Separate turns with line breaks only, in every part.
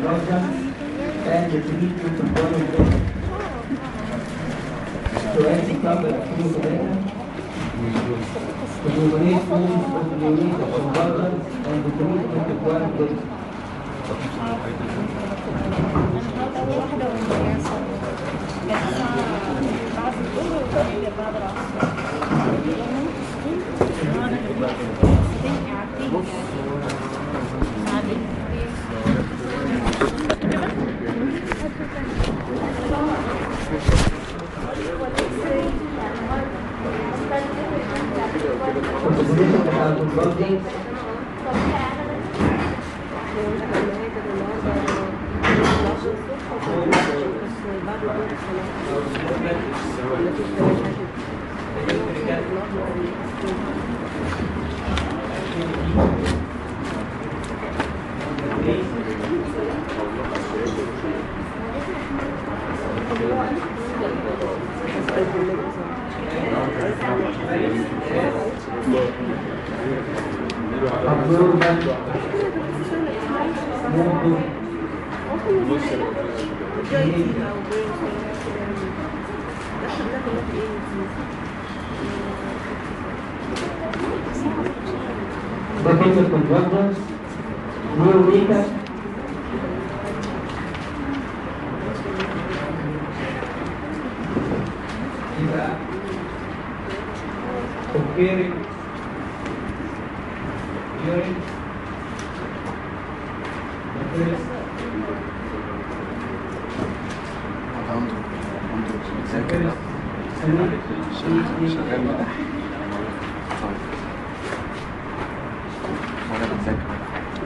convulsions and the treatment of one of them. سؤال قبل 2003 Commemorate forms of the unit of convulsions and the treatment of one of them.
أول واحدة والمياسة كانت الساعة بعد الظهر وكان بعد العصر
Composition بتاع convulsions abnormal motor ده كلمة convulsions neonatal يبقى comparing urine the first
عنده عنده بتذاكر شغال مدح طيب وانا بتذاكر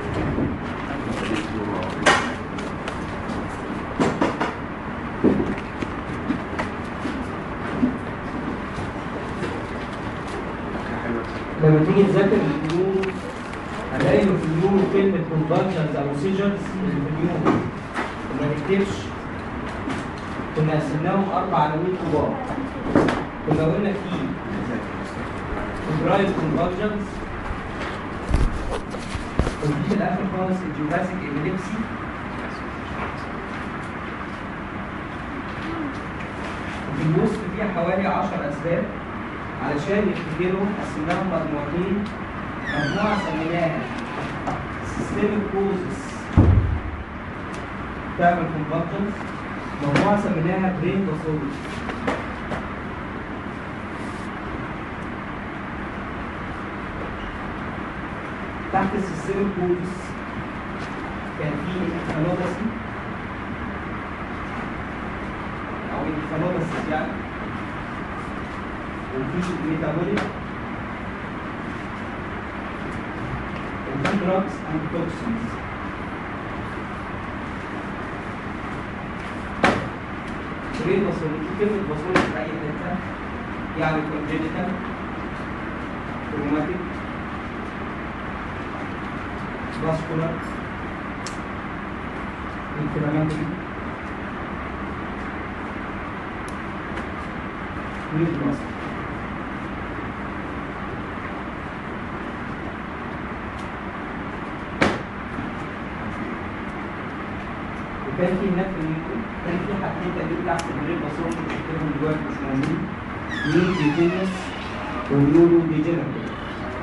لما تيجي تذاكر النيورو هتلاقي إنه في النيورو كلمة convulsions أو seizures اللي في النيورو وما نكتبش كنا قسمناهم أربع عناوين كبار كنا قلنا في febrile convulsions ودي في الآخر خالص الجيوباسيك إبيليبسي وفي الوسط فيها حوالي 10 أسباب علشان نفتكرهم قسمناهم مجموعتين مجموعة سميناها systemic causes تعمل convulsions مجموعة سميناها brain pathology تحت السيستميك causes كان في انفانوباسي أو انفانوباسيس يعني وفي ميتابوليك وفي دراجز اند توكسينز برين بصوري كلمة بصوري في أي حتة يعني congenital traumatic vascular inflammatory neoplastic وكان في هناك في اليوتيوب كان في حاجتين تقريبا تحت البريد بصورهم كنت بكتبهم دلوقتي مش موجودين نيو ديجينيس ونيورو ديجينيريتيف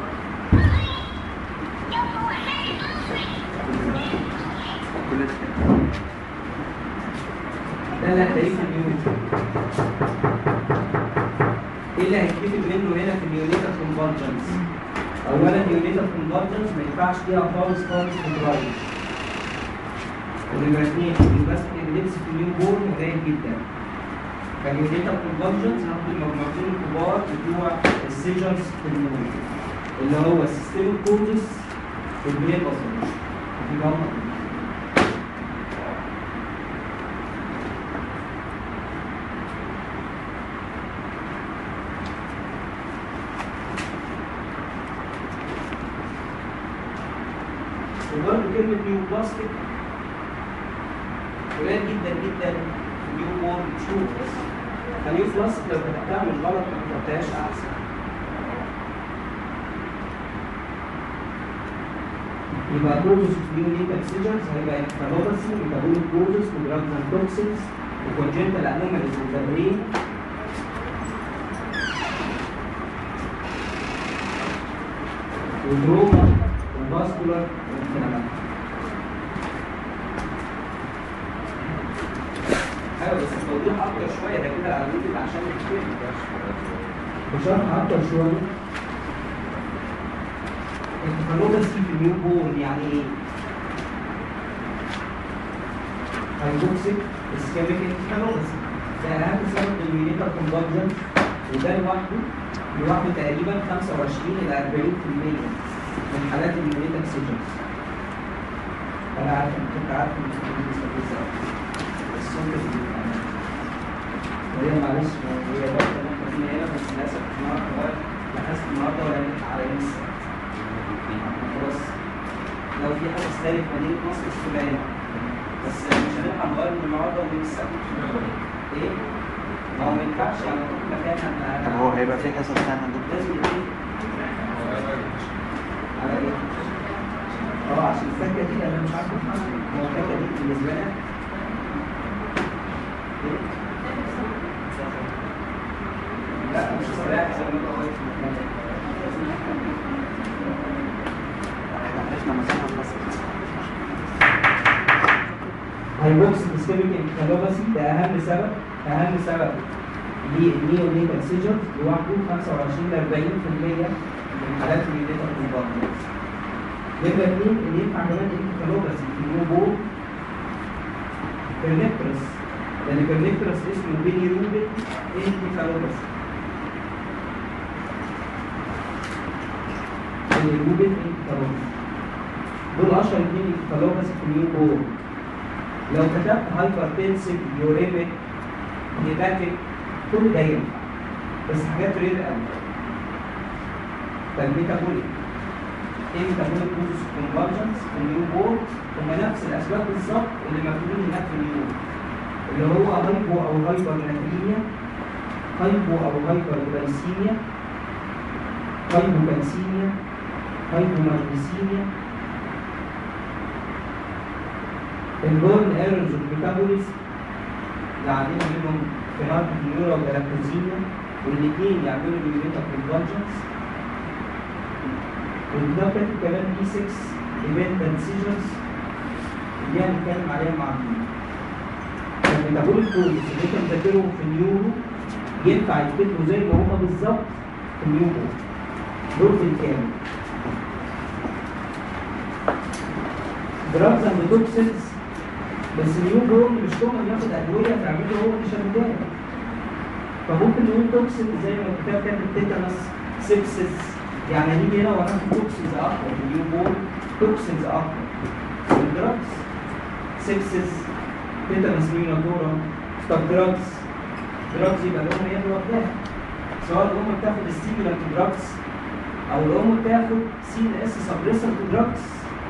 ده اللي هتلاقيه في اليوتيوب ايه اللي هيتكتب منه هنا في اليونيتا كونفرجنس اولا اليونيتا كونفرجنس ما ينفعش فيها خالص خالص كنترايز ونمرة اثنين البلاستيك اللبس في النيو بورن قليل جدا فاليونيتا كونفرجنس هاخد المجموعتين الكبار بتوع السيجنز في النيو اللي هو السيستميك كوزس والبرين باثولوجي دي غلطة وبرضه كلمة نيو بلاستيك قليل جدا جدا نيو بورن تشوف بس فنيو بلاستيك لو كتبتها مش غلط ما كتبتهاش أحسن يبقى كوزس نيونيتال سيجرز هيبقى انفالوباسي ميتابوليك كوزس ودراجز اند توكسينز وكونجنتال انوماليز اوف ذا برين ودروما وفاسكولار وانفلاماتوري ايوه بس التوضيح اكتر شويه ده كده على اليوتيوب عشان الكتير بشرح اكتر شويه الانفلوباسي في النيو بورن يعني ايه؟ هايبوكسيك اسكيميك انفلوباسي ده اهم سبب للميليتال كونفرجن وده لوحده لوحده تقريبا 25 الى 40% من حالات الميليتال سيجنز انا عارف انا كنت عارف ان الكلام ده مش ازاي بس الصوت اللي وهي معلش هي برضه احنا فينا هنا بس للاسف النهارده هو لاحظت النهارده ولا على يوم السبت خلاص لو في حاجه تختلف مدينه مصر السودان بس مش هنلحق نغير من النهارده ومن السبت ايه؟ ما هو ما ينفعش يعني كل مكان هن-
طب هو هيبقى في حصص تانية عندكم؟
لازم يكون على ايه؟ اه عشان الفكره دي انا مش عارف هو الفكره دي بالنسبه لك إيه؟ لا مش مستريح زي ما انت واقف في مكانك.
احنا عرفنا مسافة بس
هايبوكس اسكيميك انكفالوباسي ده اهم سبب اهم سبب للنيونيتال سيجر لوحده 25 ل 40% من حالات النيونيتال كونفرجنس. نمرة اثنين ان ينفع كمان انكفالوباسي في النيو بول كرنكترس لان كرنكترس اسمه بيني روبن انكفالوباسي. بيني روبن انكفالوباسي. دول اشهر اثنين انكفالوباسي في النيو بول. لو كتبت هايبرتنسيف يوريميك هيباتيك كل ده ينفع بس حاجات رير قوي فالميتابوليك الميتابوليك بوزس كونفرجنس النيو بورن هم نفس الاسباب بالظبط اللي مكتوبين هناك في النيو اللي هو هايبو او هايبر ناتريميا هايبو او هايبر جلايسيميا هايبو كالسيميا هايبو ماجنيسيميا البورن ايرورز اوف ميتابوليزم اللي عندنا منهم فيناركينيورا وجلاكتوزيميا والاثنين يعملوا ريجوليتر كونفرجنس والكتاب كاتب كمان بي 6 ايفنت سيجنز اللي هنتكلم عليها مع الدين الميتابوليك كودز اللي انت مذاكرهم في النيورو ينفع يتكتبوا زي ما هما بالظبط في النيورو دول في الكامل دراجز اند توكسينز بس النيو بورن مش كومن ياخد ادويه تعمل له هو تشنجات فممكن نقول توكسين زي ما الكتاب كاتب تيتانس سيبسس يعني هنيجي هنا وناخد توكسينز اكتر في النيو بورن توكسينز اكتر الدراجز سيبسس تيتانس نيوناتورا طب دراجز دراجز يبقى الام هي اللي واخداها سواء الام بتاخد ستيمولانت دراجز او الام بتاخد سي ان اس سبريسنت دراجز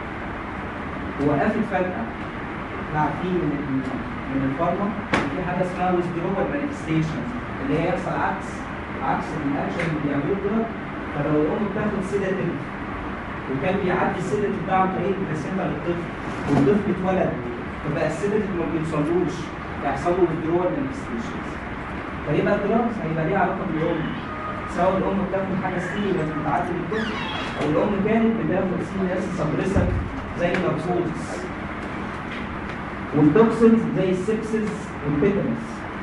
وقفت فجأة احنا عارفين من ال- من الفارما إن في حاجة اسمها withdrawal manifestation اللي هي يحصل عكس عكس الاكشن اللي بيعمله الدراج فلو الأم بتاخد سيداتيف وكان بيعدي السيداتيف ده عن طريق البلاسينتا للطفل والطفل اتولد فبقى السيداتيف ما بيوصلوش فيحصل له withdrawal manifestations فيبقى الدراج هيبقى ليه علاقة بالأم سواء الأم بتاخد حاجة ستيمولانت بتعدي للطفل أو الأم كانت بتاخد سي ان اس سبريسنت زي الناركوز والتوكسينز زي السبسس والتيتانس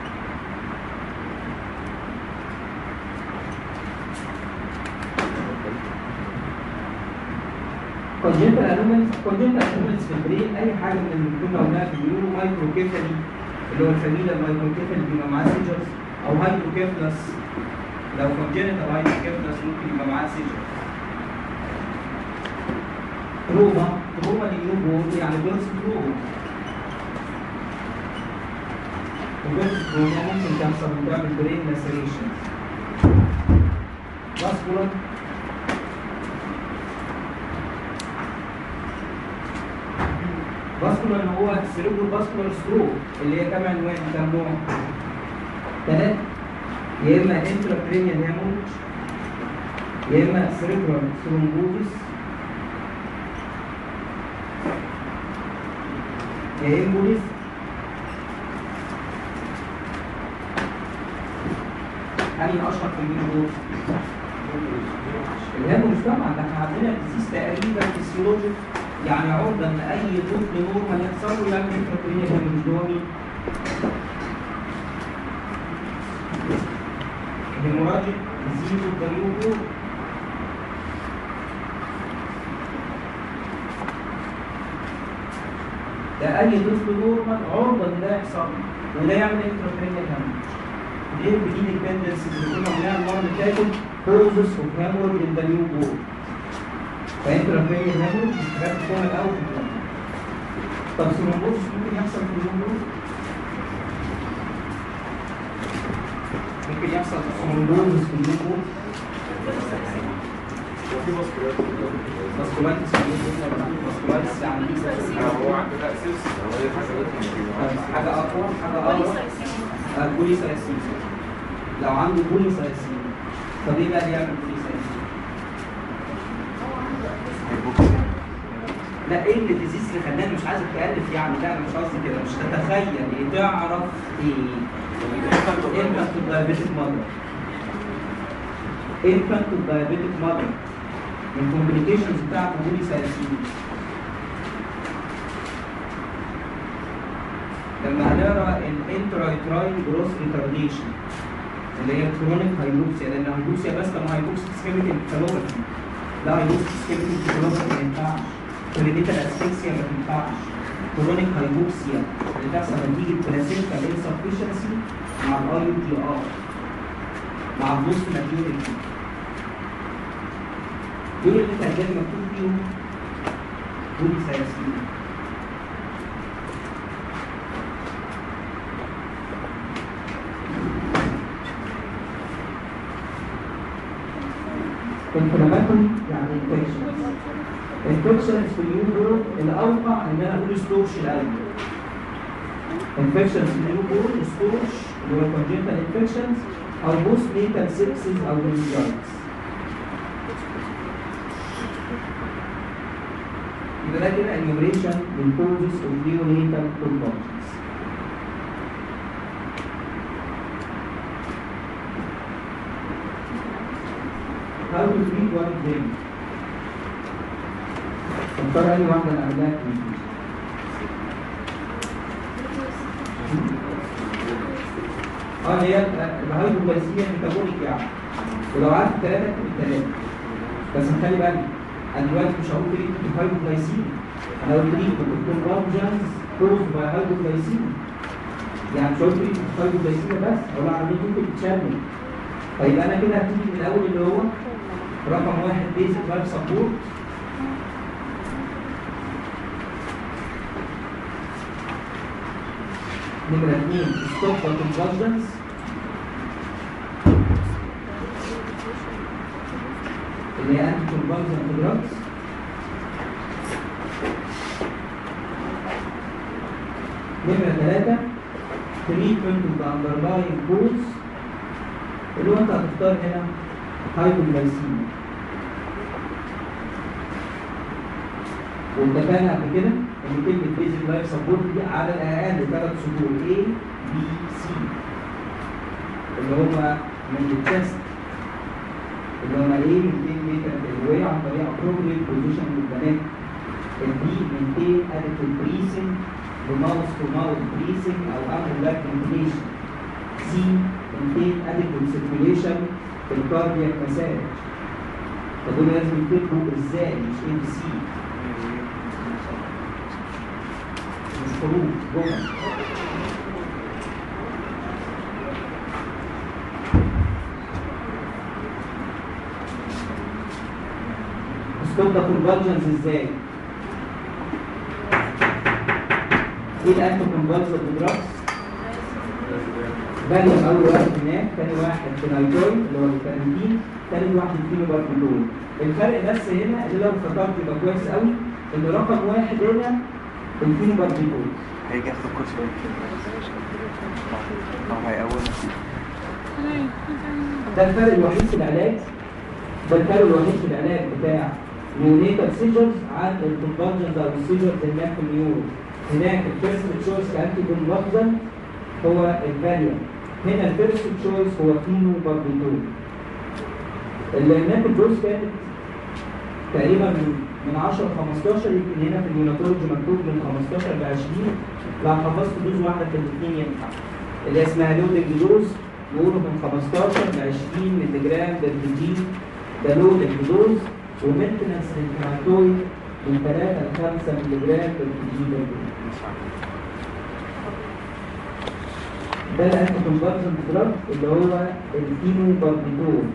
كونجنتال انومالز كونجنتال انومالز في البرين اي حاجه من اللي كنا قلناها في النيورو مايكروكيفالي اللي هو الفاميليا المايكروكيفالي بيبقى معاه سيجرز او هايدروكيفلس لو كونجنتال هايدروكيفلس ممكن يبقى معاه سيجرز تروما تروما للنيوبورن يعني بيرث تروما البيرث تروما ممكن تحصل وتعمل برين لاسريشن فاسكولار فاسكولار اللي هو سيريبرو فاسكولار ستروك اللي هي كام عنوان كام نوع؟ ثلاثة يا اما انتراكرينيال هيموريج يا اما سيريبرال ثرومبوزس يا امبوليز أنهي أشهر في المين دول؟ الهيموريج طبعا ده احنا عندنا الديزيز تقريبا فيسيولوجيك يعني عرضة ان اي طفل نورمال يحصل له يعمل انترابرينيال هيموريج اللي هو مين؟ هيموراجيك ديزيز اوف ذا نيو ده اي طفل نورمال عرضة ان ده يحصل له وده يعمل انترابرينيال هيموريج ليه بدي ديبندنس اللي كنا قلناها المره اللي فاتت كوزز اوف هيموريج ان ذا نيو بورن فانت لما يجي هيموريج حاجات بتعمل قوي في الدم طب سيرومبوزس ممكن يحصل في اليوم دول ممكن يحصل سيرومبوزس في اليوم دول باسكولايتس في اليوم دول ولا لا؟ باسكولايتس يعني
هو عنده تأسيس هو دي حاجات
حاجه اقوى حاجه اقوى بولي سايسين لو عنده بولي سايسين طب ايه بقى يعمل بولي سايسين؟ لا ايه اللي ديزيز اللي خلاني مش عايزك تألف يعني لا انا مش قصدي كده مش تتخيل ايه تعرف ايه infant of diabetic mother infant of diabetic mother من complications بتاعت بولي سايسين لما هنقرا الانترايتراين جروس ريتارديشن اللي هي الكرونيك هايبوكسيا لان الهايبوكسيا بس لما هايبوكسيا سكيميك انكفالوباثي لا هايبوكسيا سكيميك انكفالوباثي ما ينفعش كلينيكال اسفكسيا ما تنفعش كرونيك هايبوكسيا اللي تحصل نتيجه بلاسينتا انسفشنسي مع الاي تي ار مع النص ماتيوريتي دول اللي كان مكتوب فيهم دول سياسيين inflammatory يعني infections infections في اليوم دول الاوقع ان انا اقول ستورش الاول infections في اليوم دول ستورش اللي هو congenital infections او post natal sepsis او meningitis يبقى ده كده enumeration للcauses of neonatal convulsions how to treat one drink نختار اي واحده من اعملها اه اللي هي الهايبوغلايسيميا ميتابوليك يعني ولو عارف الثلاثه اكتب الثلاثه بس خلي بالك انا دلوقتي مش هقول تريد الهايبوغلايسيميا انا قلت تريد الكونفرجنس كوز باي هايبوغلايسيميا يعني مش هقول تريد الهايبوغلايسيميا بس اقول عمليه ممكن تتشمل طيب انا كده هبتدي من الاول اللي هو رقم واحد بيزك لايف سبورت نمرة اثنين ستوب كونفرجنس اللي هي انتي كونفرجن دراجز نمرة ثلاثة تريتمنت اوف ذا اندرلاين كوز اللي هو انت هتختار هنا هايبوغلايسيميا واتفقنا قبل كده ان كلمه بيزك لايف سبورت دي على الاقل ثلاث سطور A B C اللي هما من التست اللي هما A maintain vacant airway عن طريق appropriate position للبنات ال B maintain adequate breathing بماوس تو ماوس breathing او ambulant ventilation C maintain adequate circulation في الكاردياك مساج فدول لازم يكتبوا ازاي مش اي بي سي مش حروف جمل ستوب ذا كونفرجنس ازاي؟ ايه الانتو كونفرجنس دراجز؟ فاليوم اول واحد هناك ثاني واحد فينايتوين اللي هو الكارنتين ثالث واحد الفينوباربيتول الفرق بس هنا اللي لو افتكرت يبقى كويس قوي ان رقم واحد هنا الفينوباربيتول
هيجي ياخد الكورس او هيقوم
ده الفرق الوحيد في العلاج ده الفرق الوحيد في العلاج بتاع نيونيتال سيجرز عن الكونفرجنز او السيجرز اللي في النيورو هناك الفيرست تشويس كانتي كونفرجن هو الفاليوم هنا الفيرست تشويس هو كينو باربيتول اللي هناك الدوز كانت تقريبا من من 10 ل 15 يمكن هنا في اليوناتولوجي مكتوب من 15 ل 20 لو حفظت دوز واحده في الاثنين ينفع اللي اسمها لودنج دوز نقوله من 15 ل 20 مللي جرام بر جي ده لودنج دوز ومينتنس للكيماتويد من 3 ل 5 مللي جرام بر جي بر ده الانتي كونفرجن دراج اللي هو الكيمو باربيتول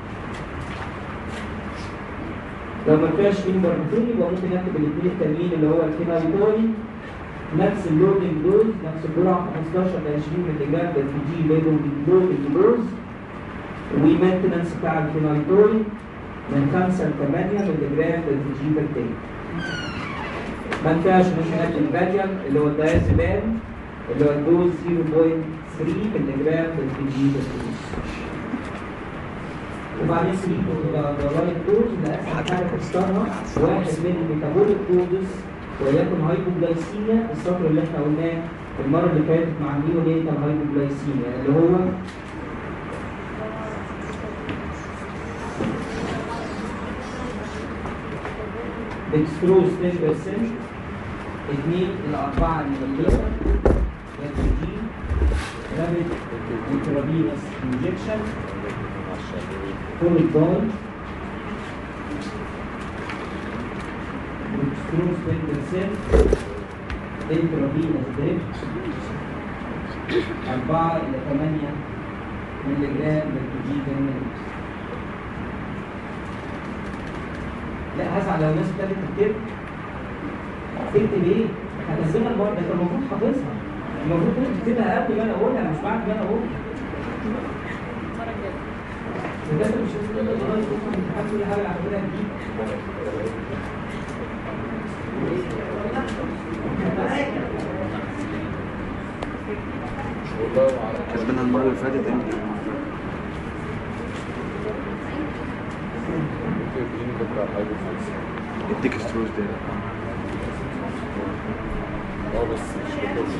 لو ما فيهاش كيمو باربيتول يبقى ممكن نكتب الاثنين التانيين اللي هو الكينايتول نفس اللودنج دوز نفس الجرعه 15 ل 20 مللي جرام بر جي لودنج دوز ومينتنس بتاع الكينايتول من 5 ل 8 مللي جرام بر جي بر داي ما ينفعش ممكن نكتب الفاليوم اللي هو الدايزيبام اللي هو الدوز 0.3 مللي جرام بر جي بر داي وبعدين في ضرائب دوز اللي اسهل حاجه تختارها واحد من الميتابوليك دوزز وليكن هايبوجلايسيميا السطر اللي احنا قلناه المره اللي فاتت مع النيونيتال هايبوجلايسيميا اللي هو ديكستروز 10% 2 الى 4 ملليلتر جي رابط انترافينوس انجكشن فول بول ديكستروز 10% انترافينوس دريب 4 الى 8 مللي جرام جي بالملي لا هزعل لو الناس ابتدت تكتب تكتب ايه؟ هتنزلها المره ده انت المفروض حافظها المفروض انت تكتبها قبل ما انا اقولها مش بعد ما انا اقولها ده انت مش هتقول لك لغايه بكره الامتحان كل حاجه هعملها جديد
والله ما اعرف
كسبنا المرة اللي فاتت امتى؟
ممكن الكلينيك بتاع الهايبوفلكس
اديك ستروز ده
اه بس مش بكل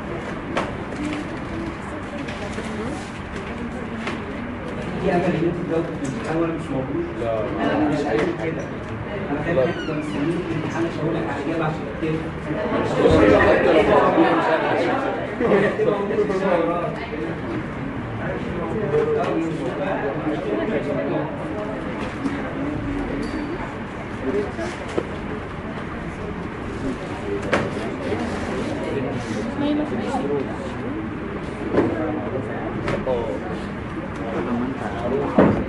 في امل ان انت تجاوب في الاول مش موجود
لا
انا مش عايز كده انا خايف انت تبقى مستنيني في الامتحان مش هقول لك على الاجابه عشان تكتبها
لما انت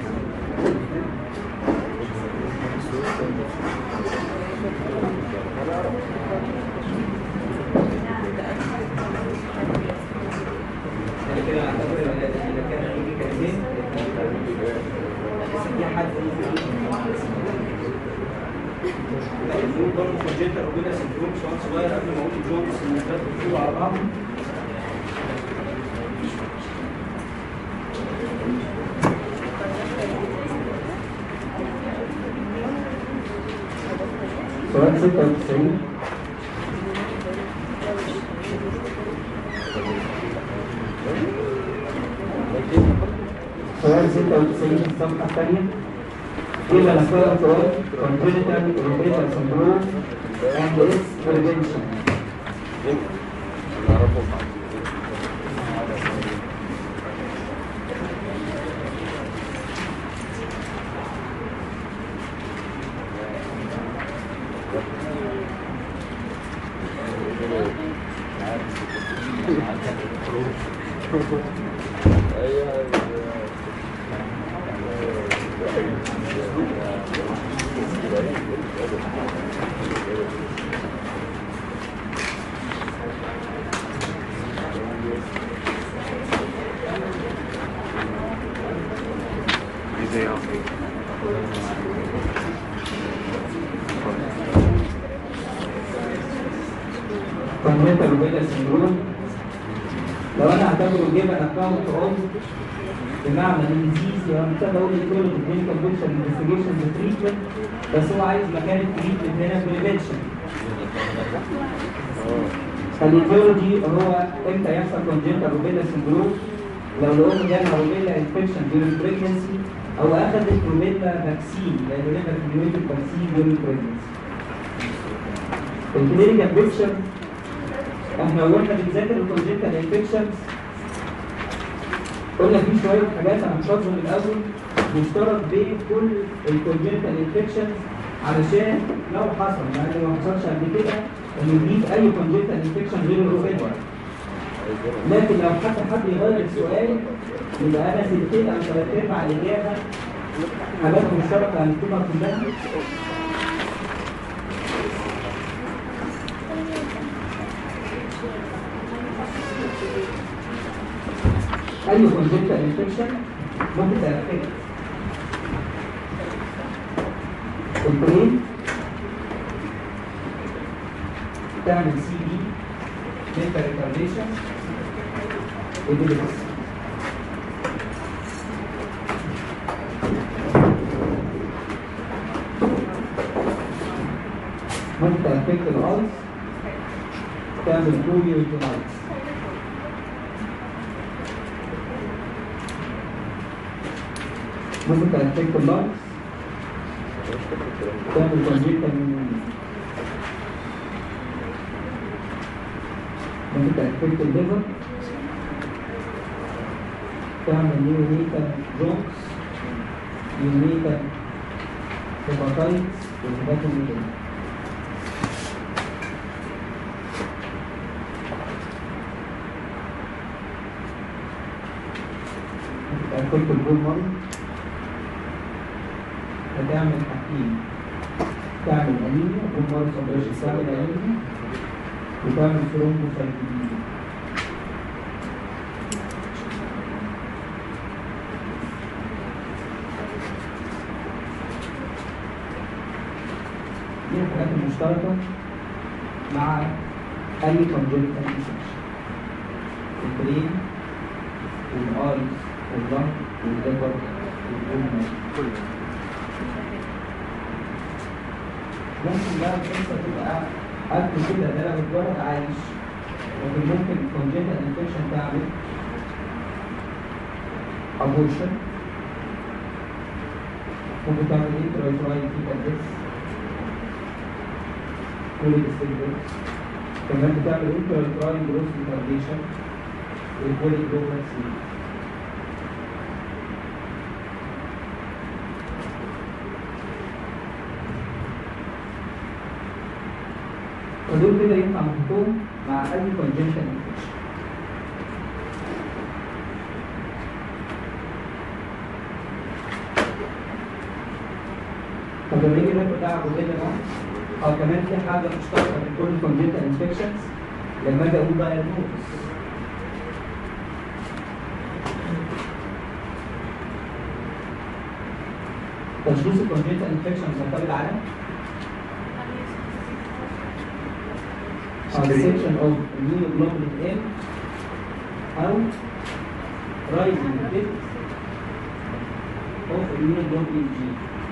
يعني كده اعتبر اذا كان هيجي كلمتين في حد الجون برضه كونجنتال اوبيدا سندروم سؤال صغير قبل ما اقول الجونز اللي بتدخلوا على بعض سؤال 96 سؤال 96 الصفحة الثانية إيه الأخبار سؤال congenital hereditary syndrome and its prevention
نعرفهم
ايه ده يا اخي
congenital hereditary syndrome لو أنا أعتبره جيفن أكاونت أون بمعنى ان ديزيز يعني ابتدى اقول لك كلينيكال بيكشر انفستيجيشن تريتمنت بس هو عايز مكان التريتمنت هنا بريفنشن فالإيتيولوجي هو امتى يحصل كونجنتال روبيلا سندروم لو الام جالها روبيلا انفكشن ديورنج بريجنسي او اخذت روبيلا فاكسين لان احنا كميونيتي فاكسين ديورنج بريجنسي الكلينيكال بيكشر احنا واحنا بنذاكر الكونجنتال انفكشنز قلنا في شويه حاجات هنحفظهم الاول مشترك بين كل الكونجنتال انفكشنز علشان لو حصل يعني ما حصلش قبل كده انه نجيب اي كونجنتال انفكشن غير الروبيلا لكن لو حتى حد يغير السؤال يبقى انا سبتين او ثلاث ارباع الاجابه حاجات مشتركه هنكتبها كلها اي كونجنتال انفكشن ممكن تأفكت البرين تعمل سي دي mental retardation وديبلس ممكن تأفكت الألس تعمل بوليوتينايتس ممكن تأفكت اللانس تعمل كونجيكتال نيمونيا ممكن تأفكت الليفر تعمل نيونيتال جونكس نيونيتال هيباتايتس والهيباتوميجالي تأكلت البول مرة هتعمل حاجتين تعمل أنيميا بول مرة سبريشن تعمل أنيميا وتعمل ثرومبوسايتوبينيا دي الحاجات المشتركة مع أي كونجنتال انفكشن البرين والايز واللنج والليفر والبولمر
كله
ممكن بقى القصه تبقى قد كده ده انا مجرد عايش لكن ممكن كونجنتال انفكشن تعمل ابورشن ممكن تعمل انترايتراين فيتال ديس كوليك ستيبلز كمان بتعمل انترايتراين جروس ريتارديشن والكوليك جروس فدول كده ينفع نحطهم مع اي كونجنشن انفكشن طب لما نيجي ناخد ده ابو كده بقى اه كمان في حاجه مشتركه في كل كونجنتال انفكشنز لما اجي اقول بقى النوتس تشخيص الكونجنتال انفكشنز يعتمد على on section of immunoglobulin M أو rising rate of immunoglobulin G.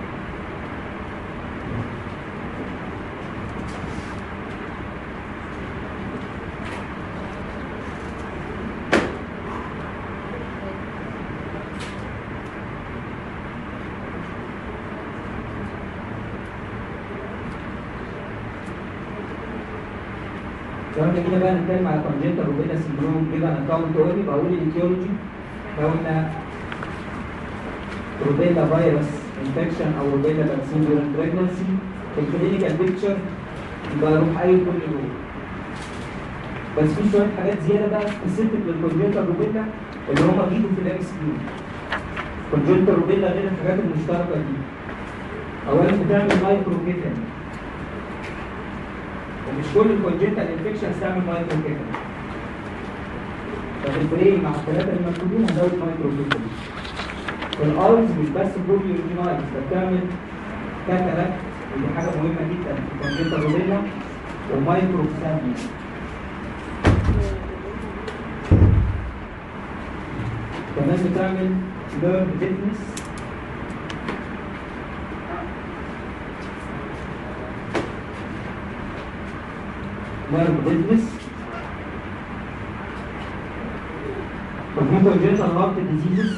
لو احنا كده بقى نتكلم على كونجنتال روبيلا سيندروم كده انا طبعا تقولي بقول الايتيولوجي لو قلنا روبيلا فيروس انفكشن او روبيلا فاكسين دورنج بريجنسي الكلينيكال بيكتشر يبقى اروح اي كل يوم بس في شويه حاجات زياده بقى سبيسيفيك للكونجنتال روبيلا اللي هم جيبوا في الام اس كيو كونجنتال روبيلا غير الحاجات المشتركه دي اولا بتعمل مايكرو كيتن ومش كل الكونجنتال انفكشنز تعمل مايكرو كيتن ففي البرين مع الثلاثه اللي مكتوبين هزود مايكرو كيتن في الارز مش بس بوليورجينايتس ده بتعمل كاتاراكت ودي حاجه مهمه جدا في الكونجنتال روبيلا ومايكرو سامي كمان بتعمل نيرف ديفنس نيرف ديفنس وفي congenital heart diseases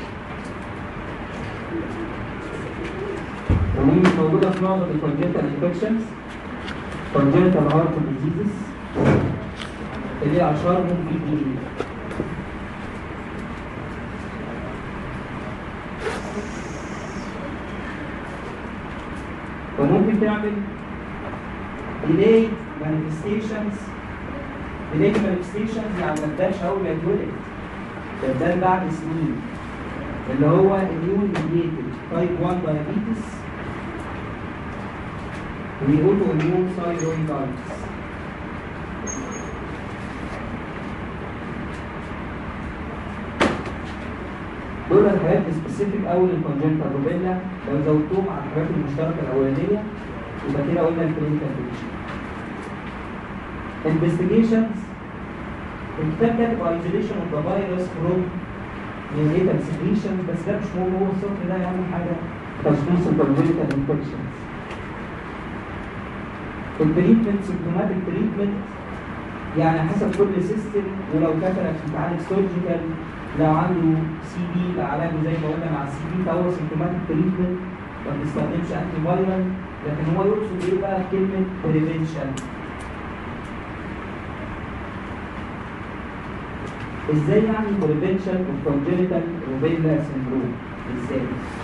ودي مش موجودة في معظم ال congenital infections congenital heart diseases اللي هي أشهرهم في الدي وممكن تعمل delayed manifestations delayed manifestations يعني ما تبانش أول ما يتولد ده تبان بعد سنين اللي هو immune mediated type 1 diabetes وأوتو immune thyroiditis دول الحاجات سبيسيفيك قوي للكونجنتال روبيلا لو زودتهم على الحاجات المشتركه الاولانيه يبقى كده قلنا الكلينيكال بيكشر انفستيجيشنز الكتاب كاتب ايزوليشن اوف ذا فيروس فروم neonatal secretion بس ده مش مهم هو السطر ده اهم حاجه تشخيص الكونجنتال انفكشنز التريتمنت سيمتوماتيك تريتمنت يعني حسب كل سيستم ولو كاترك بتعالج سيرجيكال لو عنده سي بي يبقى علاجه زي ما قلنا مع السي بي فهو سيمتوماتيك تريتمنت ما بيستخدمش انتي فايرال لكن هو يقصد ايه بقى كلمه بريفنشن ازاي يعني بريفنشن اوف كونجنتال روبيلا سيندروم ازاي؟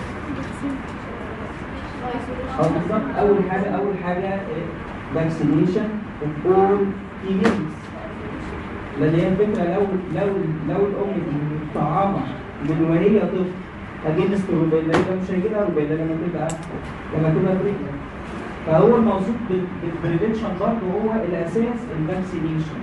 اه بالظبط اول حاجه اول حاجه فاكسينيشن اوف اول فيميلز لان هي الفكره لو لو لو الام دي مطعمه من وهي طفل اجينست روبيلا يبقى مش هيجيلها روبيلا لما تبقى لما تبقى بريجننت فهو المقصود بالبريفنشن برضه هو الاساس الفاكسينيشن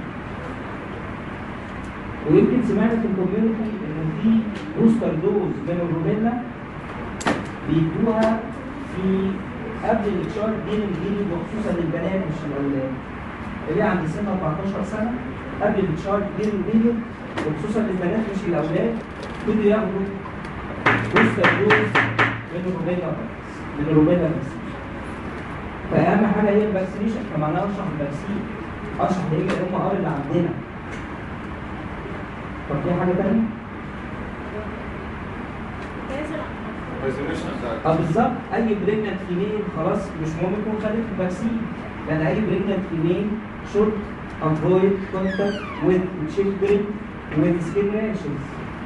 ويمكن سمعنا في الكوميونتي ان في بوستر دوز من الروبيلا بيدوها في قبل الاتشار دين الجيني وخصوصا للبنات مش الاولاد اللي عند سن 14 سنه قبل الاتشار دين الجيني وخصوصا للبنات مش الاولاد كانوا ياخدوا بوستر دوز من الروبيلا بس من الروبيلا بس فاهم حاجه هي الفاكسينيشن كما انا اشرح الفاكسين اشرح ايه الام ار اللي عندنا طب في حاجه ثانيه؟ اه بالظبط اي بريجننت فيميل خلاص مش مهم يكون خدت الفاكسين لان اي بريجننت فيميل should avoid contact with children with skin rashes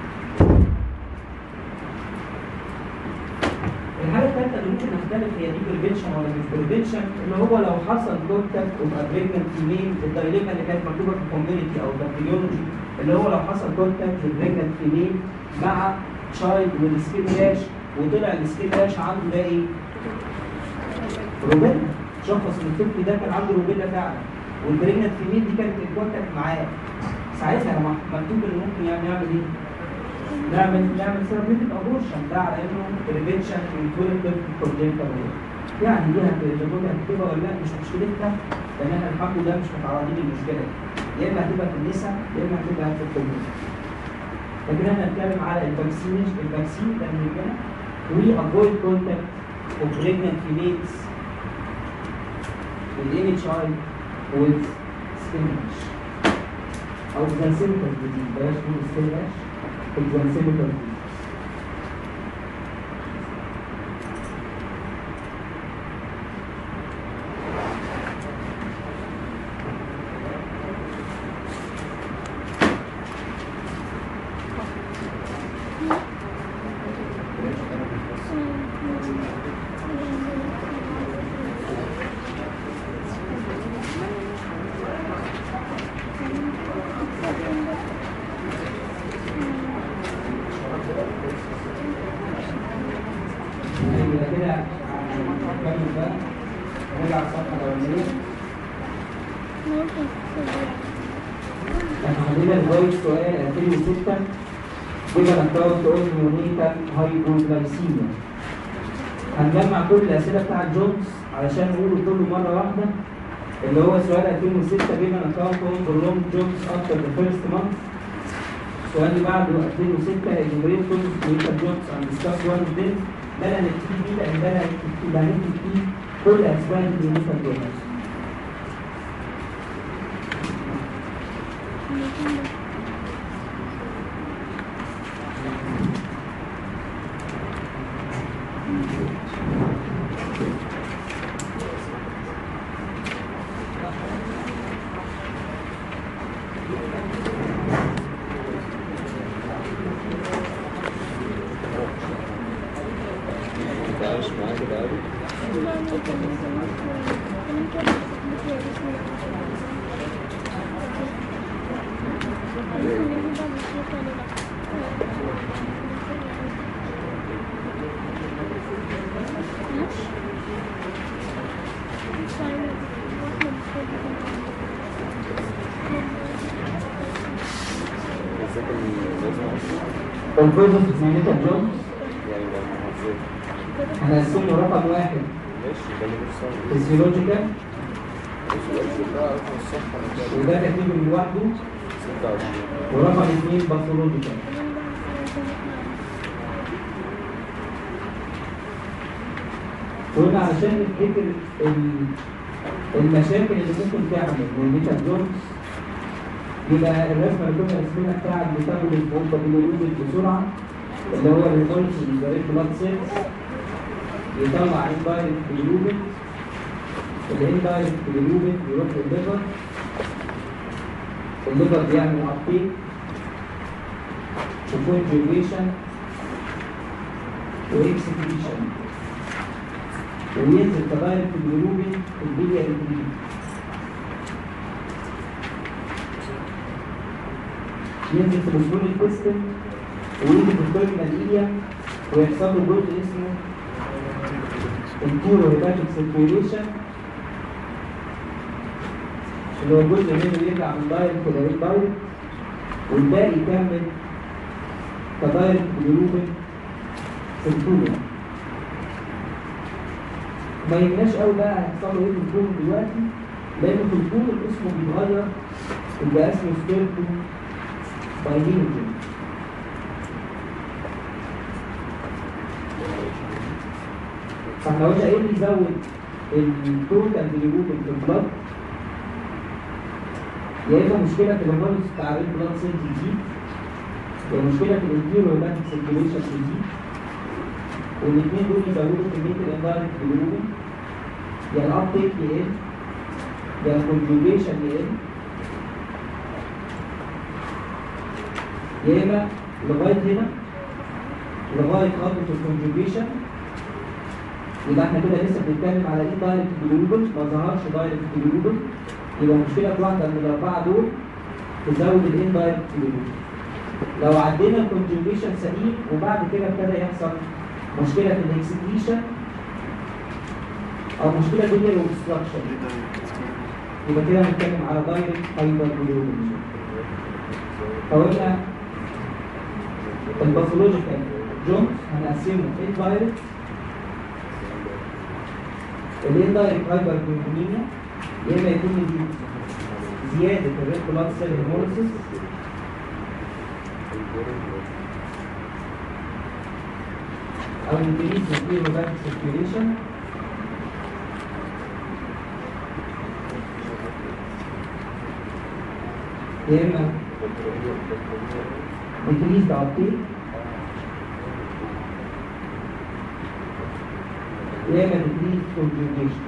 الحاجه الثالثه اللي ممكن نختلف هي دي بريفنشن ولا مش بريفنشن اللي هو لو حصل كونتاكت اوف بريجننت فيميل الدايليما اللي كانت مكتوبه في الكوميونتي او البكتيريولوجي اللي هو لو حصل كونتاكت بريجننت فيميل مع تشايلد with skin rash وطلع السكين راش عنده ده ايه؟ روبيلا شخص ان الطفل ده كان عنده روبيلا فعلا والبريجننت فيميل دي كانت الكونتاكت معاه ساعتها لما مكتوب ان ممكن يعني نعمل ايه؟ نعمل نعمل سيرفيتد ابورشن ده على انه بريفنشن انكلود طفل كونجنتال يعني دي هتقول هتكتبها ولا لا مش مشكلتها لان احنا الحمد لله مش متعرضين للمشكله دي يا اما هتبقى في النساء يا اما هتبقى في الكوميونتي لكن احنا هنتكلم على الفاكسين الفاكسين ده من we avoid contact of pregnant females with any child with skin rash أو exanthematous disease بلاش نقول skin rash exanthematous disease يبقى كده نكمل بقى نرجع الصفحة الأولانية احنا عندنا لغاية سؤال 2006 جيبا نكتاوت تقول نيونيتال هايبوغلايسيميا هنجمع كل الأسئلة بتاعت جونز علشان نقوله كله مرة واحدة اللي هو سؤال 2006 جيبا نكتاوت تقول برولونج جونز أفتر ذا فيرست مانث السؤال اللي بعده 2006 enumerate causes of mental jobs and discuss one of them ده اللي هنكتب فيه لان ده اللي هنكتب اللي هنكتب فيه كل اسباب المنتال جوبز
انت عايش معاه كده عادي الذاكر لازم اصلا
الكوزس اسمها جونز
يعني لما هتذاكر
هنقسمه رقم واحد
ماشي ده اللي نفسي اعمله
فيزيولوجيكال
ماشي بس ده عارف الصح انا كده
وده ترتيبه لوحده
26
ورقم اثنين باثولوجيكال قلنا علشان نفتكر ال- المشاكل اللي ممكن تعمل والميتا جونز يبقى الرسمه اللي كنا رسمينها بتاع الميتابوليزم اوف بيلوروبين بسرعه اللي هو الريفولت الريد بلاد سيلز يطلع اندايركت بيلوبين الاندايركت بيلوبين يروح للليفر الليفر بيعمل ابتيك وكونجوجيشن واكسكريشن وينزل كدايركت بيلوبين في البيليا ريتريت ينزل في الاسبوع السيستم ويجي في التيرمينال ايليا ويحصل له جزء اسمه انتيرو هيباتيك سيركيوليشن اللي هو جزء منه يرجع من دايركت الى ريد دايركت والباقي يكمل كدايركت بيلوبين سيركيوليشن ما يهمناش قوي بقى هيحصل له ايه في الكون دلوقتي لان في الكون اسمه بيتغير يبقى اسمه ستيرتو بايلينوجين فاحنا قلنا ايه اللي يزود التوتال بيليروبين في البلد يا اما مشكله في الهرمونز بتاع الريد بلاد سيلز تزيد يا مشكله في الانتيرو هيباتيك سيركيوليشن تزيد والاثنين دول يزودوا كميه الاندايركت بيليروبين يا الابتيك يقل يا الكونجوجيشن يقل يا اما لغايه هنا لغايه خطوه الكونجوجيشن يبقى احنا كده لسه بنتكلم على ايه دايركت بيليروبين ما ظهرش دايركت بيليروبين يبقى مشكله في واحده من الاربعه دول تزود الاندايركت بيليروبين لو عدينا الكونجوجيشن سليم وبعد كده ابتدى يحصل مشكله في الاكسكريشن او مشكله في الاوبستراكشن يبقى كده هنتكلم على دايركت هايبر بيليروبين فقلنا الباثولوجيكال جونز هنقسمه اندايركت الاندايركت هايبر بيليروبينيا يا اما يكون دي زياده الريد بلاد سيل هيموليسيس او increase in hemoglobin circulation يا اما decrease the uptake يا اما decrease conjugation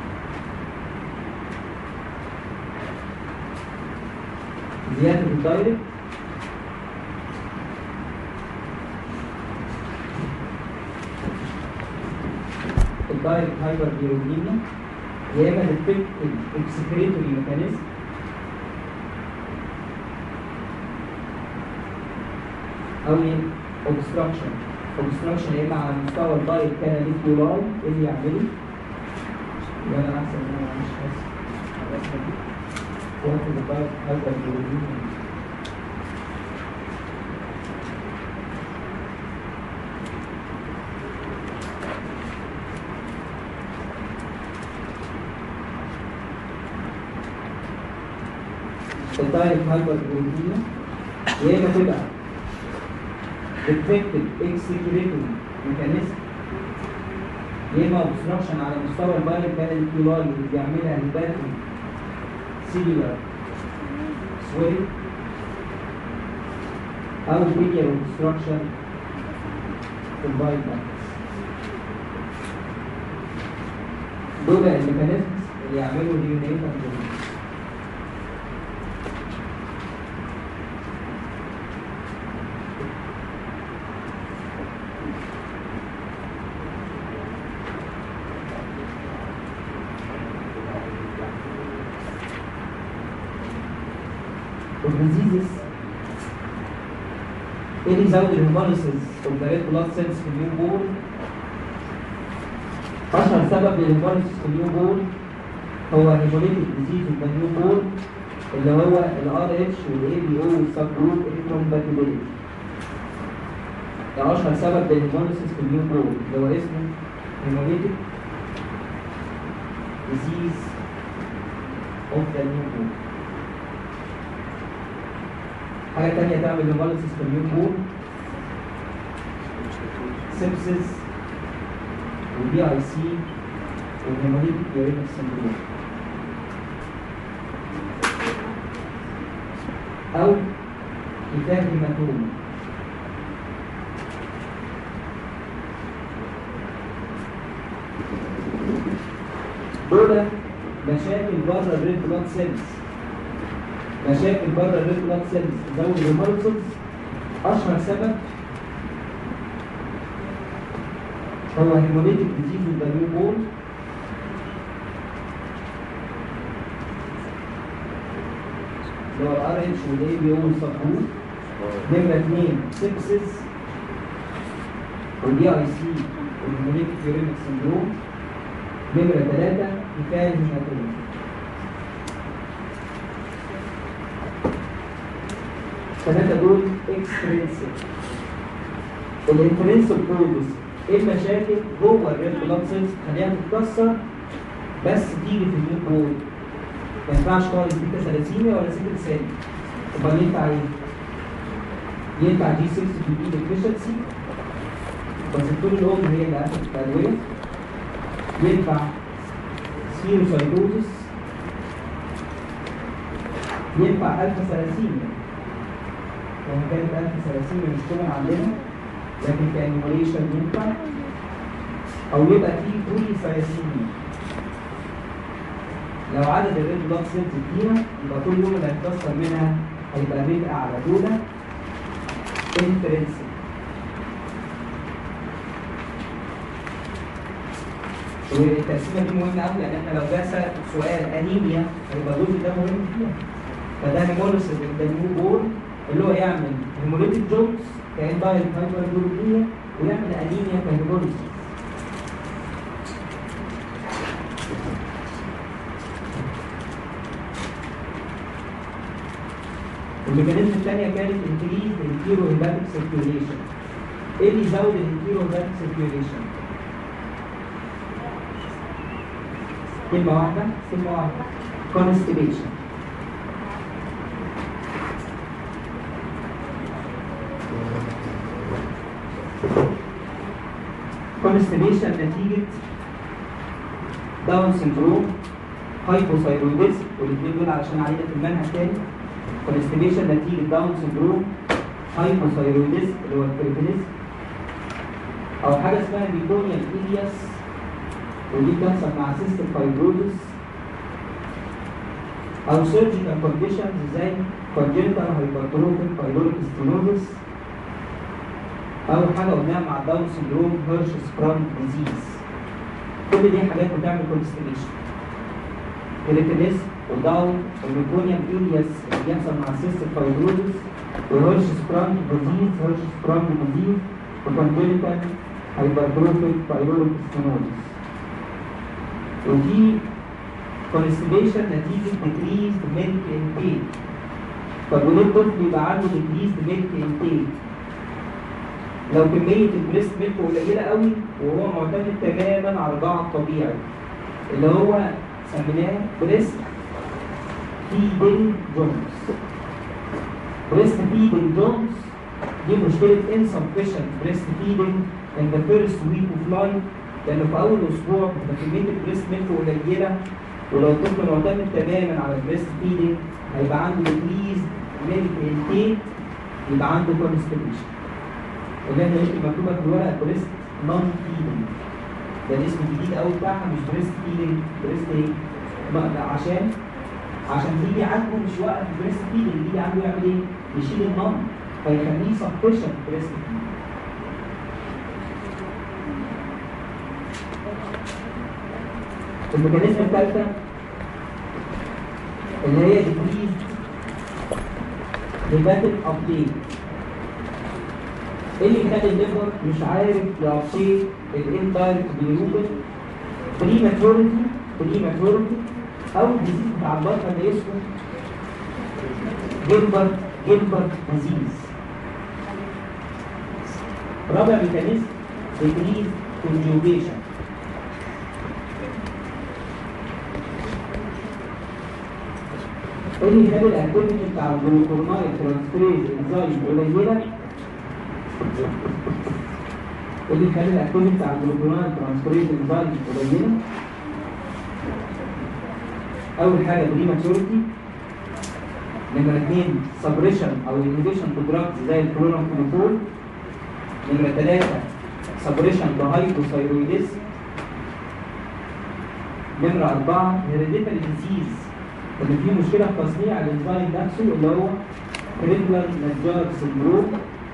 زيادة الدايركت الدايركت هايبر بيروجينيا يا اما ديفكت اكسكريتوري ميكانيزم او اوبستراكشن اوبستراكشن يا اما على مستوى الدايركت كان ليه كيولاي ايه اللي يعمله يبقى انا احسن ان انا مش حاسس على الرسمه دي واخد الدايركت هايبر بيروجينيا الدايركت هايبر بروتينيا يا اما تبقى defective excretory mechanism يا اما obstruction على مستوى البايل كان الكيولاي اللي بيعملها الباتري سيلولار سويل او بيجر obstruction في البايل دول الميكانيزمز اللي يعملوا ديونيشن diseases ايه اللي يزود الهيموليسيس اوف ذا ريد بلاد سيلز في النيو بورن اشهر سبب للهيموليسيس في النيو بورن هو هيموليتيك ديزيز اوف ذا نيو بورن اللي هو الار اتش والاي بي او والسب جروب انكومباتيبيليتي ده اشهر سبب للهيموليسيس في النيو بورن اللي هو اسمه هيموليتيك disease of the newborn. حاجة تانية تعمل هيموليسيس في النيوبورن سيبسيس والبي اي سي والهيموليتيك يورينيك سندروم أو كتاب هيماتوما دول مشاكل بره الريد بلاد سيلز مشاكل بره الريد بلاد سيلز زود الهيموليسيس اشهر سبب هو هيموليتيك ديزيز اوف ذا نيو بورن اللي هو الار اتش والاي بي او والسبور نمرة اثنين سيبسيس والدي اي سي والهيموليتيك يورينيك سندروم نمرة ثلاثة كفاية هيماتوما الثلاثة دول اكسترنسك الانترنسك كودس ايه المشاكل جوه الريد بلاد سيلز خليها تتكسر بس تيجي في النيو بول ما ينفعش خالص بيتا ثلاثيميا ولا سيكل سيل امال ينفع ايه؟ ينفع جي 6 في البي ديفيشنسي بس طول الوقت هي اللي اخذت الادويه ينفع سيروسايتوزس ينفع الفا ثلاثيميا وان كانت الفا ثلاثيميا مش كلها عندنا لكن كانيموليشن ينفع او يبقى في بولي ثلاثيميا لو عدد الريد بلاد سيلز كتيرة يبقى كل يوم اللي هيتكسر منها هيبقى الريت اعلى دول انترنسك والتقسيمه دي مهمه قوي لان احنا لو جه سأل سؤال انيميا هيبقى الجزء ده مهم فيها فده هيموليسيس ده نيو بورن اللي هو يعمل هيموليتيك جونز كان دايركت هايبرجلوبينيا ويعمل انيميا كهيموليسيس الميكانيزم الثانيه كانت انكريز الكيرو هيباتيك سيركيوليشن ايه اللي يزود الكيرو هيباتيك سيركيوليشن؟ كلمة واحدة كلمة واحدة constipation constipation نتيجة داون سندروم هايبوثايرويدزم والاثنين دول علشان علينا في المنهج تاني constipation نتيجة داون سندروم هايبوثايرويدزم اللي هو الكريتينيزم أو حاجة اسمها بيكونيا إلياس ودي بتحصل مع سيستم فايبروزس او سيرجيكال كونديشنز زي كونجنتال هايبرتروفيك بايلوريك ستينوزس او حاجه قلناها مع داون سندروم هيرش سبرانج ديزيز كل دي حاجات بتعمل كونستيبيشن كريتينيس وداون وميكونيوم إلياس اللي بيحصل مع سيستم فايبروزس وهيرش سبرانج ديزيز هيرش سبرانج ديزيز وكونجنتال هايبرتروفيك بايلوريك ستينوزس ودي constipation نتيجة decreased milk intake طب وليه الطفل يبقى عنده decreased milk intake؟ لو كمية البريست ميلك قليلة قوي وهو معتمد تماما على الرضاعة الطبيعي اللي هو سميناه بريست فيدنج جونز بريست فيدنج جونز دي مشكلة insufficient breast feeding in the first week of life لأنه في أول أسبوع بتبقى كمية البريست ميلك قليلة ولو الطفل معتمد تماما على البريست فيدنج هيبقى عنده ديكريز ميلك انتيك يبقى عنده كونستيبيشن وده اللي يمكن مكتوبة في الورقة بريست نون فيدنج ده الاسم الجديد قوي بتاعها مش بريست فيدنج بريست ايه؟ ما- ده عشان عشان تيجي عنده مش واقف بريست فيدنج يجي عنده يعمل ايه؟ يشيل النم فيخليه سفشن بريست فيدنج الميكانيزم الثالثة اللي هي decreased هيباتيك ابديت ايه اللي كان الليفر مش عارف يابديت الانتايركت بيروبين بري ماتوريتي بري ماتوريتي او ديزيز بتاع البطن اللي اسمه جيلبرت جيلبرت ديزيز رابع ميكانيزم decrease conjugation اللي يخلي الاكتيفيتي بتاع الجلوكورنايل ترانسفيريز انزايم قليله اللي يخلي الاكتيفيتي بتاع الجلوكورنايل ترانسفيريز انزايم قليله اول حاجه بريماتوريتي نمرة اثنين سبريشن او انهبيشن تو دراجز زي الكلورامفينيكول نمرة ثلاثة سبريشن بهايبوثايرويدز نمرة أربعة هيريديتري ديزيز اللي فيه مشكلة في تصنيع الانزيم نفسه اللي هو كريبلر نجار سندروم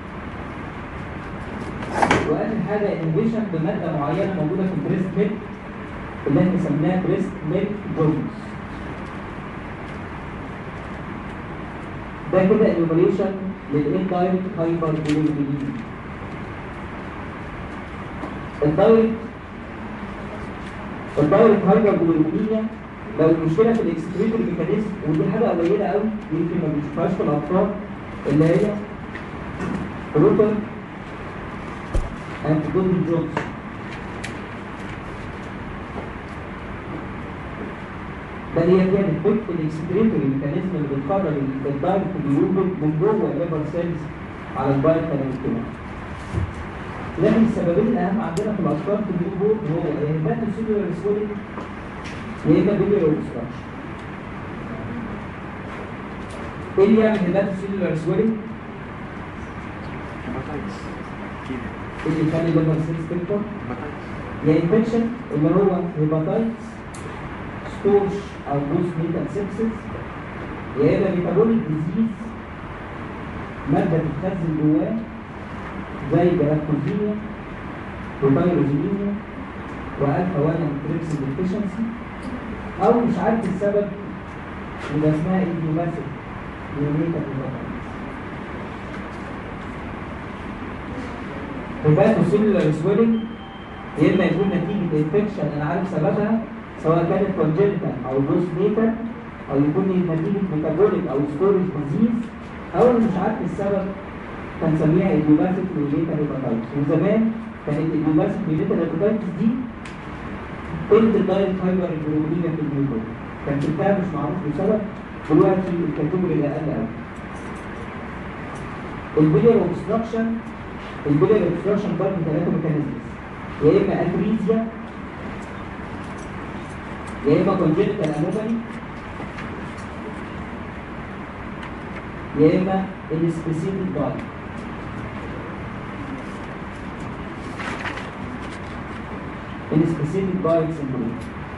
وآخر حاجة انهبيشن بمادة معينة موجودة في البريست ميلك اللي احنا سميناها بريست ميلك جونز ده كده انيوميشن للاندايركت هايبر بوليمينيا الدايركت الدايركت هايبر بوليمينيا لو المشكله في الاكسكريتوري ميكانيزم ودي حاجه قليله قوي يمكن ما بنشوفهاش في الاطفال اللي هي روتر اند دودي جونز بل هي فيها ديفكت الاكسكريتوري ميكانيزم اللي بتخرج الدايركت بيوبل من جوه الليفر سيلز على البايت كانال لكن السببين الاهم عندنا في الاطفال في النيوبورن هو يا هيباتو سيلولار سويلنج يا اما بيبير اوبستراكشن ايه اللي يعمل هيباتو سيلولار سويلنج؟
هيباتايتس اكيد
ايه اللي يخلي الليفر سيلز تكبر؟
هيباتايتس
يا انفكشن اللي هو هيباتايتس ستورش او بوست ميتال سيبسس يا اما ميتابوليك ديزيز ماده بتتخزن جواه زي جلاكتوزينيا وبايروزينيا والفا 1 تريبس ديفيشنسي او مش عارف السبب يبقى اسمها ايديوباثيك يونيتا هيباتو سيلولار سويلنج يا اما يكون نتيجه انفكشن انا عارف سببها سواء كانت كونجنتال او بوست نيتال او يكون نتيجه ميتابوليك او ستورج ديزيز او أنا مش عارف السبب هنسميها ايديوباثيك ميليتا هيباتايتس وزمان كانت الايديوباثيك ميليتا هيباتايتس دي قلت الدايركت هايبر الجلوبولينيا في النيوكل كان شفتها مش معروف بسبب دلوقتي الكاتيجوري اللي اقل قوي البيلير اوبستراكشن البيلير اوبستراكشن برضه ثلاثه ميكانيزمز يا اما اتريزيا يا اما كونجنتال انومالي يا اما السبيسيفيك بايت السبيسيفيك بايت سندروم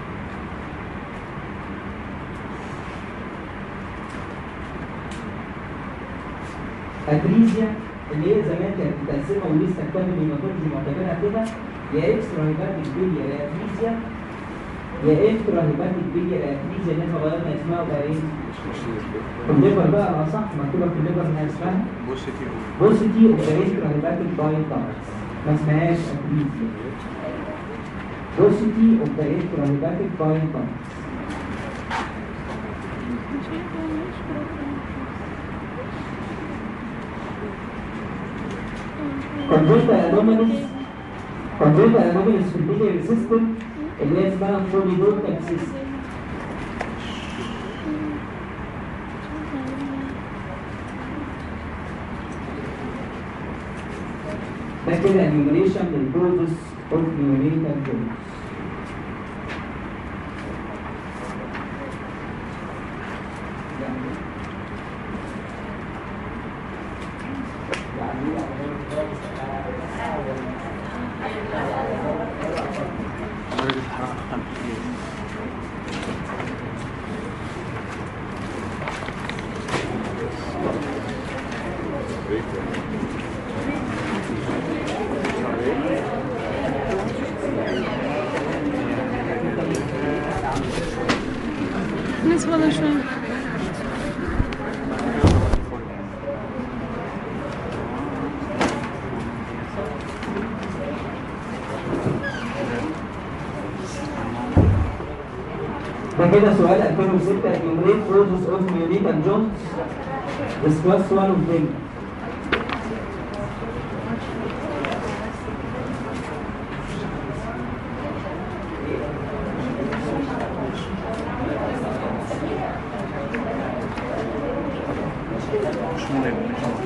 اتريزيا اللي هي زمان كانت متقسمه ولسه كتاب الهيماتولوجي معتبرها كده يا اكسترا هيباتيك بيليا يا اتريزيا يا انترا هيباتيك بيليا يا اتريزيا اللي احنا غيرنا اسمها وبقى ايه؟ في الليفر بقى اه صح مكتوبه في الليفر انها اسمها
بوسيتي
بوسيتي اوف ذا انترا هيباتيك بايل داكتس ما اسمهاش اتريزيا بوسيتي اوف ذا انترا هيباتيك بايل داكتس
مش هيبقى مش
كونجنتال انوماليز كونجنتال انوماليز في البيلياري سيستم اللي هي اسمها فوليدوكال سيستم ده كده انيوميريشن للبروسس اوف نيوريتال جونز
درجة الحرارة 50
نسبة شوية
كده سؤال 2006 enumerate causes of neonatal jaundice discuss one of them
مش مهم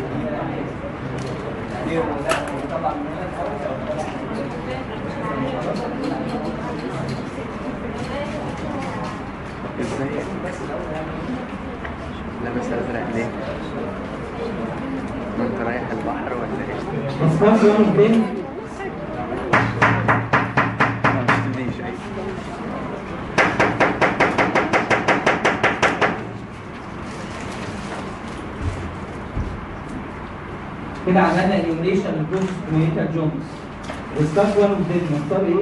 ازاي لابس ازرق ليه؟ ما انت رايح البحر ولا ايه؟
discuss one of them
ما بتديش ايه
كده عملنا enumeration of causes of neonatal jaundice discuss one of them نختار ايه؟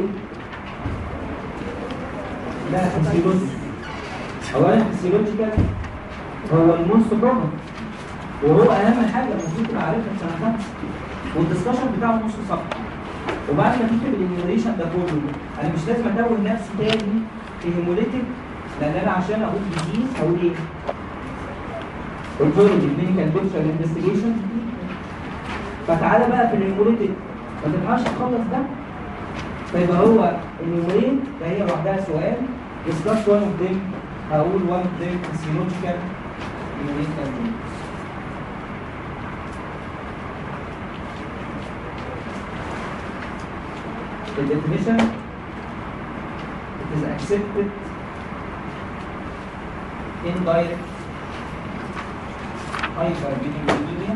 لا فسيولوجي اولا فسيولوجيكال هو الموست كومن وهو اهم حاجه المفروض تبقى عارفها في سنه خمسه والدسكشن بتاعه نص صفحه وبعد ما تكتب الانيميشن ده كله انا مش لازم اتوه نفسي تاني في هيموليتيك لان انا عشان اقول ديزيز هقول ايه؟ اوتوريتي كلينيكال بيكتشر انفستيجيشن فتعالى بقى في الهيموليتيك ما تنفعش تخلص ده فيبقى هو النيومرين ده هي لوحدها سؤال discuss one of them هقول one of them physiological neonatal jaundice. The definition it is accepted indirect hyperbilirubinemia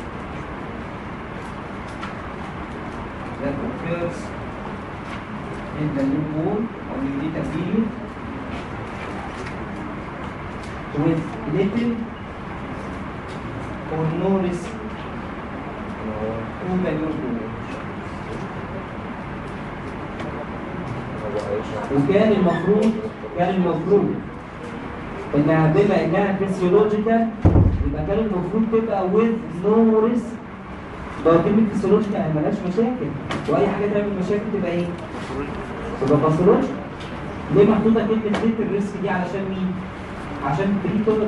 that occurs in the newborn or neonatal period with little or no risk to the newborn. وكان المفروض كان المفروض انها بما انها فيسيولوجيكال يبقى كان المفروض تبقى with no risk لو كلمة فيسيولوجيكال يعني ملهاش مشاكل واي حاجة تعمل مشاكل تبقى ايه؟ تبقى باثولوجيكال ليه محطوطة كلمة ليت الريسك دي علشان مين؟ عشان بري تولر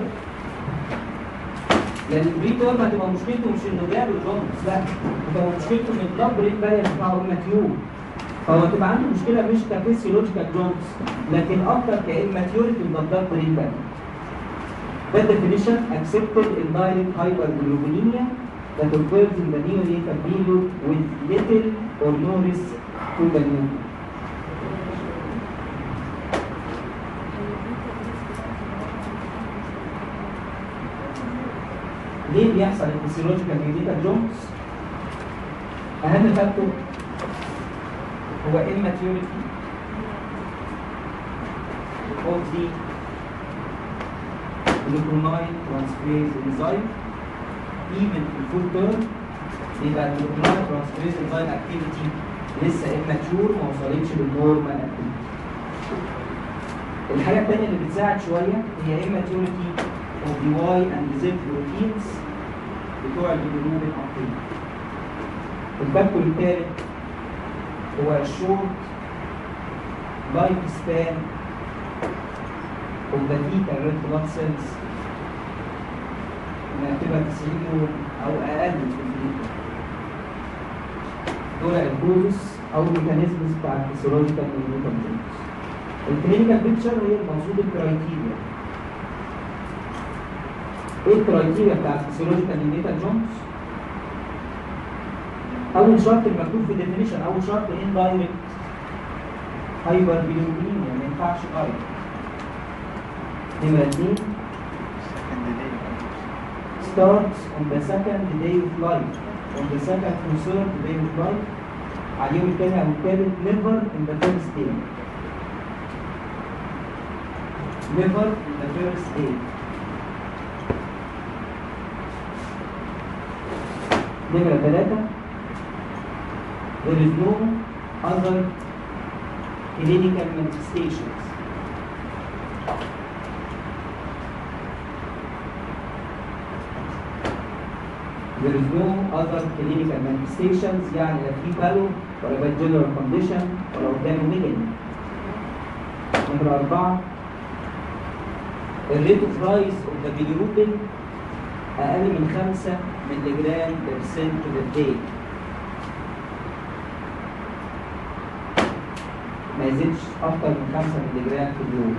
لان البري تولر هتبقى مشكلته مش انه جاب الجونز لا هتبقى مشكلته ان البلاد برين بارير بتاعه ماتيور فهو تبقى عنده مشكله مش كفيسيولوجيكال جونز لكن اكتر كاماتيوريتي من البلاد برين بارير The definition accepted indirect hyperbilirubinemia that occurs in the neonatal period with little or no risk to the newborn. ليه بيحصل الفسيولوجيكال نيوتيكال جونز؟ أهم فاكتور هو immaturity of the gluconide transferase enzyme even في full term يبقى الجلوكونايد transferase enzyme activity لسه immature ما وصلتش للنورمال activity الحاجة التانية اللي بتساعد شوية هي immaturity of the Y and Z proteins بتوع الجلوبين uptake الفاكتور الثالث هو الشورت لايف سبان of the fetal red blood cells انها بتبقى 90 يوم او اقل في الفيتا دول الكوزس او الميكانيزمز بتاع الفسيولوجيكال نيوروتوجينز الكلينيكال بيكتشر هي المقصود الكرايتيريا ايه الكرايتيريا بتاع الفسيولوجيكال نيوروتال جونز اول شرط المكتوب في الديفينيشن اول شرط ان دايركت هايبر بيلوبينيا ما ينفعش دايركت نمرة اتنين starts on the second day of life on the second to third day of life على اليوم الثاني او الثالث never in the first day never in the first day نمرة ثلاثة there is no other clinical manifestations there is no other clinical manifestations يعني لا في بالو ولا بقى general condition ولا قدامه ميجن نمرة أربعة الريت اوف رايز اوف ذا بيليروبين اقل من 5 مللي جرام برسنت بير داي ما يزيدش اكتر من 5 مللي جرام في اليوم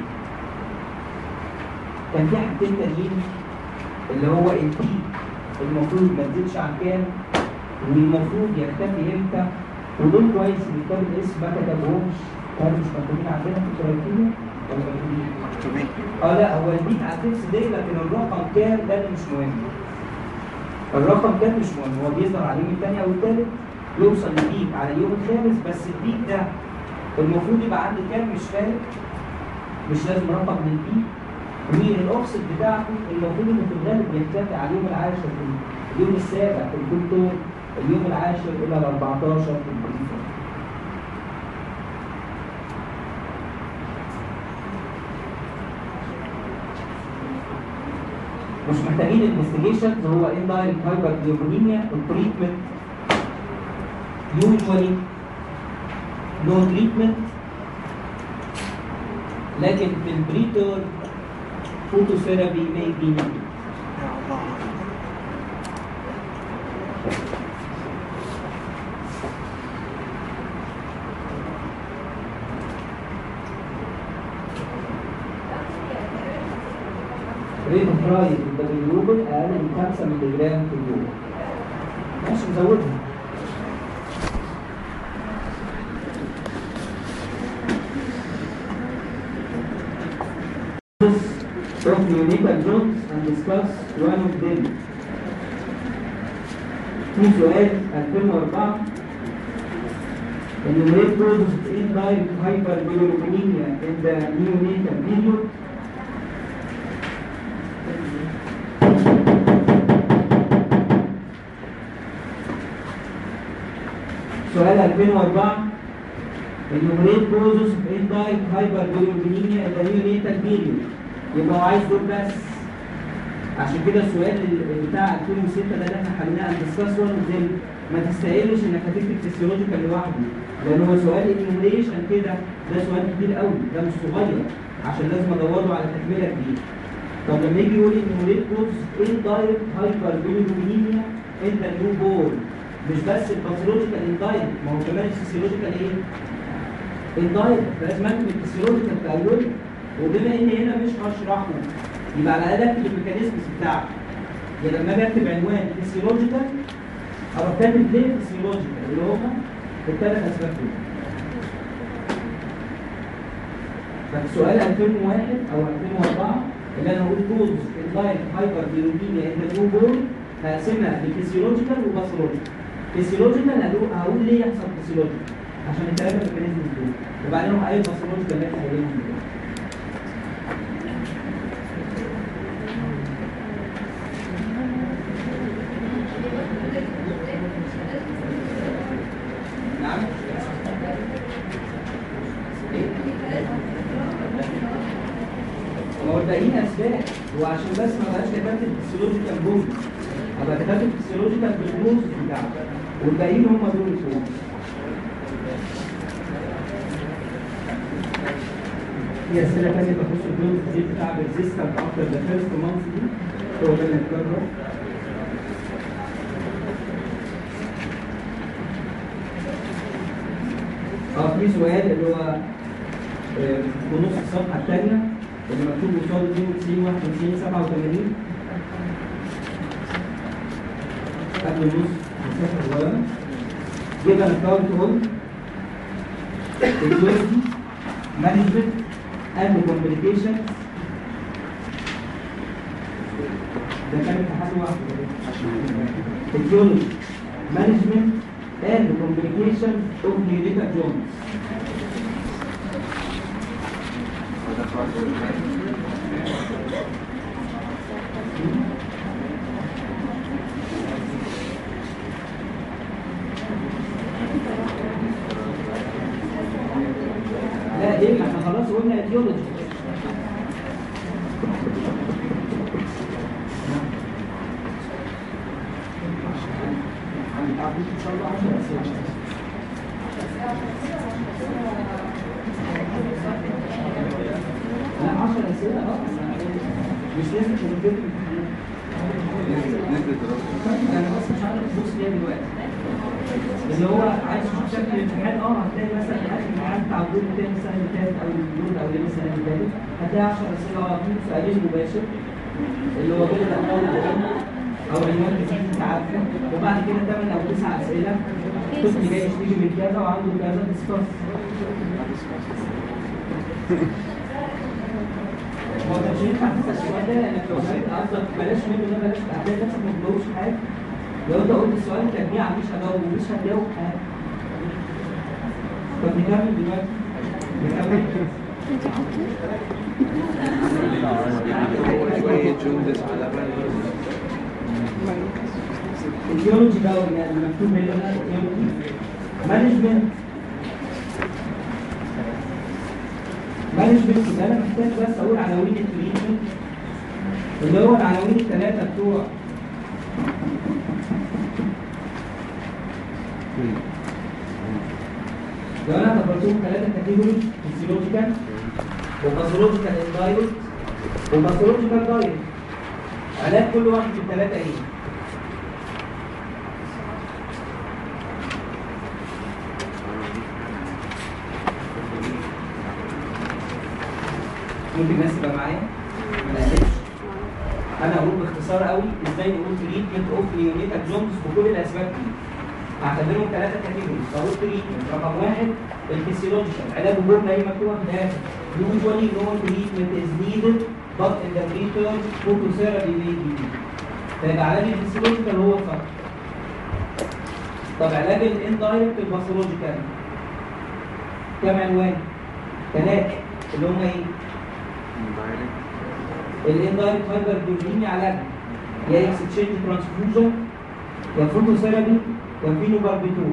كان في حاجتين تانيين اللي هو البي المفروض ما تزيدش عن كام والمفروض يختفي امتى ودول كويس ان كتاب الاسم ما كتبهمش كانوا مش مكتوبين عندنا في الكرايتيريا ولا مكتوبين؟
مكتوبين
اه لا هو البيت على التكس دي لكن الرقم كام ده اللي مش مهم الرقم كام مش مهم هو بيظهر على اليوم الثاني او الثالث يوصل لبيك على اليوم الخامس بس البيك ده المفروض يبقى عند كام مش فارق مش لازم رقم من البيك والاوفست بتاعته المفروض انه في الغالب بيرتفع على اليوم العاشر في اليوم السابع في الكونتور اليوم العاشر الى ال 14 في البريفر مش محتاجين انفستيجيشنز هو اندايركت هايبرجلوبينيا التريتمنت يوجوالي نو تريتمنت لكن في البريتور فوتوثيرابي may be needed
يا الله
ريت اوف رايز الدبليوبل اقل من 5 مللي جرام في اليوم ماشي نزودها of neonatal joints and discuss one of them. في سؤال 2004 enumerate causes of indirect hyperbilirubinemia in the neonatal period سؤال 2004 enumerate causes of indirect hyperbilirubinemia in the neonatal period يبقى هو عايز دول بس عشان كده السؤال اللي بتاع 2006 ده اللي احنا حليناه عند ديسكاس 1 ديل ما تستاهلش انك هتكتب فيسيولوجيكال لوحده لان هو سؤال انيميشن كده ده سؤال كبير قوي ده مش صغير عشان لازم ادور له على تكمله كبيره طب لما يجي يقول انيميت كوز اندايركت هايبر بيلوبينيميا انت نيو بورن مش بس الباثولوجيكال اندايركت ما هو كمان الفيسيولوجيكال ايه؟ اندايركت لازم اكتب الفيسيولوجيكال في اوله وبما ان هنا مش هشرحه يبقى على الاقل اكتب الميكانيزمز بتاعته يعني لما اجي اكتب عنوان فيسيولوجيكال اروح كاتب ليه فيسيولوجيكال اللي هما الثلاث اسباب دول ففي سؤال 2001 او 2004 اللي انا اقول كوز اللايف هايبر بيولوجيا ان نيو بورن هقسمها لفيسيولوجيكال وباثولوجيكال فيسيولوجيكال هقول هقول ليه يحصل فيسيولوجيكال عشان الثلاثه ميكانيزمز دول وبعدين اروح قايل باثولوجيكال اللي احنا قايلينهم دول نعم هو الباقيين اسباب وعشان بس ما بقاش كتبت الفسيولوجيكال بوز ابقى كتبت الفسيولوجيكال بالبوز بتاعته والباقيين هم دول الفوق في اسئله ثانيه تخص الدوز دي بتاع ريزيستنت افتر ذا فيرست مانث دي هو ده اللي اتكرر اه في سؤال اللي هو آه، في نص الصفحه الثانيه اللي مكتوب قصاد 92 91 87 قبل النص مسافه صغيره give an account on etiology management and communication ده كان امتحان واحد etiology management and communication of neonatal joints
وده خلاص
لا ليه ما احنا خلاص قلنا etiology ان شاء الله 10 اسئله لا 10 اسئله اه مش نسبة الفكر
نسبة الرقم
انا بس مش عارف تبص ليها دلوقتي اللي هو عايز تشوف شكل الامتحان اه هتلاقي مثلا في اخر الامتحان بتاع الدور التاني السنه اللي فاتت او الدور الاولاني السنه اللي فاتت هتلاقي 10 اسئله على طول سؤالين مباشر اللي هو كده الاول والثاني او عنوان جديد انت عارفه وبعد كده 8 او 9 اسئله طفل جاي يشتكي من كذا وعنده كذا ديسكاس هو مش ينفع تسال السؤال ده لانك لو سالت قصدك بلاش منه ده بلاش هتلاقي نفسك ما بتجاوبش حاجه لو انت قلت السؤال تجميع مش هجاوب ومش هتجاوب حاجه طب نكمل دلوقتي نكمل
شوية جندس على بالي
الثيولوجي بقى اللي مكتوب هنا الثيولوجي مانجمنت مانجمنت ده انا محتاج بس اقول عناوين التريتمنت اللي هو العناوين الثلاثه بتوع لو انا اعتبرتهم ثلاثه كاتيجوري فيسيولوجيكال وباثولوجيكال اندايركت وباثولوجيكال دايركت علاج كل واحد من الثلاثه ايه؟ ممكن الناس تبقى معايا؟ ما نقلقش. انا اقول باختصار قوي ازاي نقول تريتمنت اوف نيونيتال جونز بكل الاسباب دي. هعتبرهم ثلاثه كاتيجوريز اقول تريتمنت رقم واحد الفسيولوجيكال علاج الجمله هي مكتوبه في الاخر usually no treatment is needed but in the return phototherapy may be needed. فيبقى علاج الفسيولوجيكال هو فقط طب علاج الاندايركت الباثولوجيكال كم عنوان؟ ثلاثه اللي هم ايه؟ الاندايركت هايبر بيوليميا علاجها يا اكستشينج ترانسفيوجن يا فوتوثيرابي يا فينوباربيتول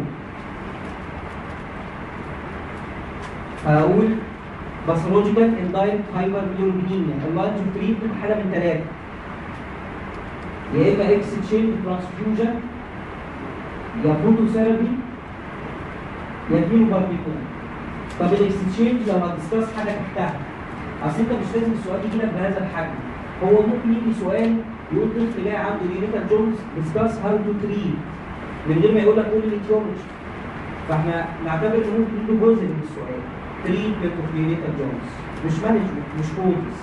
هقول باثولوجيكال اندايركت هايبر بيوليميا اللاينز اوف تريتمنت حاجه من ثلاثه يا اما اكستشينج ترانسفيوجن يا فوتوثيرابي يا فينوباربيتول طب الاكستشينج لو هتدسكاس حاجه تحتها اصل انت مش لازم السؤال يجي لك بهذا الحجم هو ممكن يجي سؤال يقول طفل جاي عنده يونيتا جونز ديسكاس هاو تو تريت من غير ما يقول لك قول لي تيولوجي فاحنا نعتبر ان ممكن يجي جزء من السؤال تريتمنت اوف يونيتا جونز مش مانجمنت مش كودز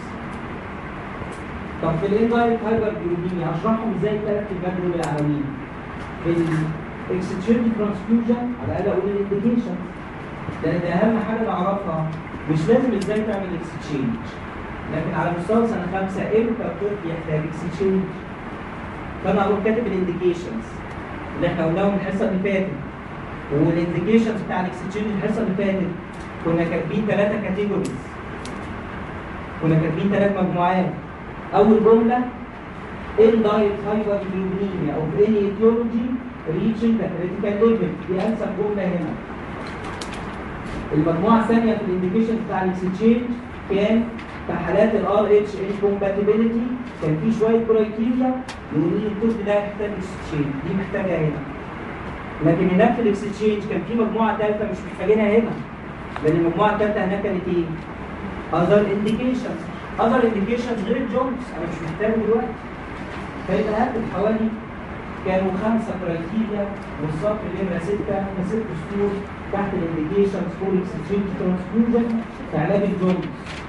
طب في الاندايركت هايبر بيولوجيا هشرحهم ازاي الثلاث كلمات دول العناوين في الاكستشينج ترانسفيوجن على الاقل اقول الانديكيشن لان ده اهم حاجه نعرفها مش لازم ازاي تعمل اكستشينج لكن على مستوى سنه خمسه امتى الطفل يحتاج اكستشينج فانا اقول كاتب الانديكيشنز اللي احنا قلناهم الحصه اللي فاتت والانديكيشنز بتاع الاكستشينج الحصه اللي فاتت كنا كاتبين ثلاثه كاتيجوريز كنا كاتبين ثلاث مجموعات اول جمله indirect hyperbilirubinemia of any etiology reaching the critical level دي انسب جمله هنا المجموعه الثانيه في الانديكيشن بتاع الاكستشينج كان في حالات الار اتش انكومباتيبيليتي كان في شويه كرايتيريا يقولوا لي الطفل ده يحتاج اكستشينج دي محتاجه هنا لكن هناك في الاكستشينج كان في مجموعه ثالثه مش محتاجينها هنا لان المجموعه الثالثه هناك كانت ايه؟ اذر انديكيشنز اذر انديكيشنز غير الجونز انا مش محتاجه دلوقتي فيبقى هاخد حوالي كانوا خمسه كرايتيريا والصف نمره سته هم ست سطور تحت الانديكيشنز فور اكستشينج ترانسفيوجن في علاج الجونز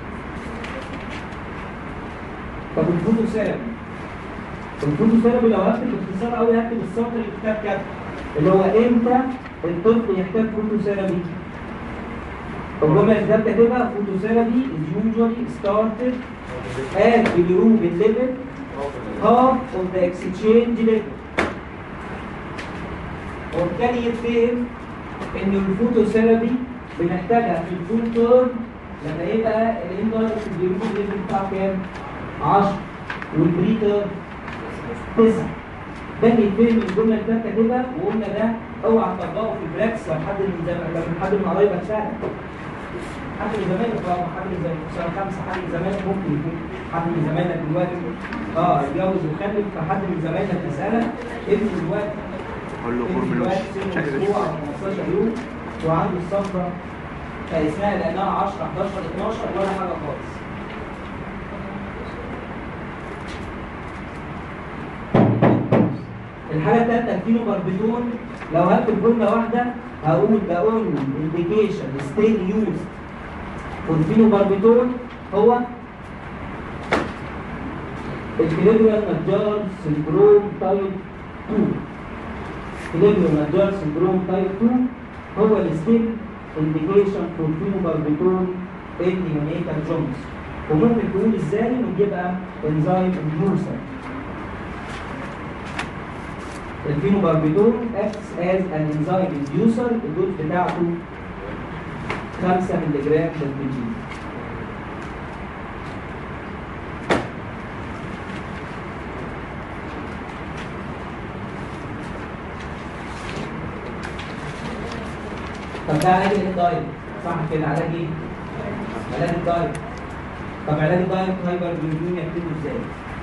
طب الفوتوثيرابي الفوتوثيرابي لو هكتب باختصار قوي هكتب السطر اللي الكتاب كاتبه اللي هو امتى الطفل يحتاج فوتوثيرابي الجمله اللي الكتاب كاتبها فوتوثيرابي is usually started at bilirubin level half of the exchange level وبالتالي يتفهم ان الفوتوثيرابي بنحتاجها في الفول تيرم لما يبقى الاندايركت بيريود ليفل بتاعه كام؟ 10 والبري تيرم 9 ده بيتفهم من الجمله اللي فاتت كده وقلنا ده اوعى تطبقه في البراكس لو حد من زمان لو من حد من قرايبك ساعدك حد من زمايلك اه حد من زمايلك في سنه خمسه حد من زمايلك ممكن يكون حد من زمايلك دلوقتي اه اتجوز وخلف فحد من زمايلك يسالك ابني دلوقتي
قول له
ابني
فورمولا
دلوقتي سنه اسبوع او 15 يوم وعنده الصفرة فاسمها لانها 10 11 12 ولا حاجه خالص الحاجه الثالثه الفينوباربيتون لو هكتب جمله واحده هقول the only indication still used for فينوباربيتون هو الكليبريال نجار سندروم تايب 2 كليبريال نجار سندروم تايب 2 هو الستيل انديكيشن فور فينوباربيتون ان نيونيتال جونز وممكن تقول ازاي انه بيبقى انزيم انديوسر الفينوباربيتون acts as an enzyme inducer الدوز بتاعته 5 مللي جرام بالملي طب ده علاج الدايت صح كده علاج ايه؟ علاج الدايت طب علاج الدايت هايبر جلوكيميا بتبقى ازاي؟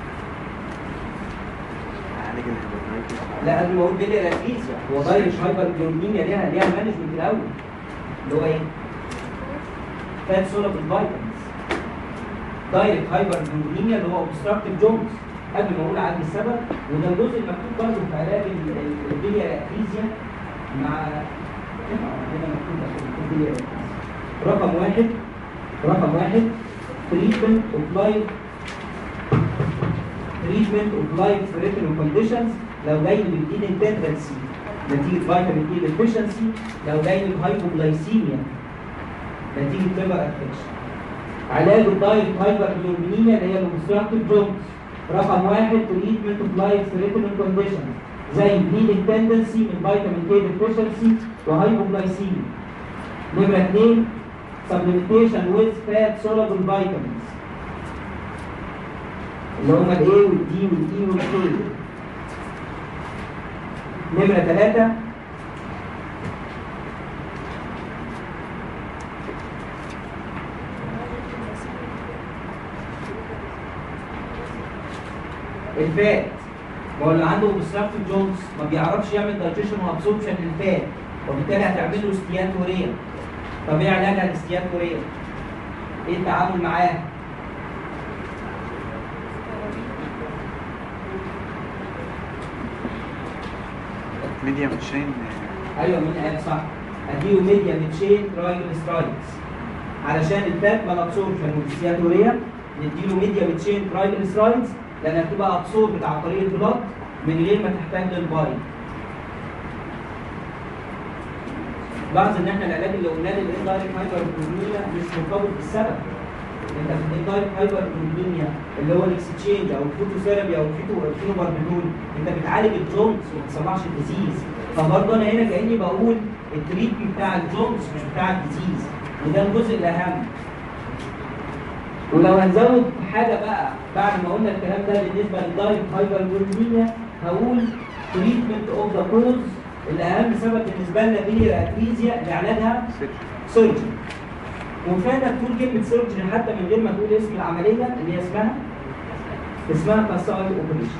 عالج الهيباتايتس
لا قبل ما اقول بيلي ركيزيا هو دايركت هايبر جلوكيميا ليها ليها مانجمنت الاول اللي هو ايه؟ فات سولاب الفيتامينز دايركت هايبر جلوكيميا اللي هو اوبستراكتيف جونز قبل ما اقول عن السبب وده الجزء المكتوب برضه في علاج ال- ال- البيلي ركيزيا مع هنا مكتوب عشان البيلي ركيزيا رقم واحد رقم واحد treatment of life treatment of life threatening conditions لو جاي بالإيدن تندنسي نتيجة فيتامين اي deficiency لو جاي بهايبوغلايسيميا نتيجة ليفر افكشن علاج الدايت هايبرجلوبينيميا اللي هي الاوبستراكتيف جونز رقم واحد تريتمنت اوف لايف ثريتنينج كونديشن زي بليدنج تندنسي من فيتامين كي ديفيشنسي وهايبوغلايسيميا نمرة اثنين supplementation with fat soluble vitamins اللي هم الاي والدي والاي والكي نمرة ثلاثة الفات ما هو اللي عنده اوبستراكتيف جونز ما بيعرفش يعمل دايجيشن وابسوربشن للفات وبالتالي هتعمل له استياتوريا طب ايه علاجها الاستياتوريا؟ ايه التعامل معاها؟
ميديم تشين
ايوه مين قال صح اديله ميديا تشين ترايجليسرايدز علشان الفات ما ابسوربشن والسياتوريا نديله ميديا تشين ترايجليسرايدز لانها بتبقى ابسوربت عن طريق البلاد من غير ما تحتاج للباي لاحظ ان احنا العلاج اللي قلناه للاندايركت هايبر مش مرتبط بالسبب انت في الاندايركت هايبر اللي هو الاكستشينج او الفوتوثيرابي او الفيتو الفينوباربيتول انت بتعالج الجونز وما بتصلحش الديزيز فبرضه انا هنا كاني بقول التريتمنت بتاع الجونز مش بتاع الديزيز وده الجزء الاهم ولو هنزود حاجه بقى بعد ما قلنا الكلام ده بالنسبه للدايركت هايبر هقول تريتمنت اوف ذا كوز اللي اهم سبب بالنسبه لنا بيلي اتريزيا لعلاجها سيرجري وكانت تقول كلمه سيرجري حتى من غير ما تقول اسم العمليه اللي هي اسمها اسمها كاساي اوبريشن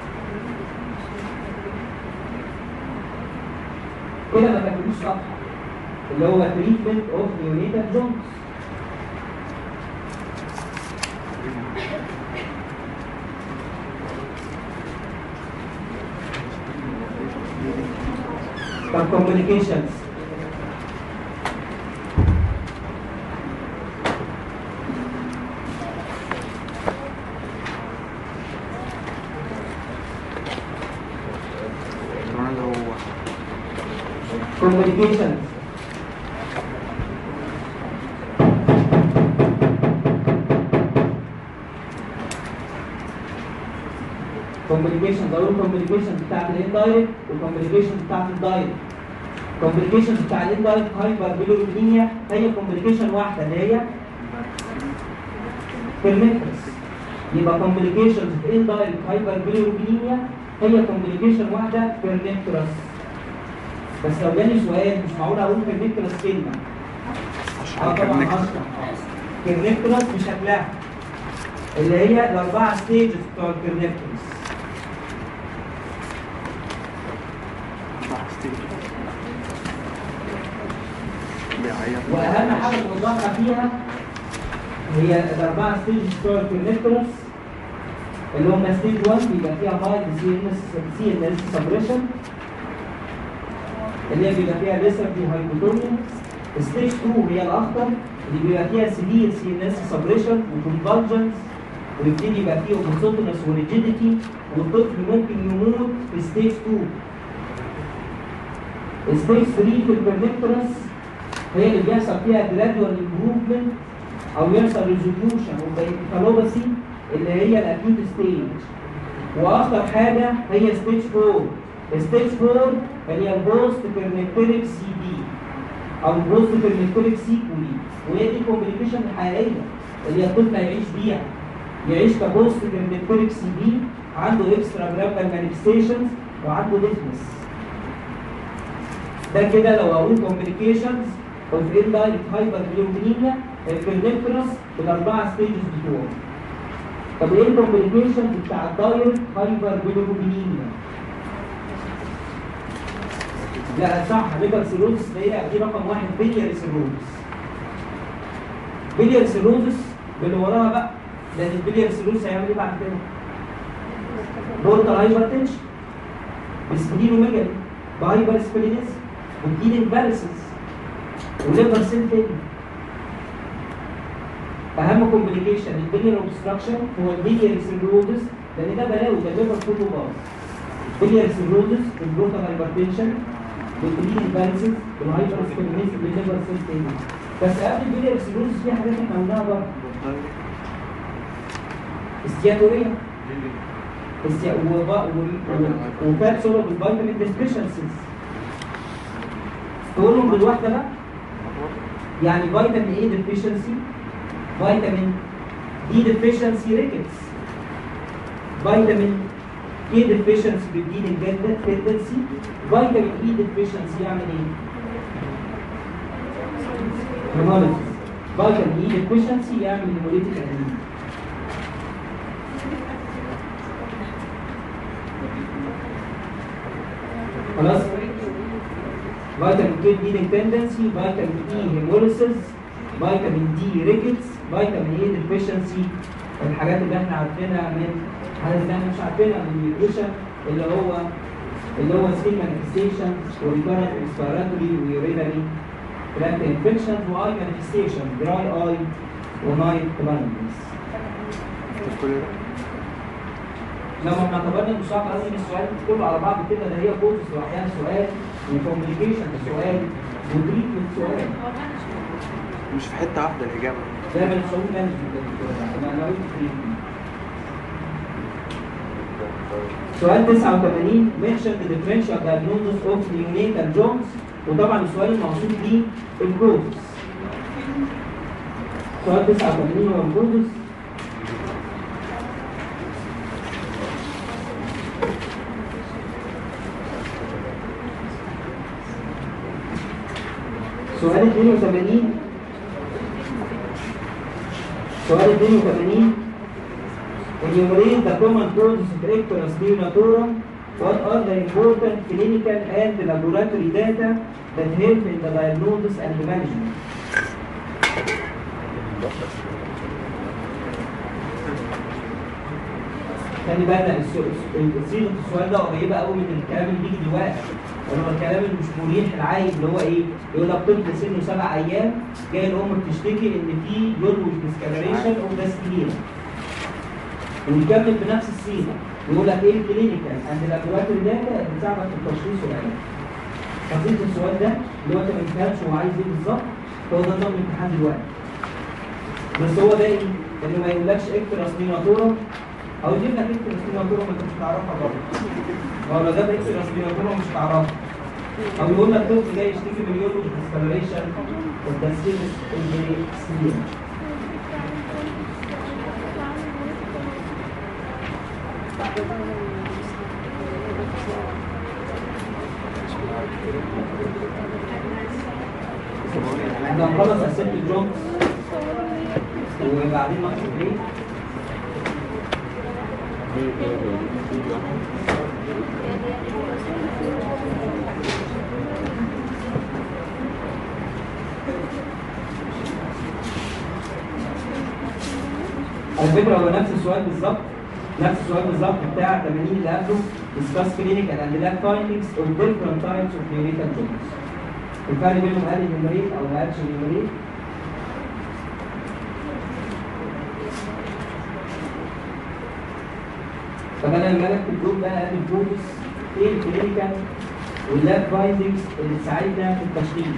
كده ما تاكلوش صفحه اللي هو تريتمنت اوف نيونيتال جونز طب communications
طبعا اللي هو
communications communications اقول communications بتاعت الاندايركت والcommunications بتاعت الدايركت communications بتاع الاندايركت هايبر بيلورينيا هي communication واحده اللي هي permetters يبقى communications في indirect هايبر بيلورينيا هي communication واحده permetters بس لو جالي سؤال مش معقول اقول permetters كلمه اه طبعا هشرح كيرنيكترس بشكلها اللي هي الاربعه ستيجز بتوع الكيرنيكترس
بيعيط
واهم حاجه توضحها فيها هي الاربعه ستيجز بتوع الكيرنيكترس اللي هم ستيج 1 بيبقى فيها مايلد سي ان اس سي ان اس سبريشن اللي هي بيبقى فيها ليسرتي هايبوتونيا ستيج 2 هي الاخطر اللي بيبقى فيها سيفير سي ان اس سبريشن وكونفالجنس ويبتدي يبقى فيه اوبوسوتونس وريجيديتي والطفل ممكن يموت في ستيج 2 ستيج 3 في البرنكترس هي اللي بيحصل فيها جرادوال امبروفمنت او يحصل ريزوليوشن وبيتكالوباسي اللي هي الاكيوت ستيج واخطر حاجه هي ستيج 4 ستيج 4 اللي هي البوست بيرنكتريك سي بي او البوست بيرنكتريك سيكولي وهي دي الكومبليكيشن الحقيقيه اللي هي الطفل هيعيش بيها يعيش كبوست بيرنكتريك سي بي عنده اكسترا جرافيكال مانيفستيشنز وعنده ديفنس ده كده لو اقول كومبليكيشنز اوف اندايركت هايبر بيومينيا البرنكترس بالاربعه ستيجز بتوعه طب ايه الكومبليكيشنز بتاع الدايركت هايبر بيومينيا لا صح ليبر سيروزس ده هي دي رقم واحد بيليار سيروزس بيليار سيروزس باللي وراها بقى لان البيليار سيروزس هيعمل ايه بعد كده؟ بورتال هايبر تنشن بسبلينوميجالي بهايبر سبلينيزم وكيلينج بالسز وليفر سيل فيلير اهم كومبليكيشن البيليار اوبستراكشن هو البيليار سيروزس لان ده بلاوي ده ليفر كله باظ بيليار سيروزس البروتال هايبرتنشن بالبليدنج بالسز بالهايبر سبلينيزم بالليفر سيل فيلير بس قبل البيليار سيروزس في حاجات احنا قلناها برضه استياتوريا استيا وب- و- و- وفات سولو بالفيتامين ديفيشنسيز تقولهم بالواحده بقى يعني فيتامين اي ديفيشنسي فيتامين دي ديفيشنسي ريكتس فيتامين كي ديفيشنسي بالدين تندنسي فيتامين اي ديفيشنسي يعمل ايه؟ هيموليزيس فيتامين اي ديفيشنسي يعمل هيموليتيك انيميا خلاص فيتامين كي دي تندنسي فيتامين اي هيموليسيس فيتامين دي ريكتس فيتامين اي ديفيشنسي الحاجات اللي احنا عارفينها من الحاجات اللي احنا مش عارفينها من النيوتريشن اللي هو اللي هو سكين مانيفستيشن وريكارنت ريسبيراتوري ويورينري تراكت انفكشن واي مانيفستيشن دراي اي ونايت بلايندنس
كل ده
لما احنا اعتبرنا انه صعب قوي ان السؤال كله على بعض كده ده هي كورس لوحدها سؤال وكوميونيكيشن سؤال وتريتمنت سؤال
مش في حته واحده الاجابه
دايما الصعود مانجمنت انا انا قلت تريتمنت سؤال 89 mention the differential diagnosis of neonatal Jones وطبعا السؤال المقصود بيه الكوز سؤال 89 هو الكوز سؤال 82 سؤال 82 enumerate the common causes of icterus neonatorum what are the important clinical and laboratory data that help in the diagnosis and the management خلي بالنا السو- صيغه السؤال ده قريبه قوي من الكلام اللي بيجي دلوقتي اللي هو الكلام اللي مش مريح العايب اللي هو ايه؟ يقول لك طفل سنه سبع ايام جاي الام بتشتكي ان في يلوج ديسكالريشن اوف ذا سكليرا ويكمل بنفس الصيغه يقول لك ايه الكلينيكال اند لابوراتوري داتا اللي بتساعدك في التشخيص والعلاج قضيه السؤال ده اللي هو انت ما تفهمش هو عايز ايه بالظبط هو ده نظام الامتحان دلوقتي بس هو ده ايه؟ انه ما يقولكش اكترس نيناتورم او يجيب لك اكترس نيناتورم انت مش هتعرفها برضه هو لو جاب اكترس نيناتورم مش هتعرفها او يقول لك طفل جاي يشتكي من يورو ديسكالريشن والتنسيق السليم احنا هنخلص اسئله الجونز وبعدين ناخد بريك على فكره هو نفس السؤال بالظبط نفس السؤال بالظبط بتاع 80 اللي قبله discuss clinical and lab findings of different types of neonatal jaundice الفرق بينهم هل النيومريت او ما قالش النيومريت طب انا لما اكتب جروب بقى ادي الجروبس ايه الكلينيكال واللاب فايندنجز اللي تساعدنا في التشخيص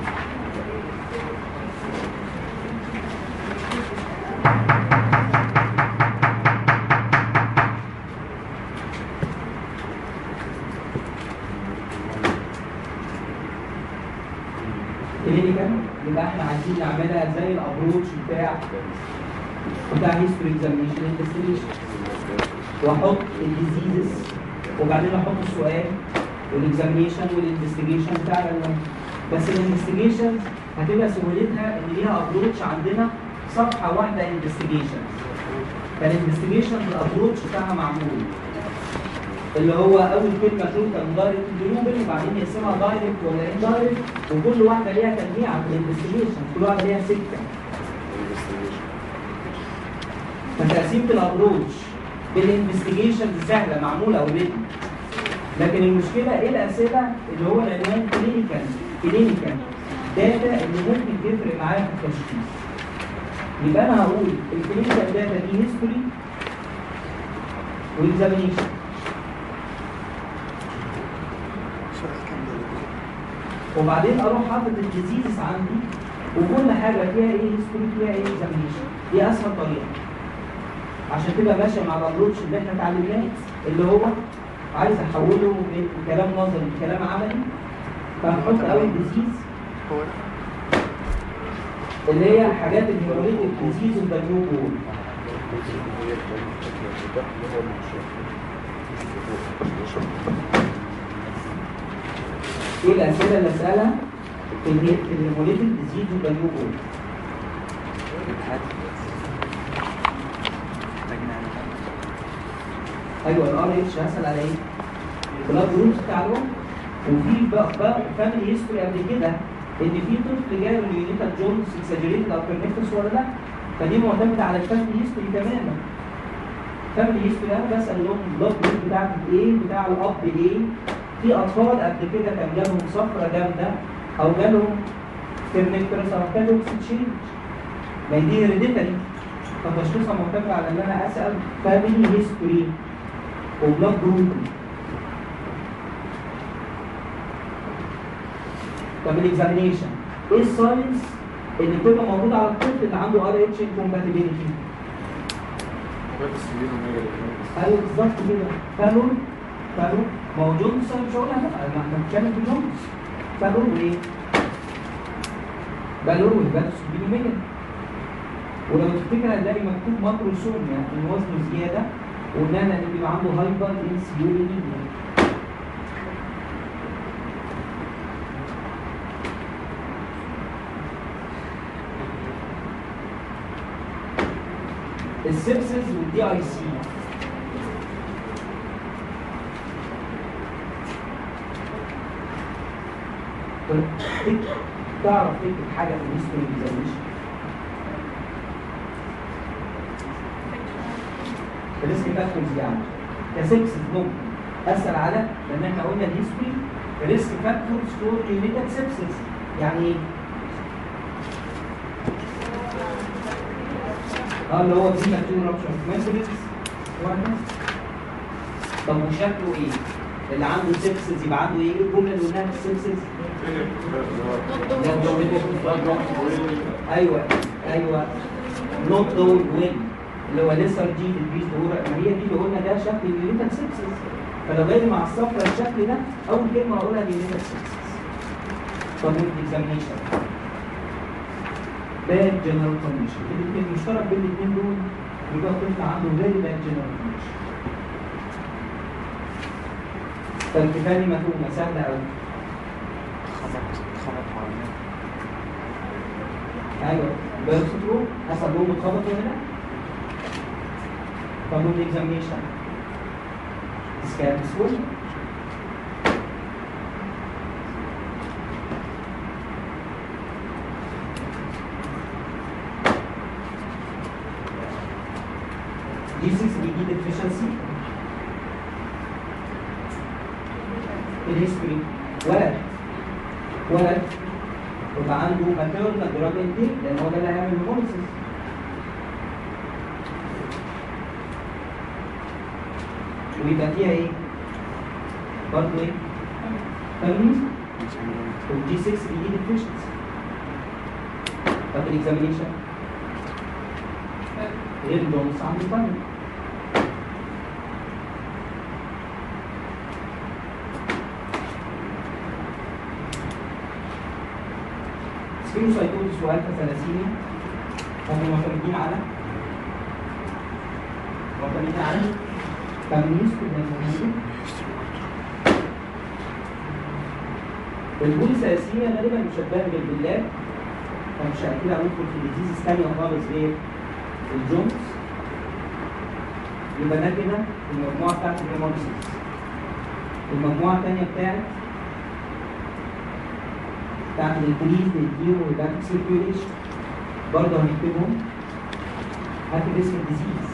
كلينيكال يبقى احنا عايزين نعملها زي الابروتش بتاع بتاع هيستوري اكزامينشن انفستيجيشن واحط الديزيزز وبعدين احط السؤال والاكزامينشن والانفستيجيشن بتاع العنوان بس الانفستيجيشن هتبقى سهولتها ان ليها ابروتش عندنا صفحه واحده انفستيجيشن فالانفستيجيشن الابروتش بتاعها معمول اللي هو اول كلمه تقول كان دايركت جلوبال وبعدين يقسمها دايركت ولا اندايركت وكل واحده ليها تنويع في الانفستيجيشن كل واحده ليها سكه فتقسيمه الابروتش بالانفستيجيشن سهله معموله اوريدي لكن المشكله ايه الاسئله اللي هو العنوان كلينيكال كلينيكال داتا اللي ممكن تفرق معايا في التشخيص يبقى انا هقول الكلينيكال داتا دي هيستوري واكزامينيشن
سؤال كام ده دكتور؟
وبعدين اروح حاطط الديزيزز عندي وكل حاجه فيها ايه هيستوري فيها ايه اكزامينيشن دي اسهل طريقه عشان تبقى ماشيه مع الابروتش اللي احنا اتعلمناه اللي هو عايز احوله من كلام نظري لكلام عملي فهنحط اول ديزيز
هو
اللي هي حاجات الهيموريتك ديزيز اوف ذا نيو بورن ايه الاسئله اللي اسالها في الهي- في الهيموريتك ديزيز اوف ذا نيو بورن
محتاجين نعمل
ايوه الار اتش هسال على ايه؟ البلاد جروبس بتاع الام وفي بقى بقى فاميلي هيستوري قبل كده ان في طفل جاله نيونيتال جونز اكساجريتد او كورنيكتس ولا لا فدي معتمده على الفاميلي هيستوري تماما فاميلي هيستوري انا بسال لهم البلاد جروب بتاعك ايه بتاع الاب ايه في اطفال قبل كده كان جالهم صفرة جامده او جالهم كورنيكتس او كانوا تشينج ما هي دي هيريديتري فتشخيصها معتمد على ان انا اسال فاميلي هيستوري وبلاد جروب طب الاكزامينيشن ايه الساينس اللي بتبقى موجوده على الطفل اللي عنده ار اتش انكومباتيبيلتي ايوه بالظبط كده فالون فالون ما هو جونز أنا مش هقولها بقى ما احنا بنتكلم في جونز فالون وايه؟ بالون والباتوس بينوميا ولو تفتكر هتلاقي مكتوب ماكروسوم يعني ان وزنه زياده وقلنا ان بيبقى عنده هايبر انسيولينيميا السبسز والدي اي سي تعرف تكتب حاجه في الهيستوري اكزامينشن الريسك فاكتورز يعني كسبسز ممكن اسال على لان احنا قلنا الهيستوري ريسك فاكتورز فور يونيتال سبسز يعني ايه؟ اه اللي هو دي ماتيور رابشر ماتريكس وهكذا طب وشكله ايه؟ اللي عنده سبسز يبقى عنده ايه؟ الجمله اللي قلناها في السبسز ايوه ايوه نوت دول وين اللي هو لسر جي ديكريز ما هي دي اللي قلنا ده شكل اليونيتال سبسز فلو جاي مع الصفرة الشكل ده اول كلمه هقولها اليونيتال سبسز طب الاكزامينشن باد جنرال كونديشن الاثنين مشترك بين الاثنين دول يبقى الطفل عنده فيري باد جنرال كونديشن فالكفايه مفهومه سهله قوي
خبط خبط معانا
ايوه بيرسطرو حصل لهم اتخبط ولا لا؟ قانون الاكزامينشن سكان سكول دي 6 بيجي ديفيشنسي الهيستوري ولد ولد يبقى عنده ماتيرنال دراج انتيك لان هو ده اللي هيعمل هيموليسيس ويبقى فيها ايه؟ برضه ايه؟ تمييز والجي 6 بيجي ديفيشنسي طب الاكزامينيشن غير الجونس عنده فن سبيروسايتوزس والفا ثلاسيميا هم معتمدين على معتمدين على تمييز في الموجود البوليس الثلاسيميا غالبا مشبهه بالبلاد فمش اكيد هندخل في ديزيز ثانيه خالص غير الجونز يبقى ده كده المجموعه بتاعت الهيموليسيس المجموعه الثانيه بتاعت بتاعت الانكريز للديو والباك سيركيوليشن برضه هنكتبهم هكتب اسم الديزيز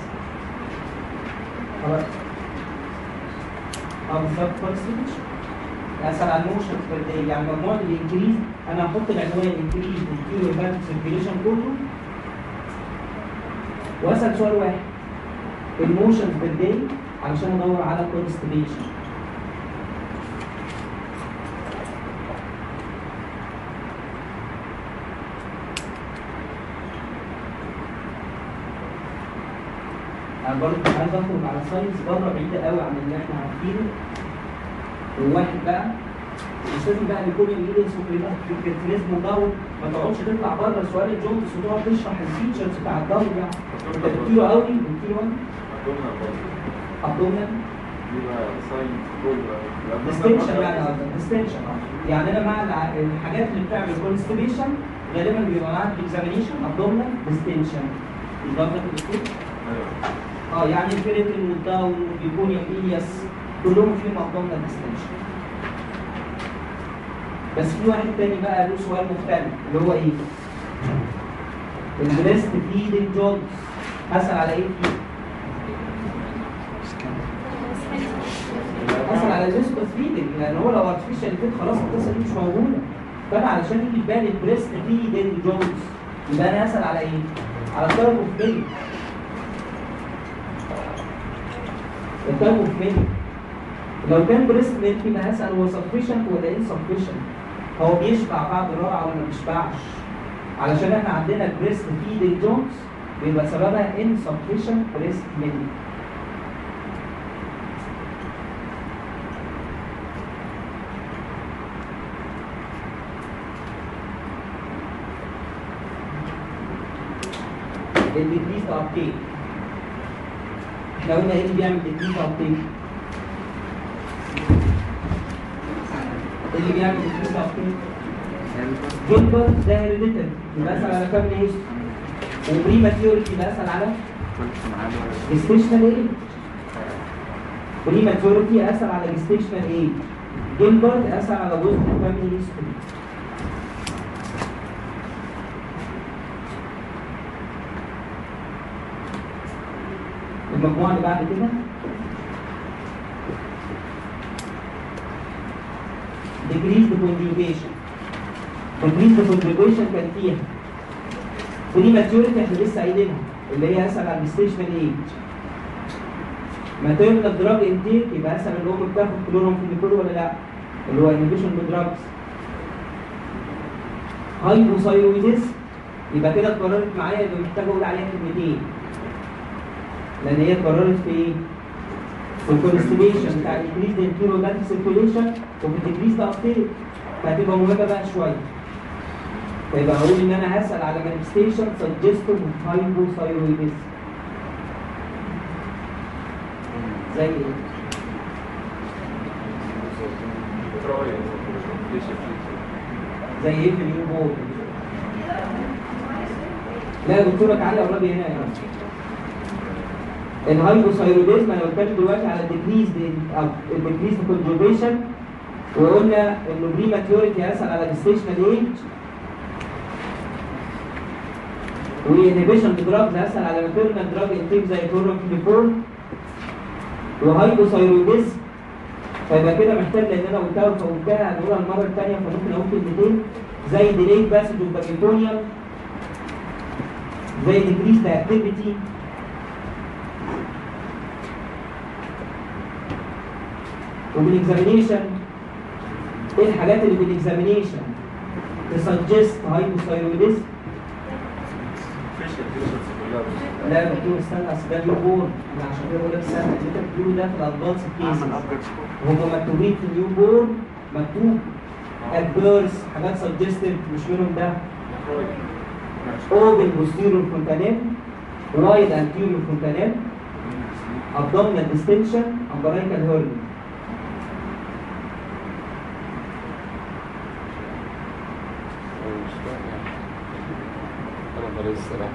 خلاص اه بالظبط كونستيبيشن اسال عن الموشن بير يعني مجموعه الانكريز انا هحط العنوان انكريز للديو والباك سيركيوليشن كله واسال سؤال واحد الموشن بير داي علشان ادور على كونستيبيشن انا برضه مش عايز اخرج على ساينس بره بعيده قوي عن اللي احنا عارفينه والواحد بقى مش لازم بقى يكون الايدنس والكريتينيزم والضوء ما تقعدش تطلع بره سؤال الجونز وتقعد تشرح الفيتشرز بتاع الضوء يعني انت بتكيله قوي بتكيله ابدومينال ديستنشن يعني قصدك ديستنشن يعني انا مع الع- الحاجات اللي بتعمل كونستيبيشن غالبا بيبقى معاك اكزامينيشن ابدومينال ديستنشن مش ده قصدك الدكتور؟ اه يعني الفيريتين والداون والبيكونيا والإياس كلهم فيهم ابدومينال ديستنشن بس في واحد تاني بقى له سؤال مختلف اللي هو ايه؟ البريست فيدنج جونز هسأل على ايه فيه؟ هسأل على الريسبس فيدنج لان هو لو ارتفيشال فيد خلاص القصه دي مش موجوده فانا علشان يجي في بالي البريست فيدنج جونز يبقى انا هسأل على ايه؟ على التايب اوف ميلك التايب اوف ميلك لو كان بريست ميلك يبقى هسأل هو سفيشنت ولا انسفيشنت هو بيشبع بعد الرضع ولا ما بيشبعش علشان احنا عندنا البريست فيدنج جونز بيبقى سببها insufficient بريست ميلك الديكريز ابتيك احنا قلنا ايه اللي بيعمل ديكريز ابتيك اللي بيعمل ديكريز ابتيك جولبر ده هيريديتري يبقى اسال على فاميلي هيستوري وبريماتيوريتي يبقى اسال على جستيشنال ايج بريماتيوريتي اسال على جستيشنال ايج جولبر اسال على جزء فاميلي هيستوري المجموعة اللي بعد كده decreased conjugation decreased conjugation كان فيها prematurity احنا لسه قايلينها اللي هي اسال على الستيشن ايج maternal drug intake يبقى اسال الام بتاخد كلورهم في الكل ولا لا اللي هو inhibition بدراجز هايبوثايرويدز يبقى كده اتكررت معايا يبقى محتاج اقول عليها كلمتين لان هي اتكررت في ايه؟ في الكونستيبيشن بتاع الانكريز انتيروجاتيك سيركيوليشن وفي الديكريز ابتيك فهتبقى مهمه بقى شويه فيبقى هقول ان انا هسال على مانيفستيشن سجستيف هايبوثايرويدز زي ايه؟ زي ايه في اليوم بول لا يا دكتوره تعالي قربي هنا يا جماعه الهايبوثايروديزم انا بتكلم دلوقتي على الديكريز الديكريز كونجوجيشن وقلنا انه بريماتيوريتي هيسال على الستيشنال ايج وانهبيشن دراجز هيسال على ماتيرنال دراج انتيك زي كلورامفينيفورم وهايبوثايروديزم فيبقى كده محتاج لان انا قلتها وقلتها هنقولها المره الثانيه فممكن اقول كلمتين زي ديلي باسج اوف ذا ميتونيوم زي ديكريس ذا اكتيفيتي وبالاكزامينيشن ايه الحاجات اللي بالاكزامينيشن تسجست هايبوثايرويدزم لا يا دكتور استنى اصل ده نيو بورن انا عشان كده بقول لك استنى اللي انت بتقوله ده في الادفانس كيسز
اعمل ابجريد سكور
هم مكتوبين في النيو بورن مكتوب ادفيرس حاجات سجستيف مش منهم ده اوبن بوستيريور فونتانيل رايد انتيريور فونتانيل abdominal distension umbilical hernia
انا مريض الصراحه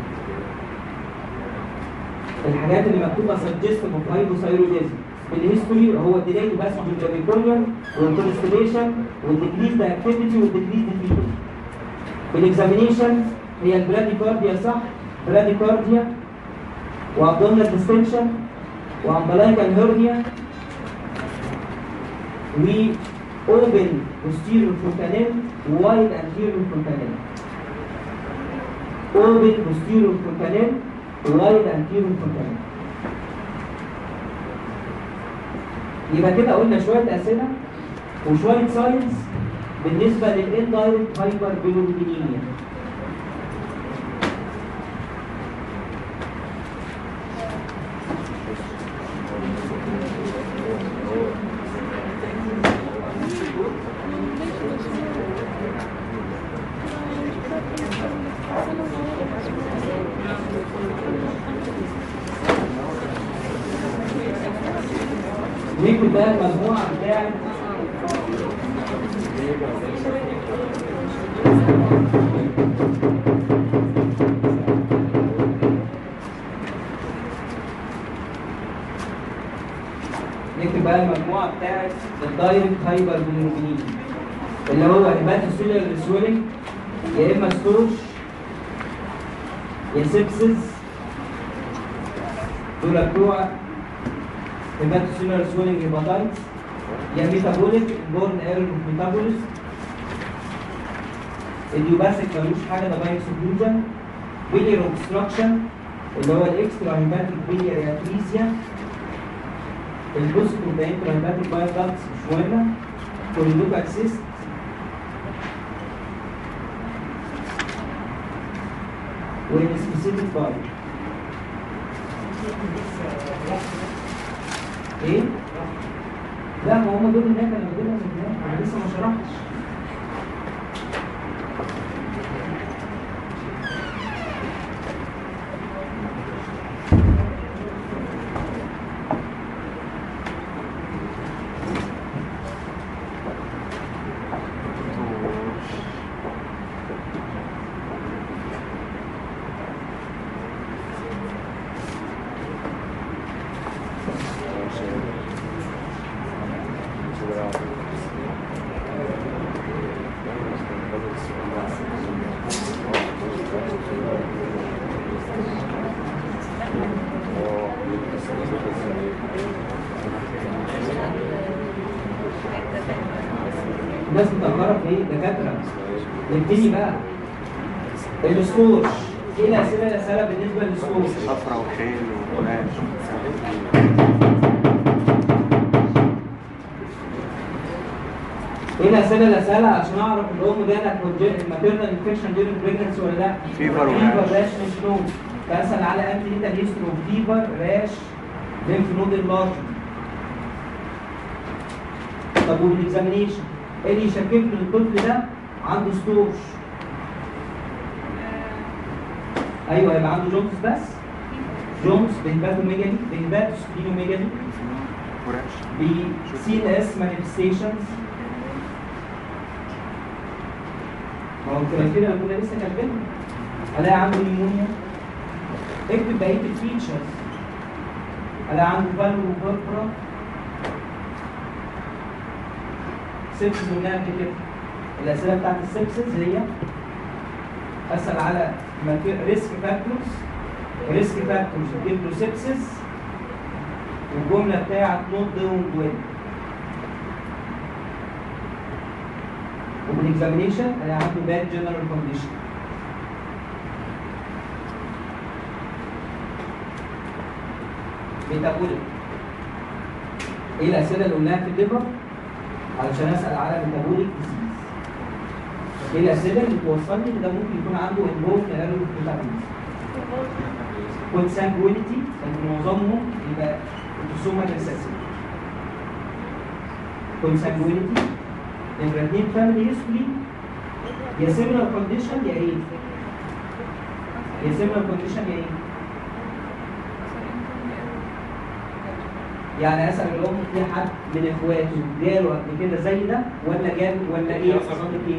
الحاجات اللي مكتوبه سجستيف اوف هايبوثايروديزم بالهيستوري هو ديلي بس بالجابيكوليوم والكونستليشن والديكريز ذا اكتيفيتي والديكريز ذا فيتو بالاكزامينيشن هي البراديكارديا صح براديكارديا وابدومينال ديستنشن وامبلايكال هيرنيا و اوبن posterior fontanelle wide anterior fontanelle open posterior fontanelle wide anterior fontanelle يبقى كده قلنا شويه اسئله وشويه ساينس بالنسبه للاندايركت هايبر بيلوبينيميا نيجي بقى المجموعه بتاعت نكتب بقى المجموعه بتاعت الدايركت هايبر بيلوبينيميا اللي هو هيباتوسيلر سويلنج يا اما ستورش يا سيبسز دول بتوع هيباتوسيلر سويلنج هيباتايتس يا ميتابوليك بورن ايرور ميتابوليس اليوباسيك ملوش حاجه ده بايكس اوكلوجن بيلير اوبستراكشن اللي هو الاكسترا هيباتيك بيلير اتريزيا البوست انترا هيباتيك بايوباتس مش مهمه كوليدوكال سيست والسبيسيفيك بايو ايه؟ لا ما هم دول هناك انا بديلهم هناك انا لسه ما شرحتش الناس متأخرة في ايه؟ دكاترة نبتدي بقى السكورش ايه الأسئلة اللي أسألها بالنسبة للسكورش؟
صفرة وخيل وقماش
ايه الأسئلة اللي أسألها عشان أعرف الأم جالك ماتيرنال انفكشن ديورنج بريجنسي ولا لا؟
فيفر وراش.
فيفر راش مش نود بسأل على أنتي ليتال هيسترو فيفر راش ليمف نود انلارجمنت طب والاكزامينيشن ايه اللي يشكك لي الطفل ده عنده ستورش ايوه يبقى عنده جونز بس جونز بهباتوميجالي بهباتوسبلينوميجالي
وراش
بسي ان اس مانيفستيشنز ما هو الكرايتيريا اللي كنا لسه كاتبينها الاقي عنده نيمونيا اكتب بقيه الفيتشرز الاقي عنده فالو وفربرا سيبسز قلناها قبل كده الاسئله بتاعت السيبسز هي اسال على ريسك فاكتورز ريسك فاكتورز تجيب له سيبسز والجمله بتاعت نوت دوينج ويل وبالاكزامينيشن انا عنده باد جنرال كونديشن ميتابوليك ايه الاسئله اللي قلناها في الليفر علشان اسال على ميتابوليك ديزيز ايه الاسئله اللي توصلني ان ده ممكن يكون عنده انفولد ايرور فيتامينز كونسانجوينيتي لان معظمهم يبقى اوتوسومال ريسيسيف كونسانجوينيتي نمرة اتنين فاميلي هيستوري يا سيميلار كونديشن يا ايه؟ يا سيميلار كونديشن يا ايه؟ يعني اسال الام في حد من اخواته جاله قبل كده زي ده ولا جال ولا ايه حصل لك ايه؟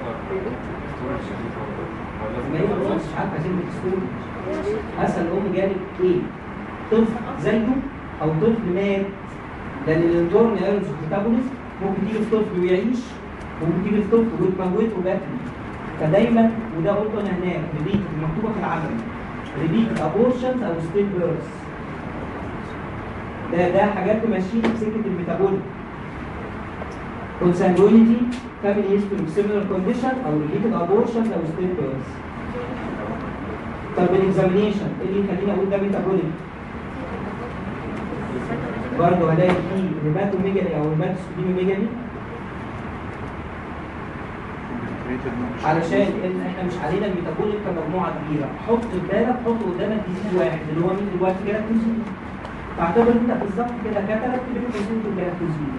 ما هي خلاص مش عارفه كلمه ستوري اسال الام جالك ايه؟ طفل زيه او طفل مات لان الانتورن ايرز ميتابوليزم ممكن تيجي في طفل ويعيش وممكن تيجي في طفل وتموته بدري فدايما وده قلته انا هناك ريبيت مكتوبه في العمل ريبيت ابورشنز او ستيل بيرث ده ده حاجات تمشيك في سكه الميتابوليك consanguinity family history of similar condition او related abortions او ستيل بيرث طب الاكزامينيشن ايه اللي يخليني اقول ده ميتابوليك برضه هلاقي فيه هيباتوميجالي او هيباتوسبلينوميجالي علشان ان احنا مش علينا الميتابوليك كمجموعه كبيره حط في بالك حط قدامك ديزيز واحد اللي هو مين دلوقتي جلاكتوزين فاعتبر انت بالظبط كده كتلت بين قوسين الجلاكتوزين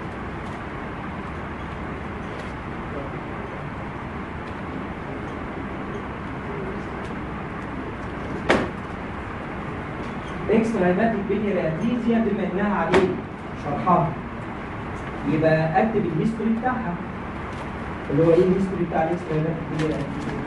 اكسترا هيباتيك بيليارياتريزيا بما انها عليه شرحها يبقى اكتب الهيستوري بتاعها اللي هو ايه الهيستوري بتاع الاكسترا هيباتيك بيليارياتريزيا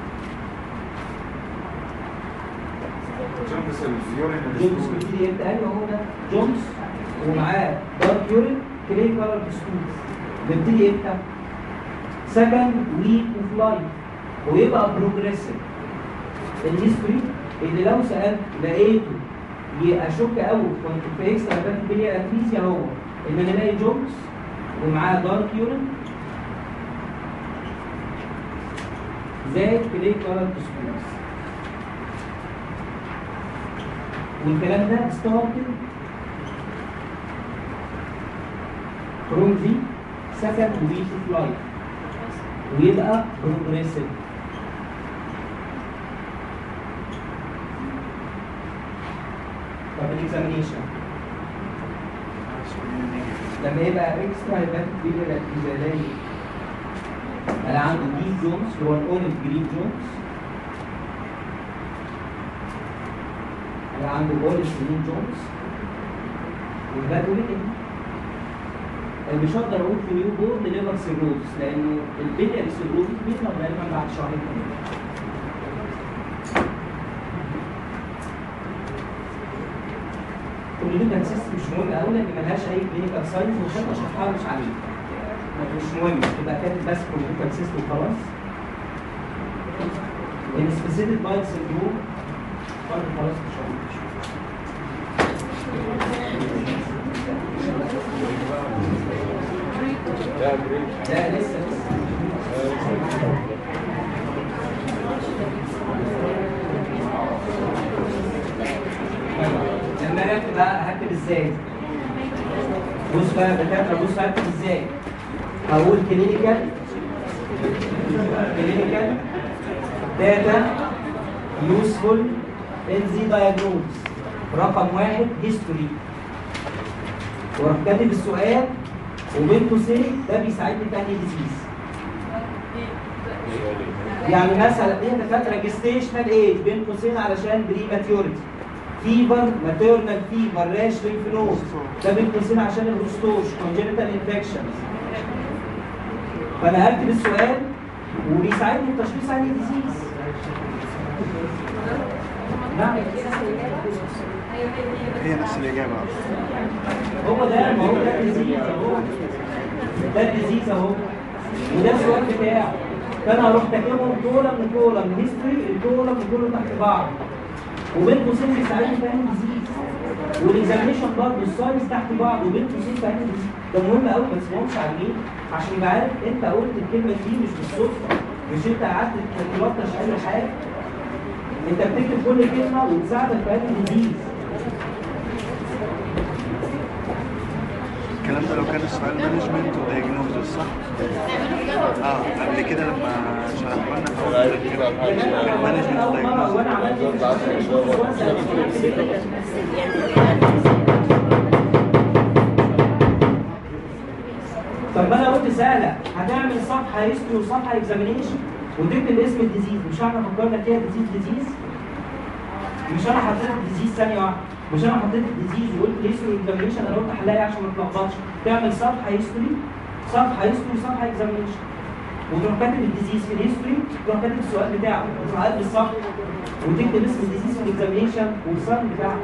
جنبس اليورين
جونز بيبتدي امتى ايوه هو ده جونز ومعاه دارك يورين كلي كولر بسكوت بيبتدي امتى؟ سكند ويك اوف لايف ويبقى بروجريسيف الهيستوري اللي لو سالت لقيته اشك قوي كنت في اكسترا بكتيريا اتريزيا هو ان انا الاقي جونز ومعاه دارك يورين زائد كلي كولر بسكوت والكلام ده ستارتد فروم ذي سكند ويك اوف لايف ويبقى بروجريسيف طب الاكزامينيشن لما يبقى اكسترا هيباتيك بيلير اتيزالي انا عندي دي جونز اللي هو الاونت جرين جونز انا عندي بوليس جرين جونز وده كوليتين مش هقدر اقول في نيو بورن ليفر سيروز لانه البيلير سيروز بيطلع غالبا بعد شهرين كمان كل ده سيستم مش مهم قوي لان ملهاش اي كلينيكال ساينس وشرط شرحها مش عليه مش مهم تبقى كاتب بس كلينيكال سيستم وخلاص ان سبيسيفيك بايت سندروم برضه خلاص مش هقول
لا بريك
لا لسه لسه لما انا اكتب بقى هكتب ازاي؟ بص بقى يا دكاتره بص هكتب ازاي؟ هقول كلينيكال كلينيكال داتا يوسفول ان زي دايجنوز رقم واحد هيستوري واروح كاتب السؤال وبين قوسين ده بيساعدني في انهي ديزيز يعني مثلا ايه دكاتره جستيشنال ايج بين قوسين علشان بري ماتيوريتي فيبر ماتيرنال فيبر راش ليمف نود ده بين قوسين عشان الهستوش كونجنتال انفكشنز فانا هكتب السؤال وبيساعدني في تشخيص انهي ديزيز نعم
هي نفس الإجابة
هو ده ما هو ده الديزيز اهو ده الديزيز اهو وده السؤال بتاعه فانا هروح كاتبهم كولم لكولم هيستوري الكولم لكولم تحت بعض وبين قوسين بيساعدني في انهي ديزيز والاكزامينشن برضه الساينس تحت بعض وبين قوسين في انهي ديزيز ده مهم قوي ما تسيبهمش على اليمين عشان يبقى عارف انت قلت الكلمه دي مش بالصدفه مش انت قعدت تلطش اي حاجه انت بتكتب كل كلمه وتساعدك في هذا الديزيز
الكلام ده لو كان السؤال مانجمنت ودايجنوزس صح؟ اه قبل كده لما شرحوا لنا في اول الكلام كان مانجمنت
اول مره وانا عملت طب ما انا قلت سهله هتعمل صفحه هيستوري وصفحه اكزامينيشن وتكتب اسم الديزيز مش احنا فكرنا فيها ديزيز ديزيز مش انا حطيت الديزيز ثانيه واحده مش انا حطيت الديزيز وقلت هيستوري اكزامينيشن انا قلت هلاقي عشان ما تلخبطش تعمل صفحه هيستوري صفحه هيستوري صفحه اكزامينيشن وتروح كاتب الديزيز في الهيستوري تروح كاتب السؤال بتاعه وتروح قلب الصفحه وتكتب اسم الديزيز في الاكزامينيشن والسؤال بتاعه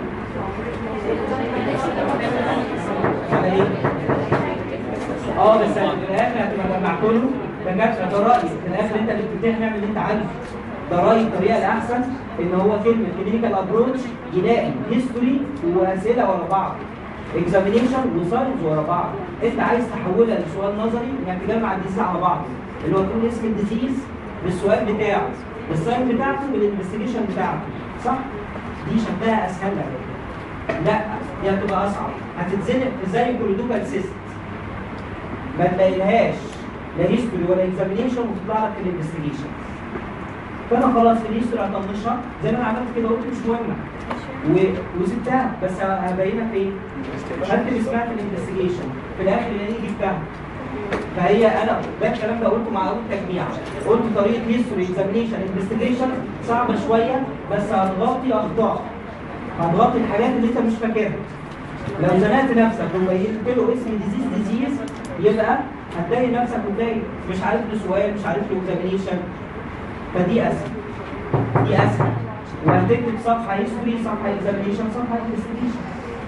على ايه؟ اه بس في الاخر هتبقى جمعت له دكاتره ده رايي في الاخر انت اللي بتمتحن اعمل اللي انت عايزه ده رايي الطريقه الاحسن ان هو كلمه كلينيكال ابروتش يلاقي هيستوري واسئله ورا بعض اكزامينيشن وساينز ورا بعض انت عايز تحولها لسؤال نظري انك تجمع الديزيز على بعض اللي هو تقول اسم الديزيز بالسؤال بتاعه بالساين بتاعته بالانفستيجيشن بتاعته صح؟ دي شكلها اسهل لك لا دي هتبقى اصعب هتتزنق زي كولودوكال سيست ما تلاقيلهاش لا هيستوري ولا اكزامينيشن وتطلع لك في الانفستيجيشن فانا خلاص في الهيستوري هطنشها زي ما انا عملت كده قلت مش مهمه و... وسبتها بس هبينها فين؟ هكتب اسمها في الانفستيجيشن في الاخر اللي جبتها فهي انا ده الكلام ده قلته مع اول تجميع قلت طريقه هيستوري اكزامينيشن انفستيجيشن صعبه شويه بس هتغطي اخطاء هتغطي الحاجات اللي انت مش فاكرها لو زنقت نفسك وبينت له اسم ديزيز ديزيز يبقى هتلاقي نفسك وتلاقي مش عارف له سؤال مش عارف له اكزامينيشن فدي اسهل دي اسهل وهتكتب صفحه هيستوري صفحه اكزامينيشن صفحه انفستيجيشن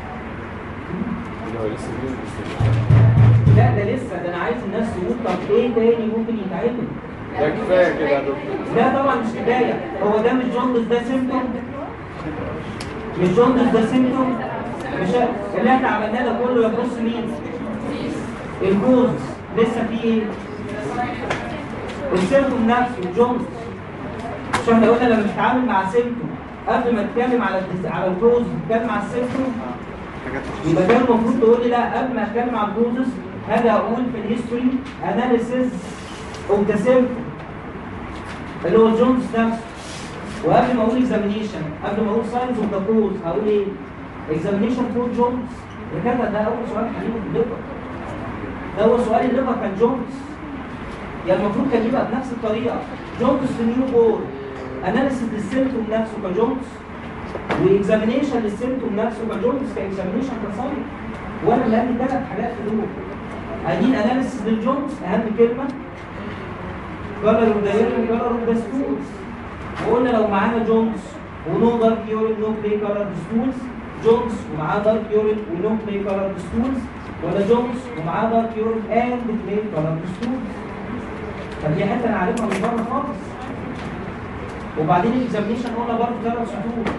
هو لسه مين
لا ده لسه ده انا عايز الناس تقول طب ايه تاني ممكن يتعمل
ده كفايه كده يا دكتور
لا طبعا مش كفايه هو ده مش جوندس ده سيمتوم مش جوندس ده سيمتوم مش اللي احنا عملناه ده كله يخص مين؟ الجوز لسه في ايه؟ السيمتوم نفسه الجوندس مش احنا قلنا لما تتعامل مع سيمتوم قبل ما تتكلم على الديز- على الجوز تتكلم على السيمتوم
حاجات
يبقى كان المفروض تقول لي لا قبل ما اتكلم عن البروسس هاجي اقول في الهيستوري اناليسيز اوف ذا سيمبتوم اللي هو جونز نفسه وقبل ما اقول اكزامينيشن قبل ما اقول ساينز اوف ذا كوز هقول ايه؟ اكزامينيشن فور جونز ده كده ده اول سؤال حليم في الليفر ده اول سؤال الليفر كان جونز يعني المفروض كان يبقى بنفس الطريقه جونز في نيو بورن اناليسيز للسيمبتوم نفسه كجونز واكزامينيشن للسيمتوم نفسه كجونز كاكزامينيشن كصاير وانا اللي عندي ثلاث حاجات في دول عايزين اناليسيس للجونز اهم كلمه كلر اوف ذا يورين كلر اوف ذا ستولز وقلنا لو معانا جونز ونو دارك يورين نو بلاي كلر ستولز جونز ومعاه دارك يورين ونو بلاي كلر ستولز ولا جونز ومعاه دارك يورين اند بلاي كلر ستولز طب دي حته انا عارفها من بره خالص وبعدين الاكزامينشن قلنا برضه ثلاث سطور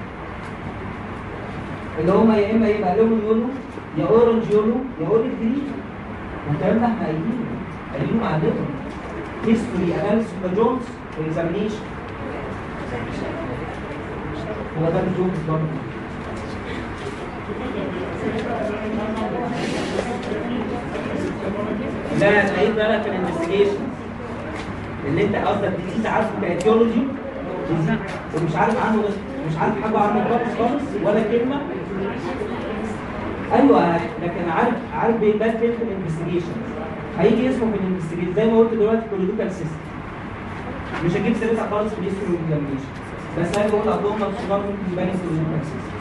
اللي هما يا اما يبقى لون يولو يا اورنج يولو يا اورنج جرين والكلام ده احنا قايلينه قايلينه مع الليفر هيستوري اناليسيس اوف جونز واكزامينشن هو ده الجونز برضه لا تلاقيه بالك في الانفستيجيشن اللي انت قصدك ديزيز عارفه كايتيولوجي ومش عارف عنه مش عارف حاجه عنه خالص خالص ولا كلمه ايوه لكن عارف عارف بيبان فين في الانفستيجيشن هيجي اسمه في الانفستيجيشن زي ما قلت دلوقتي كوليدوكال سيستم مش هجيب سيرتها خالص في الاسم والاكزامينشن بس هاجي اقول ابدومنال صغار ممكن يبان كوليدوكال سيستم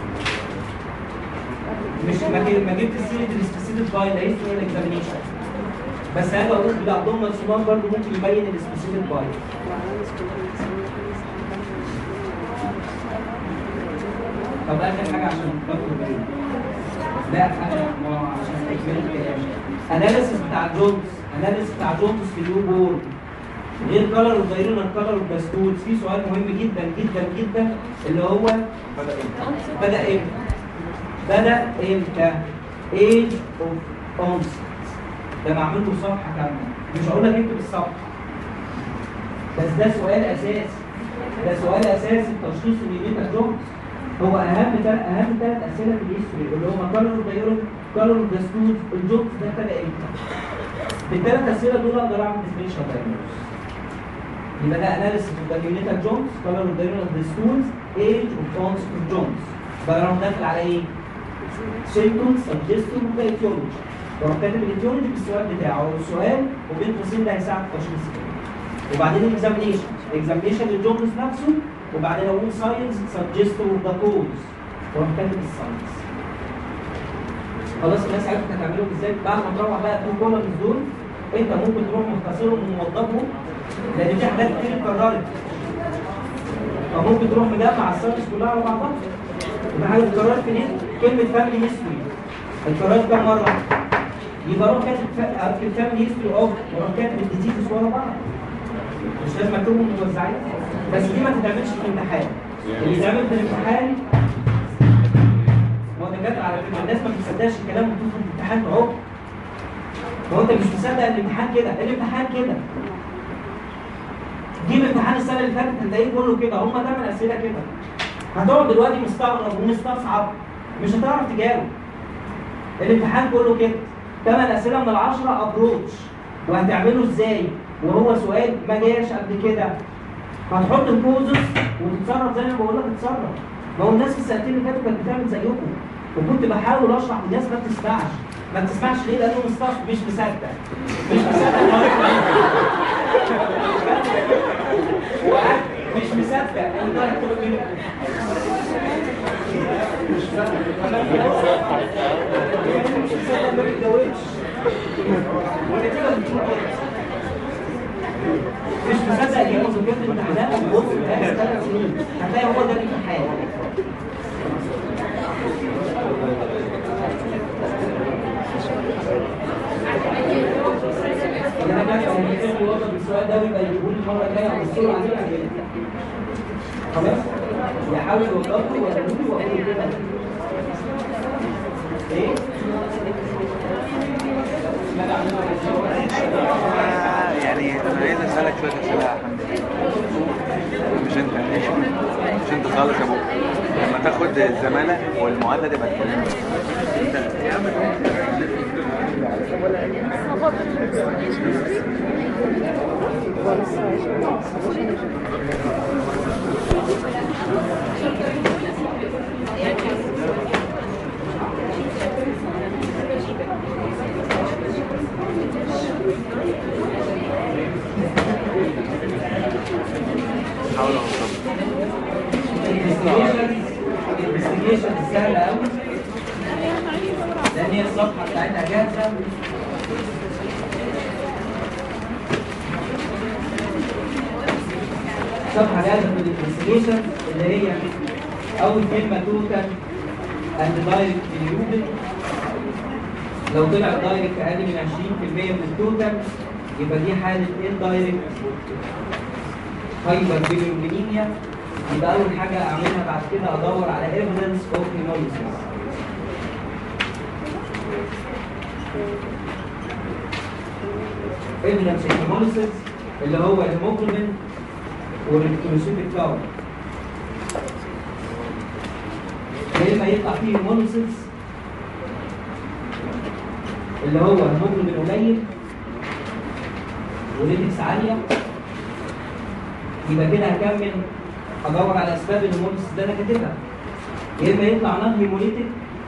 مش ما جي- ما جبت سيره السبيسيفيك باي لا اسم ولا اكزامينشن بس هاجي اقول بالابدومنال صغار برضه ممكن يبين السبيسيفيك باي طب اخر حاجه عشان تفكروا بيه لا اخر ما هو عشان تكمل الكلام اناليسيس بتاع جونز اناليسيس بتاع جونز في اليو بول غير كلر وغيرنا الكلر والباستول في سؤال مهم جدا جدا جدا اللي هو بدا امتى؟ بدا امتى؟ بدا امتى؟ age of اونست ده معمول له صفحه كامله مش هقول لك اكتب الصفحه بس ده سؤال اساسي ده سؤال اساسي في تشخيص النيوميتال جونز هو اهم تل... اهم ثلاث اسئله في الهيستوري اللي هم كارل دايرون كارل داستوز الجونز ده ابتدى امتى بالثلاث اسئله دول اقدر اعمل ديفرنشال دايجنوز يبقى ده اناليسيس اوف ذا نيوميتال جونز كارل دايرون داستوز ايج اوف اونست اوف جونز بقى انا داخل على ايه؟ سيمتومز سجستيف وكايتيولوجي واروح كاتب الايتيولوجي في السؤال بتاعه والسؤال وبين قوسين ده هيساعد في تشخيص الكلام. وبعدين الاكزامينيشن الاكزامينيشن للجونز نفسه وبعدين اقول ساينس سجستيف اوف ذا كوز واروح كاتب الساينس خلاص الناس عرفت هتعملهم ازاي بعد ما تروح بقى تو كولمز دول انت ممكن تروح مختصرهم وموضبهم لان في حاجات كتير اتكررت فممكن تروح مجمع الساينس كلها على بعضها يبقى حاجه اتكررت في كلمه فاميلي هيستوري اتكررت كام مره؟ يبقى اروح كاتب فا- اكتب فاميلي هيستوري اوف واروح كاتب الديزيز ورا بعض مش لازم اكتبهم متوزعين بس دي ما تتعملش في الامتحان اللي يتعمل في الامتحان هو الدكاتره على فكره الناس ما بتصدقش الكلام وتدخل في الامتحان تعق هو انت مش مصدق الامتحان كده الامتحان كده جيب امتحان السنه اللي فاتت هتلاقيه كله كده هم ثمان اسئله كده هتقعد دلوقتي مستغرب ومستصعب مش هتعرف تجاوب الامتحان كله كده ثمان اسئله من العشره ابروتش وهتعمله ازاي وهو سؤال ما جاش قبل كده هتحط الكوزز وتتصرف زي ما بقول لك تتصرف ما هو الناس في السنتين اللي فاتوا كانت بتعمل زيكم وكنت بحاول اشرح للناس ما بتسمعش ما بتسمعش ليه لانه مستغرب مش مصدق مش مصدق وقعد مش مصدق ان ده هيطلب منه مش مصدق مش مصدق ما بيتجاوبش والنتيجه بتكون كده مش مصدق يجيب مذكرة الامتحانات وبص في ثلاث سنين هتلاقي هو ده الامتحان انا بس هو محتاج يوضح السؤال ده ويبقى يقول المره الجايه او الصوره عليه بعدين خلاص يحاول يوضحه ويقول لي واقول له كده ايه؟
آه، يعني انا عايز اسالك شويه اسئله يا حمدي مش انت مش انت خالص يا ابو لما تاخد الزماله والمعادله تبقى تكلمني حاول اوصل
الانفستيجيشن سهله قوي لان هي الصفحه بتاعتها جاهزه صفحه جاهزه في الانفستيجيشن اللي هي اول كلمه توتال اند دايركت بيليوبل لو طلع دايركت اقل من 20% من التوتال يبقى دي حاله اندايركت هايبر بيليروبينيميا يبقى اول حاجه اعملها بعد كده ادور على ايفيدنس اوف هيموليسيس ايفيدنس اوف هيموليسيس اللي هو الهيموجلوبين والالكتروسيتيك كاونت يا اما يطلع فيه هيموليسيس اللي هو هيموجلوبين قليل وليتكس عاليه يبقى كده هكمل ادور على اسباب الهيموليسيس ده انا كاتبها يا اما يطلع نون هيموليتيك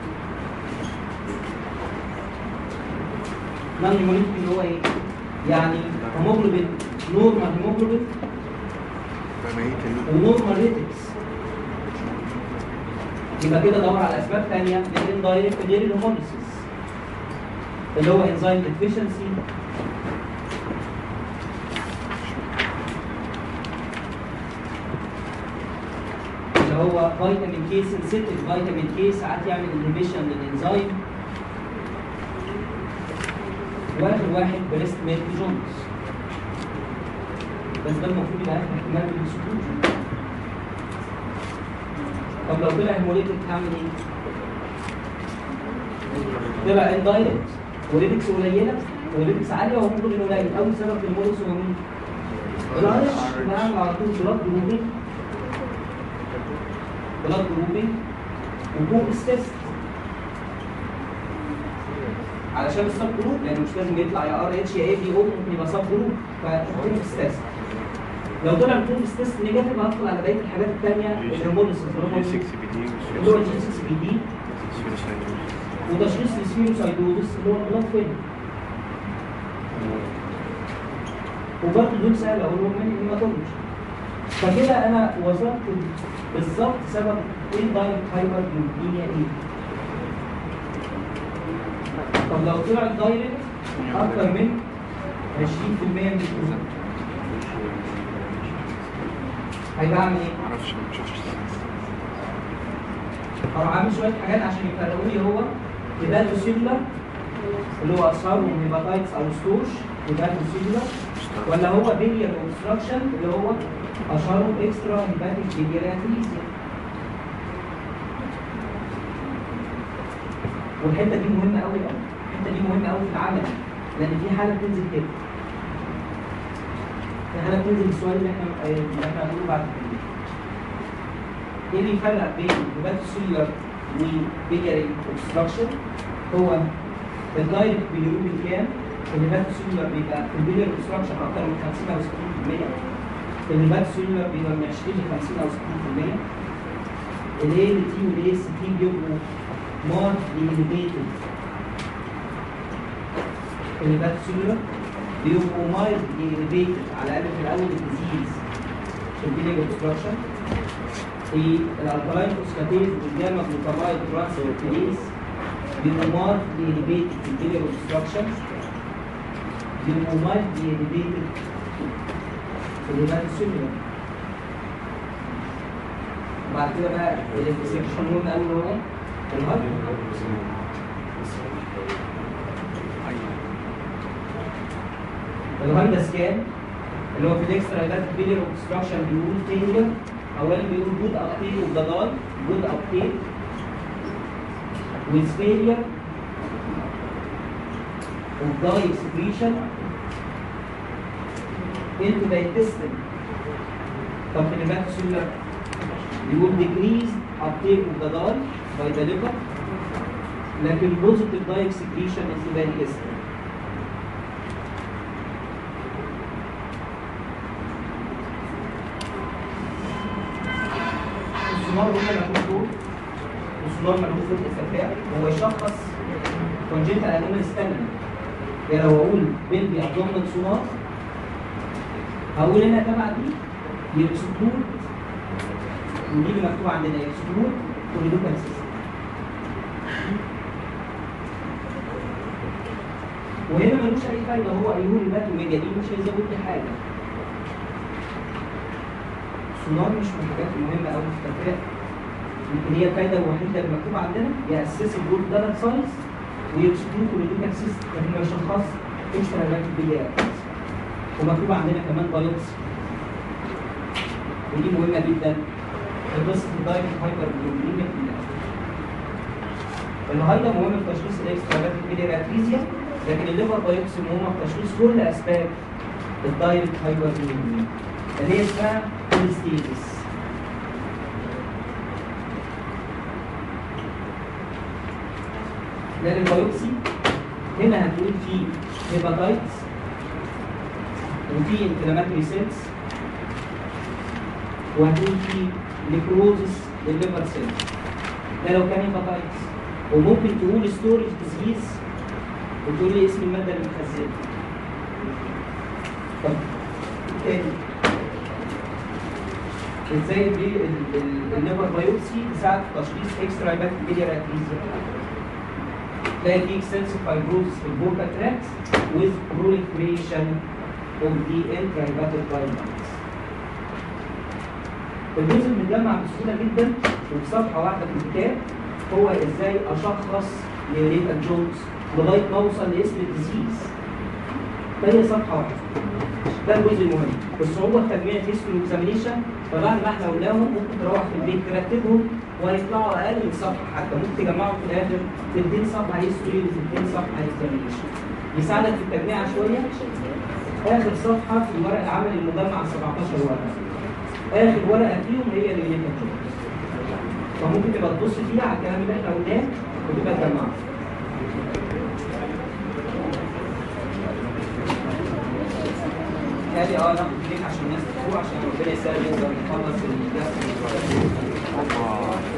نون هيموليتيك اللي هو ايه؟ يعني هيموجلوبين نورمال هيموجلوبين
فميت
ونورمال ريتكس يبقى كده ادور على اسباب ثانيه للاندايركت غير الهيموليسيس اللي هو انزيم ديفيشنسي اللي هو فيتامين كي سنسيتيف فيتامين كي ساعات يعمل انهبيشن للانزيم واخر واحد بريست ميلك جونز بس ده المفروض يبقى اخر احتمال بالسكوت طب لو طلع هيموليتيك هعمل ايه؟ طلع اندايركت وليبكس قليله وليبكس عاليه وهيموجلوبين قليل اول سبب في المولوس هو مين؟ الار اتش نعمل على طول بلاد جروبين بلاد جروبين وكوبس تيست علشان السب جروب لان مش لازم يطلع يا ار اتش يا اي بي او ممكن يبقى سب جروب فكوبس تيست لو طلع الكوبس تيست نيجاتيف هدخل على بقيه الحاجات الثانيه الهرمونس اللي
6 بي دي
هو الجي 6 بي دي وتشخيص السفيروسايدوزس اللي هو البلاد فيلم وبرضه دول سهل اقولهم من الهيماتولوجي فكده انا وصلت بالظبط سبب ايه الدايركت هايبر جلوكيميا ايه طب لو طلع الدايركت اكتر من 20% من الجلوكوز هيبقى عامل ايه؟
معرفش ما شفتش
هروح عامل شويه حاجات عشان يفرقوا لي هو هيباتو سيلولار اللي هو اشهرهم هيباتايتس او ستوش هيباتو سيلولار ولا هو بيلير اوبستراكشن اللي هو اشهرهم اكسترا هيباتيك بيليراتريزيا والحته دي مهمه قوي قوي الحته دي مهمه قوي في العمل لان في حاله بتنزل كده في حاله بتنزل السؤال اللي احنا اللي احنا هنقوله بعد كده ايه اللي يفرق بين هيباتوسيلر وبيلياري اوبستراكشن هو الدايركت بيليروبين كام الهيباتوسيلر بيبقى في البيلياري اوبستراكشن اكتر من 50 او 60% الهيباتوسيلر بيبقى من 20 ل 50 او 60% الاي ال تي والاي اس تي بيبقوا مار ليميتد الهيباتوسيلر بيبقوا مايل ليميتد على الاقل في الاول الديزيز في البيلياري اوبستراكشن في الالكالاين فوسفاتيز والجاما جلوتامايد ترانسفيرتيز بيبقوا ليليبيتد في البيلير اوبستراكشن بيبقوا مارك ليليبيتد في الهيماتوسيلولر بعد كده بقى الانفكشن مهم قوي اللي هو ايه؟ الهارت الهارت سكان اللي هو في الاكسترا هيباتيك بيلير اوبستراكشن بيقول فيلير اولا بيقول جود ابتيك اوف ذا داي جود ابتيك with failure of dye excretion into the intestine طب في الهيماتوسيلر بيقول decreased uptake of the dye by the liver لكن positive dye excretion into the intestine السونار هو ملوش دور السونار ملوش دور استفاء هو يشخص كونجنتال انيمال ستامina يعني لو اقول بيلبي ابدومينال سونار هقول هنا تبع دي يكسكلود ودي اللي مكتوب عندنا يكسكلود كوريدوكال سيستم وهنا ملوش اي فايده هو ايون الباتوميجا دي مش هيزود لي حاجه السونار مش من الحاجات المهمه قوي في التفريق يمكن هي الفايده الوحيده اللي مكتوبه عندنا ياسس الجول دارت سايز ويكسكلود كوريدوكال سيستم لكن ما يشخص اكسترا باكتيريا ومكتوب عندنا كمان بايوبسي ودي مهمه جدا في قصه الدايت هايبر جلوبينيا الهايدا مهم في تشخيص الاكسترا باكتيريا لكن الليفر بايوبسي مهمه في تشخيص كل اسباب الدايركت هايبر جلوبينيا اللي هي اسمها كوليستيزيس لان البايوبسي هنا هتقول في هيباتايتس وفي انفلاماتوري سيلز وهتقول في نيكروزس للليفر سيلز ده لو كان هيباتايتس وممكن تقول ستورج ديزيز وتقول لي اسم الماده اللي مخزنها طب تاني ازاي دي الليفر بايوبسي تساعد في تشخيص اكسترا هيباتيك اتريزيا تلاقي في extensive fibrosis في البوركا تراكس with proliferation of the intrahepatic bile ducts. الجزء المتجمع بسهولة جدا وفي صفحة واحدة في الكتاب هو ازاي اشخص نيوريتال جونز لغاية ما اوصل لاسم الديزيز. فهي صفحة واحدة. ده الجزء المهم الصعوبه في تجميع الهيستوري اكزامينيشن فبعد ما احنا قلناهم ممكن تروح في البيت ترتبهم وهيطلعوا اقل من صفحه حتى ممكن تجمعهم في الاخر تلتين صفحه هيستوري وتلتين صفحه اكزامينيشن يساعدك في التجميع شويه اخر صفحه في ورق العمل المجمع 17 ورقه اخر ورقه فيهم هي اللي ليها فممكن تبقى تبص فيها على الكلام اللي احنا قلناه وتبقى تجمعه ادي اه ناخد بريك عشان الناس تفوق عشان ربنا يسهل نقدر نخلص الدرس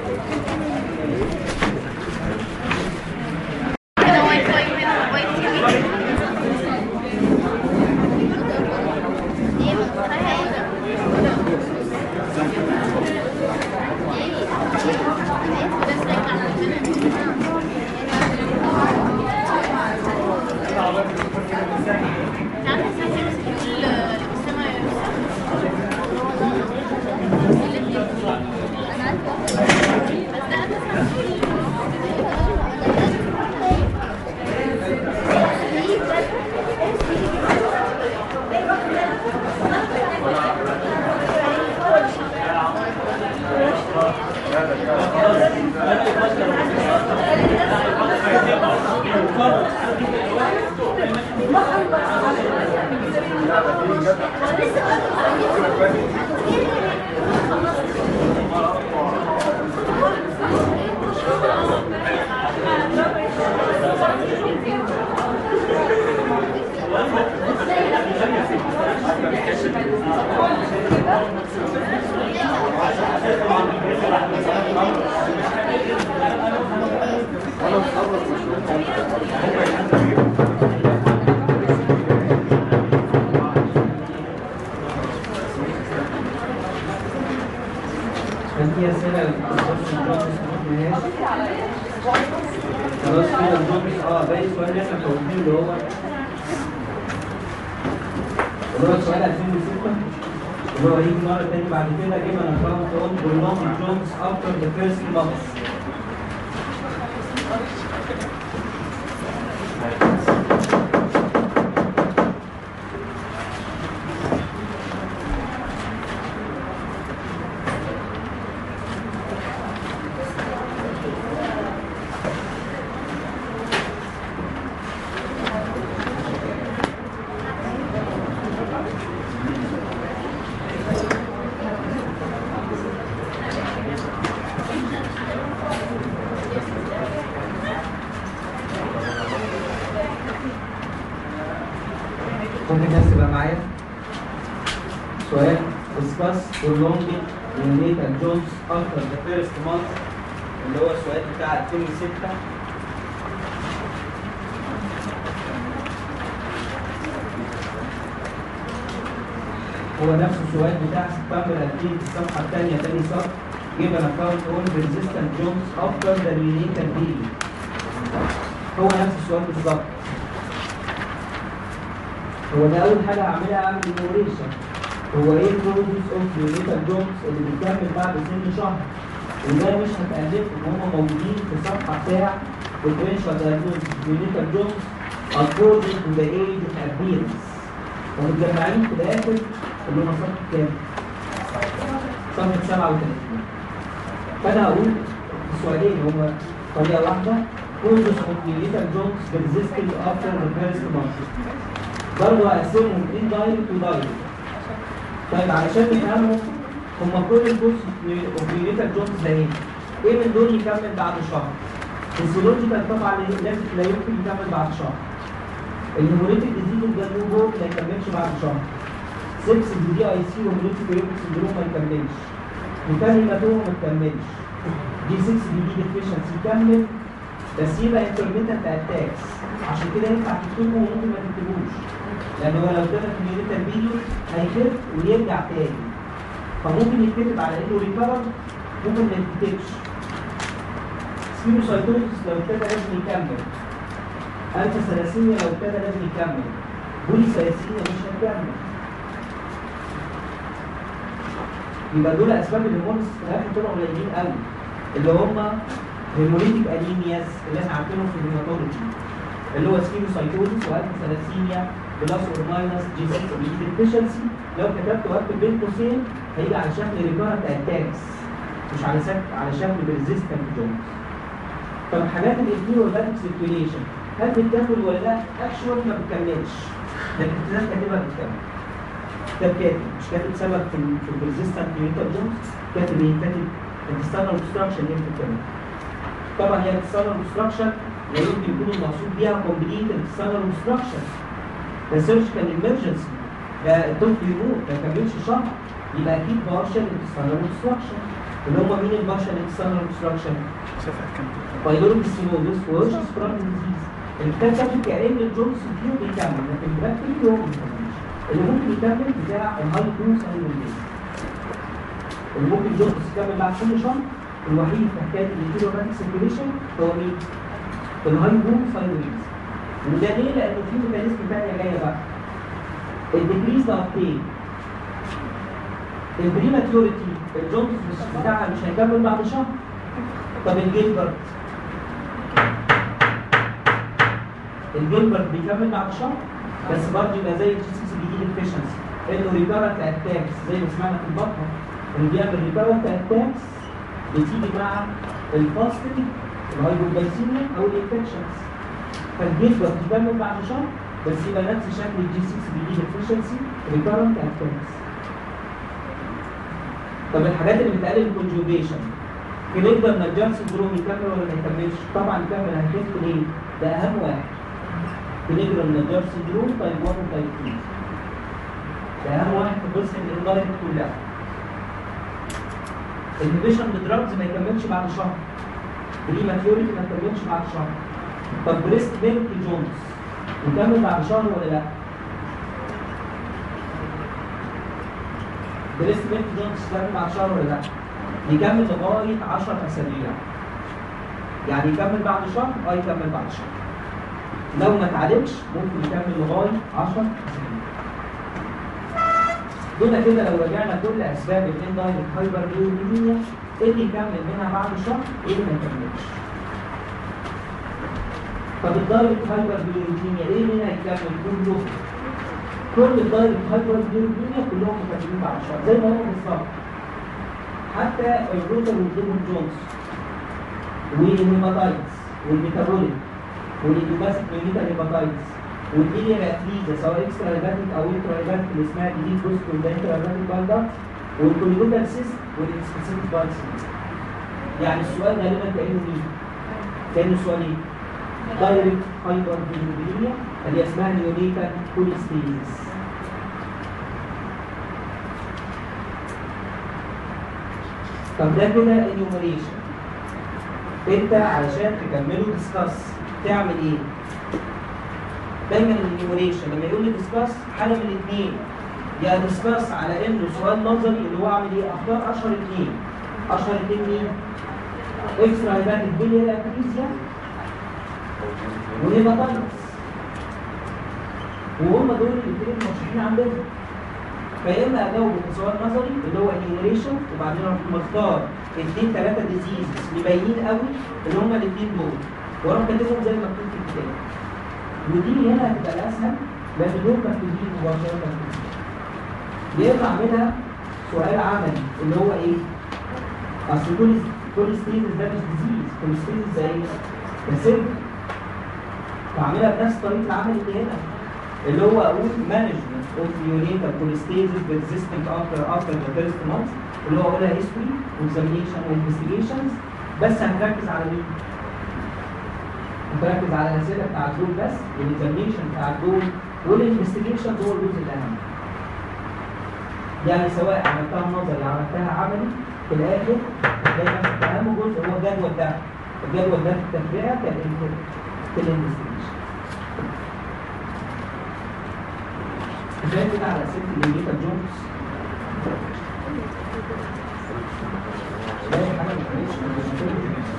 كان في اسئله بس الجوابس ما فيهاش. خلاص كده الجوابس اه باقي السؤال اللي احنا فوتناه اللي هو اللي هو سؤال 2006 اللي هو هيجي مره تاني بعد كده جيب انا فاهم اون بولونج جونز افتر ذا فيرست مانث ممكن الناس تبقى معايا سؤال discuss prolonging neonatal jobs after the first month اللي هو السؤال بتاع 2006 هو نفس السؤال بتاع سبتمبر 2000 في الصفحة الثانية تاني سطر give an account on resistant jobs after the neonatal baby هو نفس السؤال بالظبط هو ده اول حاجه هعملها اعمل انوميشن هو ايه البروسيس اوف نيونيتال جوبز اللي بتكمل بعد سن شهر وده مش هتألف ان هم موجودين في الصفحه بتاع differential diagnosis نيونيتال جوبز according to the age of appearance ومتجمعين في الاخر اللي هم صفحه كام؟ صفحه 37 فانا هقول سؤالين هما طريقه واحده causes of neonatal jobs persisting after the first month برضه هقسمهم indirect ودايركت طيب علشان نفهمهم هم كل البوست اوبريتال جونز ده ايه؟ ايه من دول يكمل بعد شهر؟ الفيسيولوجيكال طبعا لازم لا يمكن يكمل بعد شهر. الهيموليتيك ديزيز ده نيو بورن ما يكملش بعد شهر. سيبس دي اي سي وهيموليتيك يوبك سندروم ما يكملش. ميكان هيماتوما ما تكملش. دي 6 دي دي ديفيشنسي يكمل بس يبقى انترميتنت اتاكس عشان كده ينفع تكتبه وممكن ما تكتبوش لان هو لو كتب كمبيوتر فيديو هيخف ويرجع تاني فممكن يتكتب على انه ريكفر ممكن ما يتكتبش سبيروسايتوزس لو ابتدى لازم يكمل الفا ثلاسيميا لو ابتدى لازم يكمل بولي ثلاسيميا مش هيكمل يبقى دول اسباب الهرمونز في الاخر طلعوا قليلين قوي اللي هم هيموليتيك انيمياز اللي احنا عارفينهم في الهيماتولوجي اللي هو سكيروسايتوزس والفا ثلاسيميا بلس اور ماينس جي 6 بي ديفيشنسي لو كتبت واكتب بين قوسين هيجي على شكل ريكارنت اتاكس مش على شكل على شكل ريزيستنت جونز طب حاجات الانفيروباتيك سيركيوليشن هل بتكمل ولا لا؟ اكشوال ما بتكملش لكن الكتاب كاتبها بتكمل كتاب كاتب مش كاتب سبب في ال- في الريزيستنت نيوتن جونز كاتب ايه؟ كاتب انتستانال اوبستراكشن هي بتكمل طبعا هي انتستانال اوبستراكشن لا يمكن يكون المقصود بيها كومبليت انتستانال اوبستراكشن ده سيرجيكال ايمرجنسي ده الطفل يموت ما كملش شهر يبقى اكيد بارشل انتستانال اوبستراكشن اللي هم مين البارشل انتستانال اوبستراكشن؟
صفحة كام؟
بايلوريك سينوزس وورش سبران ديزيز الكتاب كاتب كأن الجونز فيه بيكمل لكن البكتيريا هو ما بيكملش اللي ممكن يكمل بتاع الهاي كروز ايلوميز اللي ممكن الجونز يكمل بعد كل شهر الوحيد في حكايه الانتيروباتيك سيركيليشن هو مين؟ الهاي كروز ايلوميز وده ليه؟ لأنه في ميكانيزم تانية جاية بقى الديكريز ابتيك البريماتيوريتي الجونز مش بتاعها مش هيكمل بعد شهر طب الجيلبرت الجيلبرت بيكمل بعد شهر بس برضه يبقى زي الجي 6 بي دي ديفيشنسي انه ريكارنت اتاكس زي ما سمعنا في البطنه اللي بيعمل ريكارنت اتاكس بتيجي مع الفاستنج الهايبوجلايسيميا او الانفكشنز فالجيلبرت بيكمل بعد شهر بس يبقى نفس شكل الجي 6 بي دي ديفيشنسي ريكارنت اتاكس طب الحاجات اللي بتقلل الكونجوجيشن كليبر نجار سندروم يكمل ولا ما يكملش؟ طبعا يكمل هنخف ليه؟ ده اهم واحد. كليبر نجار سندروم تايب 1 وتايب 2. ده اهم واحد في قصه الاندايركت كلها. الانهبيشن بدراجز ما يكملش بعد شهر. بريماتيوريتي ما يكملش بعد شهر. طب بريست ميلك جونز يكمل بعد شهر ولا لا؟ بريست ميلك جونز يكمل بعد شهر ولا لا؟ يكمل لغايه 10 اسابيع يعني يكمل بعد شهر اه يكمل بعد شهر لو ما اتعالجش ممكن يكمل لغايه 10 اسابيع دول كده لو رجعنا كل اسباب الاندايركت هايبر بيوليميا ايه اللي يكمل منها بعد شهر ايه اللي ما يكملش طب الدايركت هايبر بيوليميا ايه منها يكمل كله كل الدايركت هايبر بيوليميا كلهم مكملين بعد شهر زي ما هو بالظبط حتى الروتر والديمون جونز والهيماتايتس والميتابوليك والايديوباثيك ميليتا هيباتايتس والإيليا راتليزا سواء اكسترا هيباتيك او انترا هيباتيك اللي اسمها جديد بوست والانترا هيباتيك بالدكت والكوليدوكال سيست والسبيسيفيك بالسيست يعني السؤال غالبا كانه مين؟ كانه سؤال ايه؟ دايركت هايبر بيليميا اللي اسمها نيونيتال كوليستيزيس طب ده كده انيومريشن انت علشان تكمله ديسكاس تعمل ايه؟ دايما الانيومريشن لما يقول لي ديسكاس حاجه من الاثنين يا ديسكاس على انه سؤال نظري اللي هو اعمل ايه؟ اختار اشهر اثنين اشهر اثنين مين؟ اكسترا هيباتيك بيليا اكريزيا وهيباتايتس وهم دول الاثنين المرشحين عندنا فيا اما اجاوب بسؤال نظري اللي هو انيومريشن وبعدين اروح مختار اثنين ثلاثه ديزيز مبينين قوي اللي هم الاثنين دول واروح كاتبهم زي ما مكتوب في الكتاب ودي هنا هتبقى الاسهل لان دول مكتوبين مباشره مكتوبين يا اما اعملها سؤال عملي اللي هو ايه؟ اصل كل كل ستيتس ده مش ديزيز كل ستيتس زي ده سيرك واعملها بنفس طريقه العمل اللي هنا اللي هو اقول مانجمنت اوف neonatal cholestasis persisting after after the first month اللي هو اقولها history examination investigations بس هنركز على مين؟ هنركز على الاسئله بتاع الدول بس والاكزامينشن بتاع الدول والانفستيجيشن هو الجزء الاهم. يعني سواء عملتها نظري عملتها عملي في الاخر هتلاقي نفسك اهم جزء هو الجدول ده الجدول ده في التفريعه كان في الانفستيجيشن. كفايه كده على اسئله الانجيتا جونز باقي حاجه ما كانتش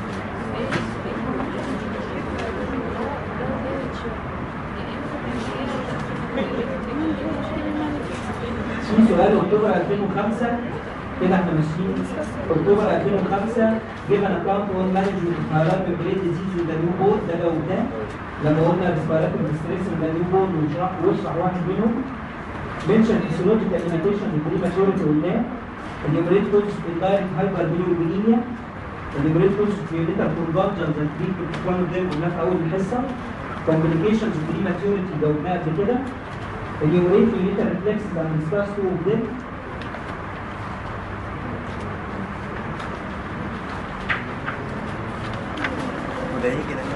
في سؤال اكتوبر 2005 كده احنا ماشيين اكتوبر 2005 given account on management of hyperactive brain disease with the new board ده جاوبناه لما قلنا ريسبيراتوري ستريس ده نيو بورن وشرح واشرح واحد منهم منشن فيسيولوجيكال ليميتيشن للبريماتوريتي قلناه النيومريت كوز الدايركت هايبر بيليروبينيا النيومريت كوز فيوليتال كونفرجن زي تريتمنت كون ديم قلناه في اول الحصه كومبليكيشنز بريماتوريتي جاوبناها قبل كده النيومريت فيوليتال ريفلكسز اند ديسكاس تو اوف ديم
وده يجي ده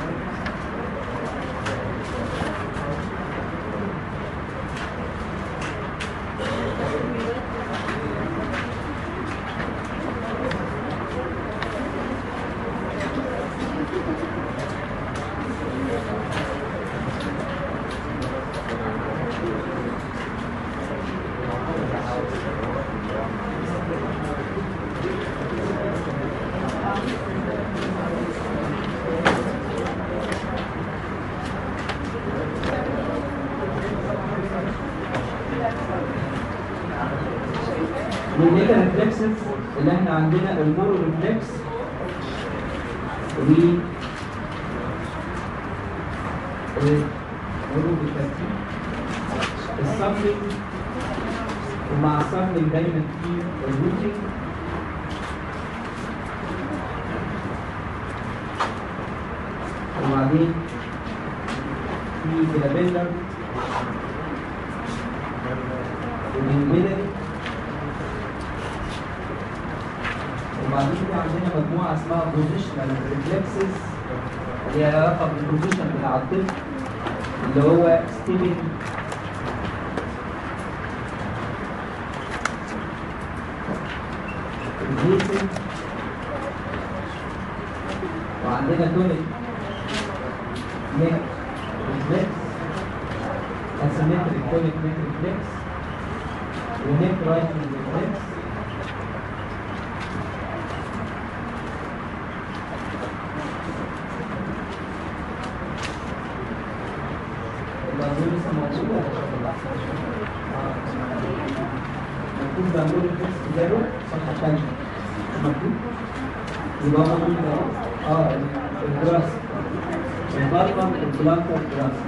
والميتا ريفلكسز اللي احنا عندنا المورو ريفلكس و المورو بالترتيب السبلينج ومع السبلينج دايما في الروتينج وبعدين في جلابيلر والانجلر وبعدين في عندنا مجموعه اسمها بوزيشنال ريفلكسز اللي هي علاقه بالبوزيشن بتاع الطفل اللي هو ستيبنج الهيسن وعندنا تونيك نيك ريفلكس اسيمتريك تونيك نيك ريفلكس ونيك رايتنج ريفلكس الأنظمة لسه موجودة آه. مكتوب بنقول الفيكس كتابه صفحة تانية مكتوب يبقى هو موجود اهو اه الدراسة البالمر البلانكر الدراسة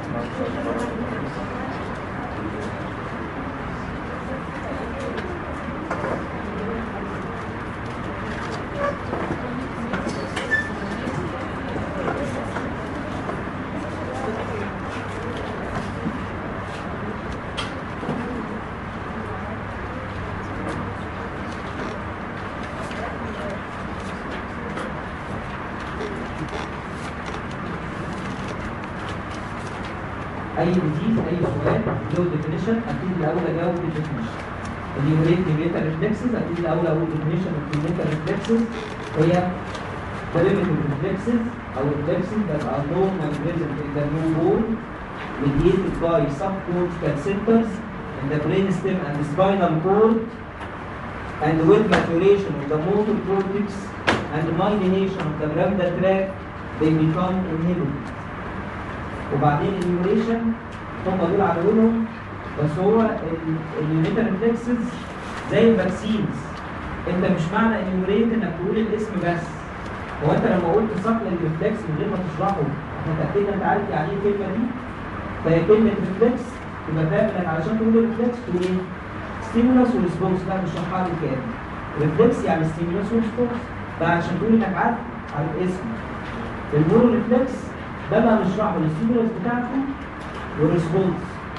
اي ديزيز اي سؤال له ديفينيشن اكيد الاول اجاوب بالديفينيشن اليوريت نيميتال ريفلكسز اكيد الاول اقول ديفينيشن اوف نيميتال ريفلكسز هي primitive reflexes او reflexes that are known and present in the newborn mediated by subcortical centers in the brainstem and the spinal cord and with maturation of the motor cortex and myelination of the pyramidal tract they become inhibited وبعدين النيوريشن هم دول عملوا بس هو اليونيتال ريفلكسز زي الفاكسينز انت مش معنى انيوريت انك تقول الاسم بس هو انت لما قلت صقل الريفلكس من غير ما تشرحه احنا اتاكدنا انت عارف يعني ايه الكلمه دي فهي كلمه ريفلكس تبقى فاهم انك علشان تقول الريفلكس تقول ايه؟ ستيمولس وريسبونس لا مش شرحها لي كده ريفلكس يعني ستيمولس وريسبونس ده عشان تقول انك عارف عارف اسم المورو ريفلكس ده اللي هنشرحه الستيمولس بتاعته والريسبونس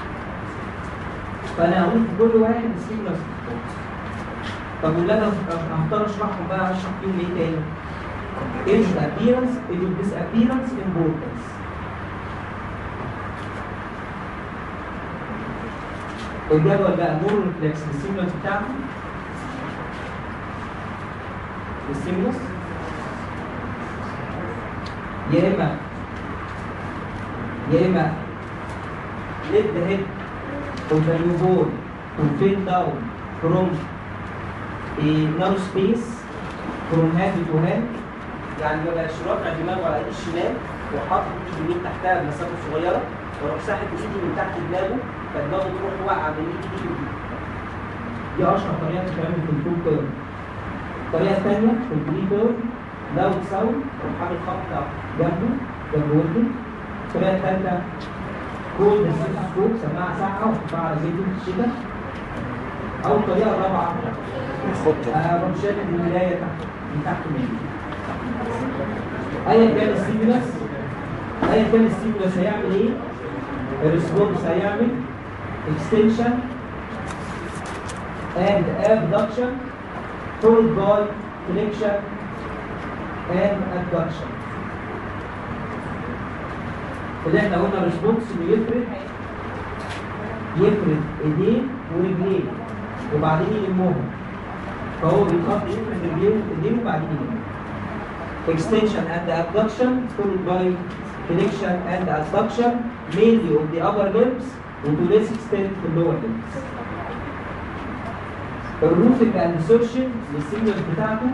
فانا هقول في كل واحد ستيمولس ريسبونس طب واللي انا هختار اشرحهم بقى هشرح فيهم ايه تاني؟ age appearance age disappearance importance الجدول بقى مور ريفلكس الستيمولس بتاعته الستيمولس يا اما يا اما let the head of the newborn to fall down from a narrow space from hand to hand يعني يبقى رافع دماغه على ايد الشمال وحاطط ايد اليمين تحتها بمسافه صغيره واروح ساحب ايدي من تحت دماغه فدماغه تروح واقعه من ايدي دي ودي. دي اشهر طريقه بتتعمل في الفول كيرف. الطريقه الثانيه في البري كيرف لاود ساوند اروح عامل خط جنبه جنب ودنه الطريقه الثالثه كولد سكوب سماعه ساعه وحطها على زيت في الشتاء او الطريقه الرابعه
خطه
آه، رمشات الولايه تحت من تحت مني ايا كان الستيمولاس ايا كان الستيمولاس هيعمل ايه الريسبونس هيعمل extension and abduction followed by flexion and abduction اللي احنا قلنا الريسبونس انه يفرد يفرد ايديه ورجليه وبعدين يلمهم فهو بيتخط يفرد رجليه وايديه وبعدين يلمهم extension and abduction followed by flexion and abduction mainly of the upper limbs and to less extent the lower limbs. الروتنج and insertion للسيجنال بتاعته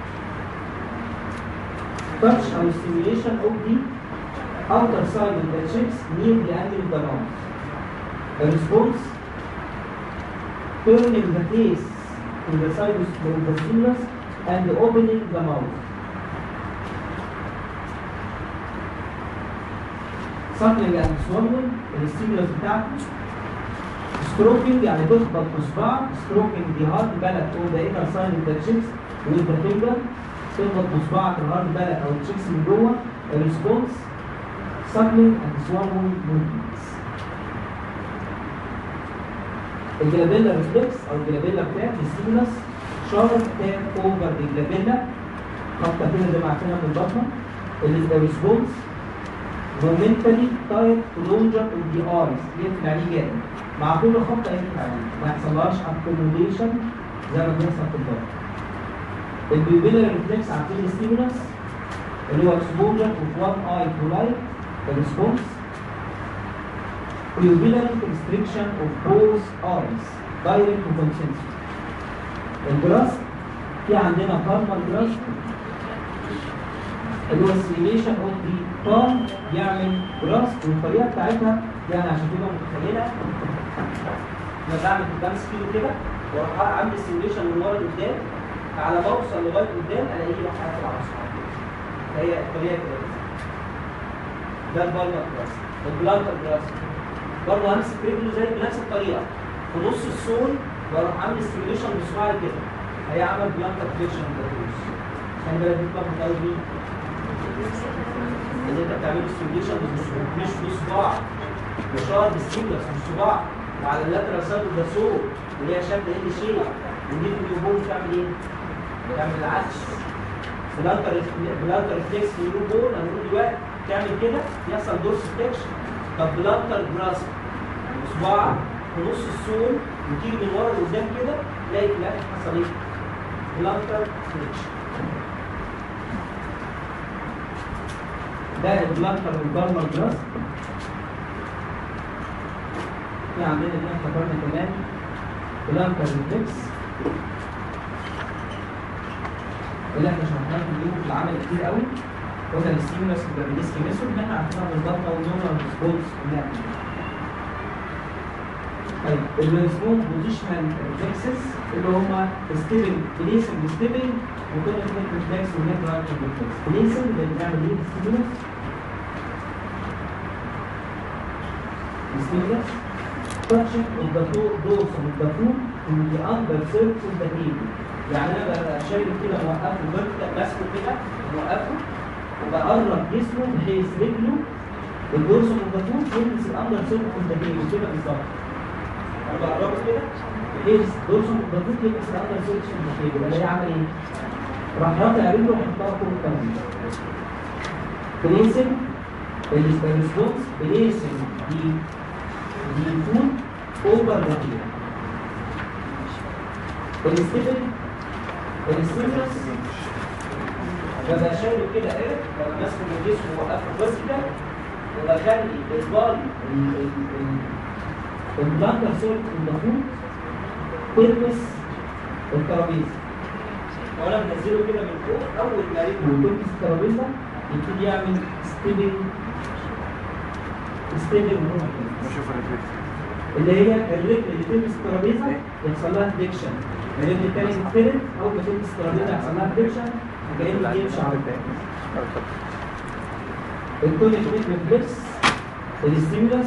touch or stimulation of the outer side of the chips near the angle of the mouth. The response turning the face to the side of the stimulus and opening the mouth. suckling and swallowing الستيمولس بتاعته stroking يعني تخبط بصباع stroking the hard palate on the inner side of the cheeks with the finger تخبط بصباعك الهارد بالك او التشيكس من جوه الريسبونس suckling and swallowing movements الجلابيلا ريفلكس او الجلابيلا بتاعت الستيمولس شارب تاب اوفر الجلابيلا خبطه كده زي ما عارفينها من البطنه الريسبونس مومنتالي تايب كلوجر اوف ذا ايز يقفل عليه جامد مع كل خبطه يقفل عليه ما يحصلهاش اكوموديشن زي ما بيحصل في الضغط البيبيلر ريفلكس عارفين الستيمولس اللي هو اكسبوجر اوف وان اي تو لايت الريسبونس pupillary constriction of both eyes direct to consensus الجراس في عندنا بالمر جراس اللي هو السيميشن اوف دي بالم يعمل جراس والطريقه بتاعتها يعني عشان تبقى متخيله انا بعمل قدام سكيلو كده واروح اعمل سيميشن من ورا لقدام على ما اوصل لغايه قدام الاقيه راح قافل على اصحابي هي الطريقه كده ده البالمر جراس البلانتر جراس برضه همسك رجله زي بنفس الطريقه في نص السول واروح عامل ستيميوليشن بصباعي كده هيعمل بلانتر فليكشن للرؤوس خلي بالك دي بتلخبط قوي مين؟ ان انت بتعمل ستيميوليشن مش بصباع بشار بستيمولس مش صباع وعلى اللاترال سايد ده سول اللي هي شد ال شيء ودي في اليوبون بتعمل ايه؟ بتعمل العكس بلانتر بلانتر فليكس في اليوبون هنقول دلوقتي تعمل كده يحصل دورس فليكشن طب بلانتر جراسب صباع في نص السول وتيجي من ورا لقدام كده تلاقي في الاخر حصل ايه؟ بلانتر فليكشن ده البلانتر والبالمر جراس في عندنا هنا افتكرنا كمان بلانتر ريفلكس اللي احنا شرحناه في اليوم في العمل كتير قوي قلنا الستيمولس والبابيليسكي ميثود اللي احنا عارفينها من البطنه والنورمال ريسبونس كلها طيب الريسبونس بوزيشنال ريفلكسز اللي هم ستيبنج بليسنج ستيبنج وكل اثنين ريفلكس وهناك رايت ريفلكس بليسنج اللي بنعمل ايه الستيمولس الستيمولس touching of the toe dorsum of the foot in the under surface of the heel يعني انا ببقى شايل كده موقفه vertical ماسكه كده موقفه وبقرب جسمه بحيث رجله الدورسوم اوف ذا فوت يلمس الاندر سيرفيس اوف ذا هيل كده بالظبط انا بقربه كده بحيث الدورسوم اوف ذا فوت يلمس الاندر سيرفيس اوف ذا هيل يبقى ده يعمل ايه؟ راح رافع رجله ويحطها فوق التمرين بليسنج الريسبونس بليسنج دي دي فوت اوفر ذا هيل الستيفن الستيفنس ببقى شايله كده ايه ببقى ماسكه من جسمه ووقفه بس كده وبخلي البال البلانتر سيرك الضغوط تلمس الترابيزه وانا منزله كده من فوق اول ما رجله تلمس الترابيزه يبتدي يعمل ستيبنج ستيبنج موفمنت
بشوف الريفلكس
اللي هي الرجل اللي تلمس الترابيزه يحصل لها فليكشن الرجل الثاني تتفرد اول ما تلمس الترابيزه يحصل لها فليكشن وكانه بيمشي على الباقي الكونكتيف ريفلكس الستيمولس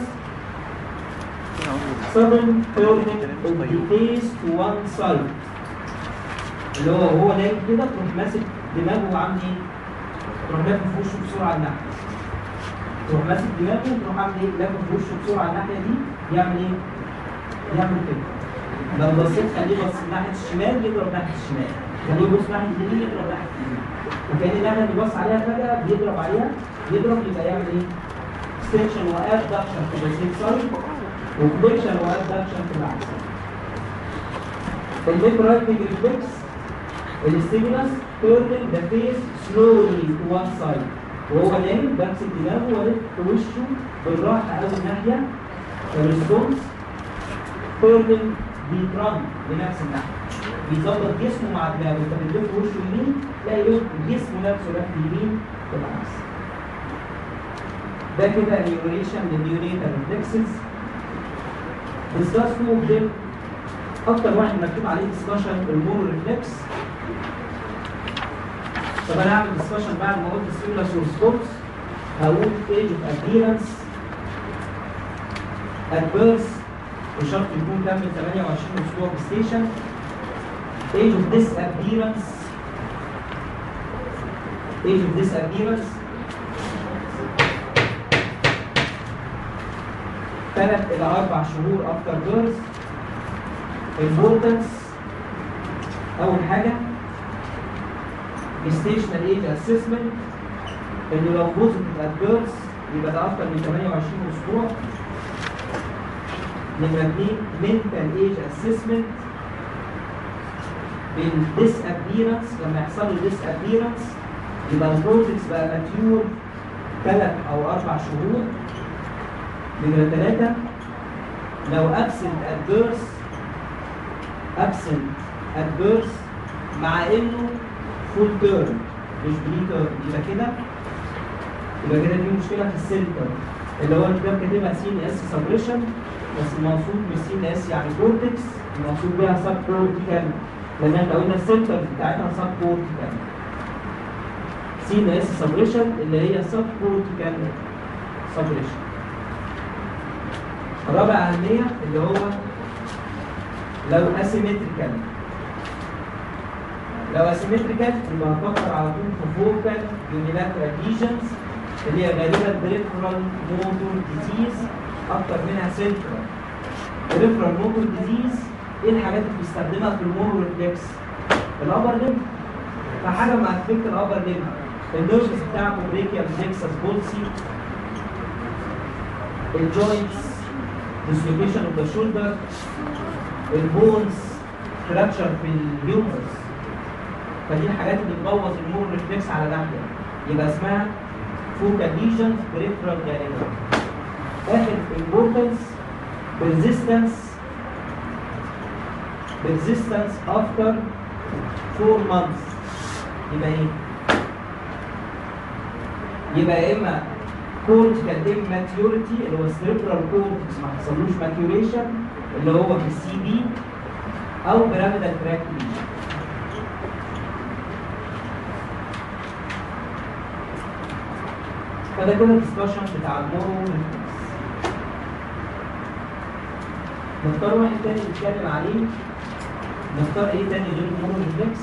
sudden turning of the face to one side اللي هو هو نايم كده تروح ماسك دماغه وعامل ايه؟ تروح لافف في وشه بسرعه على الناحيه تروح ماسك دماغه وتروح عامل ايه؟ لافف في وشه بسرعه على الناحيه دي يعمل ايه؟ يعمل كده لو بصيت خليه بص ناحيه الشمال يضرب ناحيه الشمال خليه يبص ناحيه اليمين يضرب ناحيه اليمين وكان الناحيه اللي بص عليها فجاه بيضرب عليها يضرب يبقى يعمل ايه؟ extension وابدكشن في السيد سايد وفليكشن وابدكشن في العكس الميكرورايتنج ريفلكس الستيمولس turning the face slowly to one side وهو نايم بمسك دماغه والف في وشه بالراحه قوي الناحيه الريسبونس turning بيترن لنفس الناحيه بيظبط جسمه مع دماغه انت بتلف وشه يمين تلاقي جسمه نفسه رايح يمين بالعكس ده كده اليوريشن للنيوريتال ريفلكسز discuss two of them اكتر واحد مكتوب عليه discussion المور ريفلكس طب انا هعمل discussion بعد ما قلت stimulus response هقول age of adherence at birth وشرط يكون كامل 28 اسبوع في ستيشن age of disappearance age of disappearance ثلاث إلى أربع شهور after birth importance أول حاجة gestational age assessment إنه لو positive at birth يبقى ده أكتر من 28 أسبوع نمرة اتنين mental age assessment بال disappearance لما يحصل له disappearance يبقى الكورتكس بقى ماتيور ثلاث أو أربع شهور نمرة ثلاثة لو absent at birth absent at birth مع انه full term مش بري term يبقى كده يبقى كده في مشكلة في السنتر اللي هو الكتاب كاتبها سي ان اس سبريشن بس المقصود مش سي ان اس يعني كورتكس المقصود بيها سب كورتيكال لان احنا قلنا السنتر بتاعتها سب كورتيكال سي ان اس سبريشن اللي هي سب كورتيكال سبريشن رابع أهمية اللي هو لو اسيمتريكال لو اسيمتريكال يبقى هفكر على طول في فوكال يونيلاترال ليجنز اللي هي غالبا بريفرال موتور ديزيز اكتر منها سنترال بريفرال موتور ديزيز ايه الحاجات اللي بيستخدمها في المور ريفلكس الابر ليم فحاجه مع افكت الابر ليم النيرفز بتاعته بريكيال نكسس بولسي الجوينتس dislocation of the shoulder البونز fracture في الهيومرس فدي الحاجات اللي بتبوظ المور ريفلكس على ناحيه يبقى اسمها فوكال ليجن بريفرال غالبا اخر importance persistence persistence after 4 months يبقى ايه؟ يبقى يا اما كورتيكال immaturity اللي هو السيربرال كورتكس ما حصلوش maturation اللي هو في السي بي او بيراميدال تراك ليجن فده كده الدسكشن بتاع المورو ريفلكس نختار واحد تاني نتكلم عليه نختار ايه تاني غير المورو ريفلكس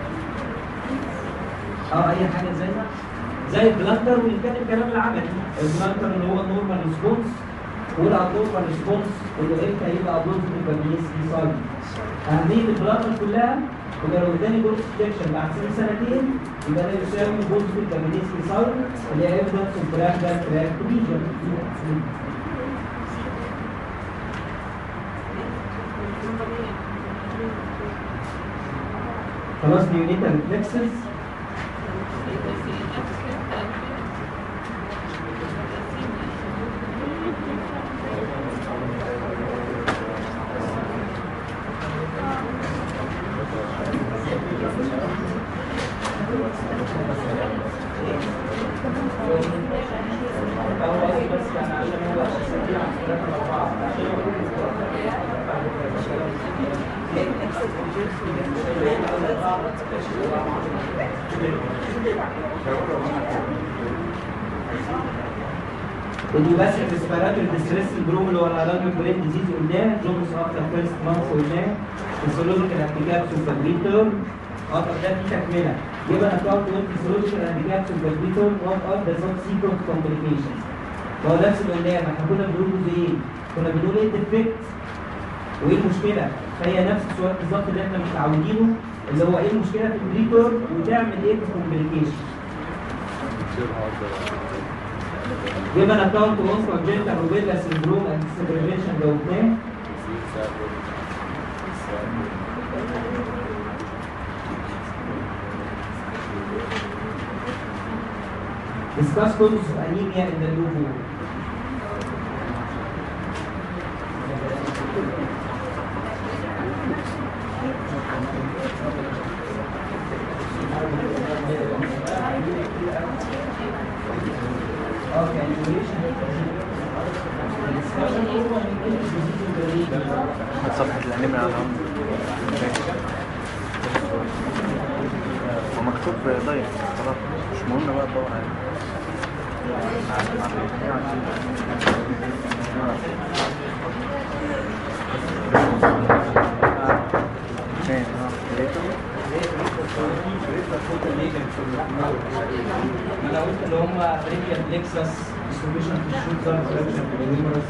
اه اي حاجه زي ده زي البلانتر ونتكلم كلام العملي البلانتر اللي هو النورمال ريسبونس والابنورمال ريسبونس اللي امتى هيبقى ابنورمال بالنيس دي صار اهميه البلانتر كلها يبقى لو اداني جولد سكشن بعد سنه سنتين يبقى ده يساوي جولد بالنيس دي صار اللي هي ايفيدنس اوف براك ده تراك ليجن خلاص نيونيتال ريفلكسز اليوباسيك ريسبيراتوري ديستريس الجروب اللي هو الالارم برين ديزيز قلناه جونس افتر فيرست مانث قلناه فيسيولوجيكال ابليكابس وفالبيتور اه طب ده في تكمله يبقى انا بتقعد تقول فيسيولوجيكال ابليكابس وفالبيتور وات ار ذا سب سيكونس كومبليكيشنز هو نفس اللي قلناه ما احنا كنا بنقول جزء ايه؟ كنا بنقول ايه الديفكت وايه المشكله؟ فهي نفس السؤال بالظبط اللي احنا متعودينه اللي هو ايه المشكله في البريتور وتعمل ايه في الكومبليكيشن given account of congenital rubella syndrome and segregation جاوبناه discuss causes of anemia in the newborn Okay, duration. Discussion over disease in the region.
صفحة الأنيميا على الأم هو مكتوب ضيق خلاص مش مهم بقى تدور عليه فين اه لقيته؟
انا قلت اللي هم بريكيا بليكسس ديستريبيوشن في الشولدر فراكشن في الهيومرس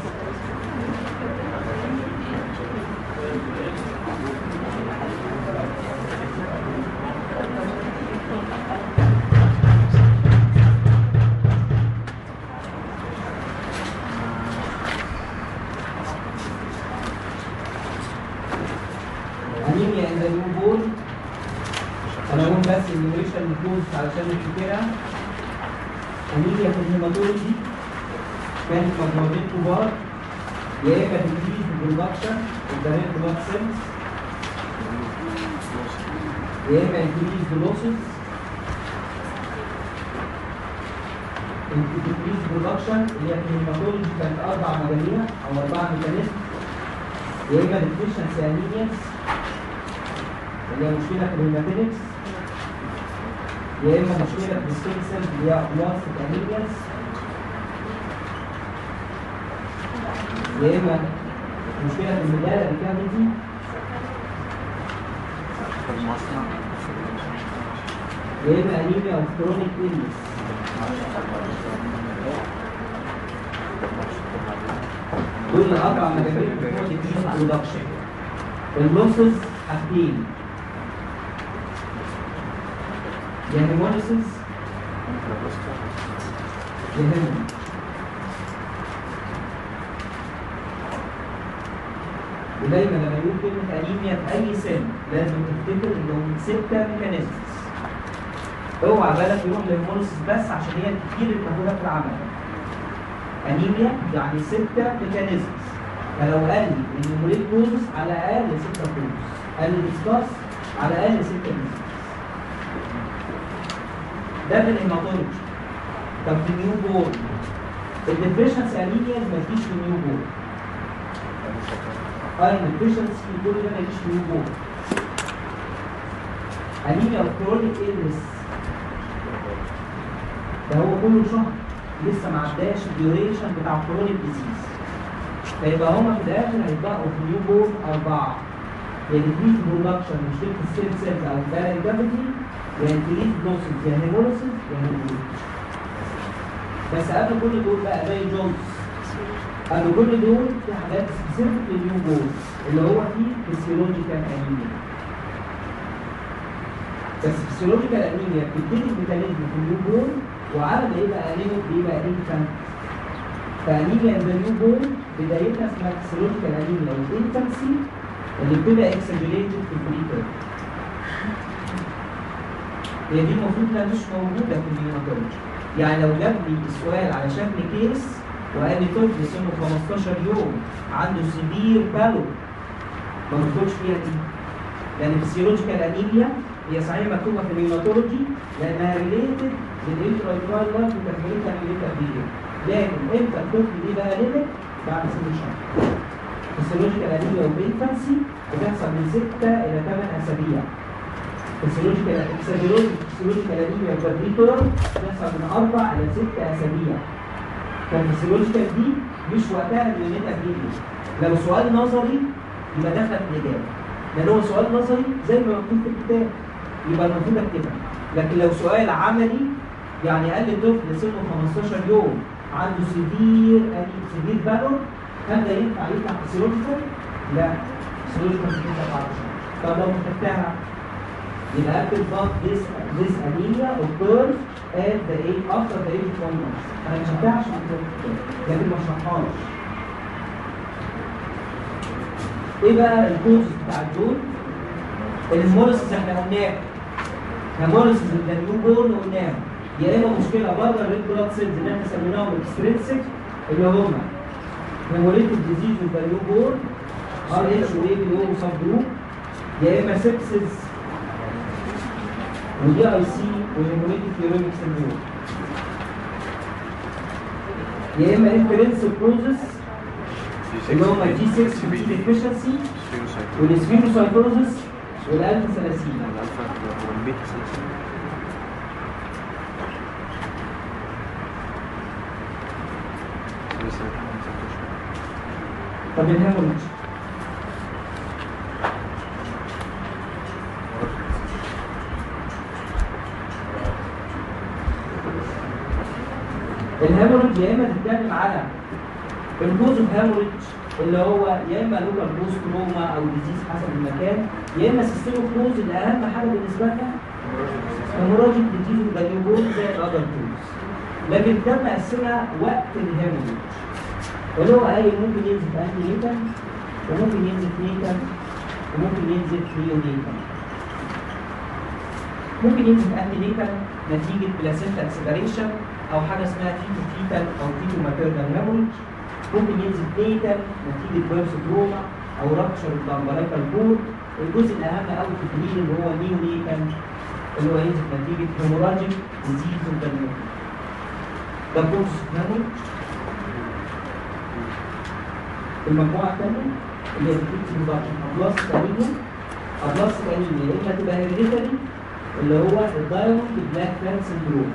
انيميا ان ذا نيو بورن انا اقول بس النيوميشن كلوز علشان نفتكرها انيميا في الهيماتولوجي كانت مجموعتين كبار يا اما تنفيذ البرودكشن الدرين بلاد سيلز يا اما انكريز بلوسز انكريز برودكشن اللي هي في الهيماتولوجي كانت اربع مجاميع او اربع ميكانيزم يا اما ديفيشنسي انيمياز اللي هي مشكله في الهيماتينكس يا اما مشكله في الستيم سيلز اللي هي بلاستيك انيمياز يا اما مشكله في المدار الكافيتي
في المصنع
يا اما انيميا او كرونيك إلنس دول اربع مجاميع بتوع الديزيز برودكشن اللوسز حاجتين يا هيموليسيس يا هيمون ودايما لما يقول كلمة أنيميا في أي سن لازم تفتكر إنهم ستة ميكانيزمز اوعى بالك يروح للهيموليسيس بس عشان هي كتير الموجودة في العمل أنيميا يعني ستة ميكانيزمز فلو قال لي إن الموليد كوزس على الأقل ستة كوزس قال لي ديسكاس على الأقل ستة ميكانيزمز ده في الهيماتولوجي طب في النيو بورن الديفيشنس انيميا ما تجيش في النيو بورن اه الديفيشنس في كل ده ما يجيش في النيو بورن انيميا او كرونيك إلنس ده هو كله شهر لسه ما عداش الديوريشن بتاع كرونيك ديزيز فيبقى هما في الاخر هيتبقوا في النيو بورن اربعه يا ديكريز برودكشن مشكله السيل سيلز او البارل كافيتي يا انكريز لوسز يا هيموليسيس يا هيموليسيس بس قبل كل دول بقى زي جونز قبل كل دول في حاجات سبيسيفيك للنيو بورن اللي هو فيه فيسيولوجيكال انيميا بس فيسيولوجيكال انيميا بتبتدي الميكانيزم في النيو بورن وعلى ما يبقى انيميك بيبقى انفانت فانيميا ان ذا نيو بورن بدايتها اسمها فيسيولوجيكال انيميا والانفانسي اللي بتبقى اكسجريتد في البريتر هي دي المفروض انها مش موجوده في النيوناتولوجي يعني لو جاب لي السؤال على شكل كيس وقال لي طفل سنه 15 يوم عنده سيفير بالو ما ندخلش فيها دي لان الفسيولوجيكال انيميا هي صحيح مكتوبه في النيوناتولوجي لانها ريليتد للانترايترايل لايف وتكملتها ريليتد بيه لكن امتى الطفل دي بقى ليميت بعد سن شهر فسيولوجيكال انيميا وبينفانسي بتحصل من 6 الى 8 اسابيع فسيولوجيكال فسيولوجيكال انيميا وبريتور بتحصل من 4 الى 6 اسابيع فالفسيولوجيكال دي مش وقتها اليونيت اجريجيت لو سؤال نظري يبقى داخله في الاجابه لان هو سؤال نظري زي ما مكتوب في الكتاب يبقى المفروض اكتبها لكن لو سؤال عملي يعني قال لي طفل سنه 15 يوم عنده سيفير سيفير بالون هل ده ينفع يطلع فسيولوجيكال؟ لا فسيولوجيكال مش هينفع بعد شهر طب لو كتبتها يبقى اكتب but this this anemia occurs at the age after the age of one month انا مش هبتاع عشان اكتب الكتاب لكن ما اشرحهاش ايه بقى الكوز بتاع الدول الهيموليسيس احنا قلناه هيموليسيس ده نيو بورن قلناه يا اما مشكله بره الريد بلاد سيلز اللي احنا سميناهم اكسترينسيك اللي هم هيموليتيك ديزيز اوف نيو بورن ار اتش واي بي او سب جروب يا اما سيبسيس ودي اي سي وهيموليتيك يوريميك سندروم يا اما انفرنسيف كوزس اللي هم جي 6 ودي ديفيشنسي والسفيروسايتوزس والالفا ثلاثين طب الهيموريدج الهيموريدج يا اما تتكلم على الجوز اوف هيموريدج اللي هو يا اما لوكال بوز تروما او ديزيز حسب المكان يا اما سيستم كوز اللي اهم حاجه بالنسبه لنا هيموراجيك ديزيز وجانيوبول زي الاذر كوز لكن ده مقسمها وقت الهيموريدج اللي هو قايل ممكن ينزل في انتي نيتال وممكن ينزل في نيتال وممكن ينزل في نيونيتال ممكن ينزل في انتي نيتال نتيجه بلاسينتا سيبريشن او حاجه اسمها تيتو فيتال او تيتو ماتيرنال هيموريدج ممكن ينزل نيتال نتيجه بيرس تروما او رابتشر الامبلايكال كورد الجزء الاهم قوي في التمرين اللي هو نيونيتال اللي هو ينزل نتيجه هيموراجيك ديزيز اوف ذا ده كورس هيموريدج المجموعه الثانيه اللي هي بتكتب مضاعفين ابلاس انيميا ابلاس انيميا يا اما تبقى هيريديتري اللي هو الدايموند بلاك فان سندروم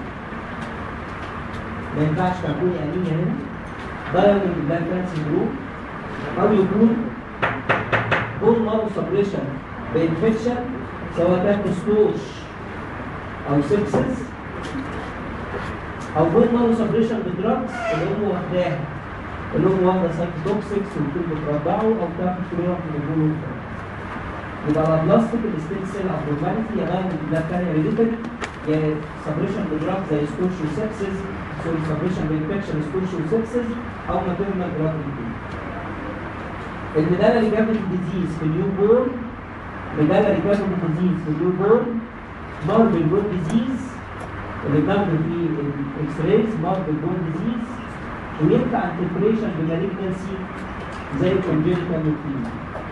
ما ينفعش تكون انيميا هنا دايموند بلاك فان سندروم او يكون بون مارو سبريشن بانفكشن سواء كان ستوش او سيبسس او بون مارو سبريشن بدراجز اللي هم واخداها اللي هم واخده سايكوتوكسكس وكل بترضعه او بتاخد كلورا من البول يبقى البلاستيك الستيل سيل ابنورماليتي يا غير ده كان هيريديتري يا سبريشن بدراج زي سكوش وسبسس سوري سبريشن بانفكشن سكوش وسبسس او ماتيرنال دراج المدالة اللي جابت الديزيز في اليو بورن المدالة اللي جابت الديزيز في اليو بورن ماربل بون ديزيز اللي بناخده في الاكس رايز ماربل بون ديزيز وينفع انتفريشن بمالجنسي زي الكونجنتال لوكيميا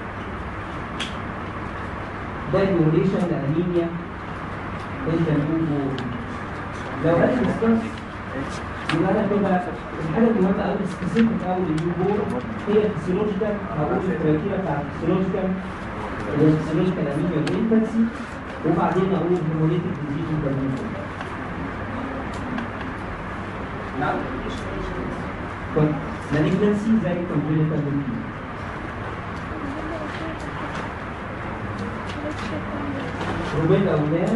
ده اليوريشن الانيميا انت اليو لو قال ديسكاس يبقى انا كده الحاجه المهمه قوي سبيسيفيك قوي لليو بور هي الفسيولوجيكال هقول الكرايتيريا بتاع الفسيولوجيكال اللي هي الفسيولوجيكال انيميا والانفانسي وبعدين اقول هيموليتيك ديزيز والكلام نعم مالجنسي زي الكونجنتال لوكيميا روبين اولاد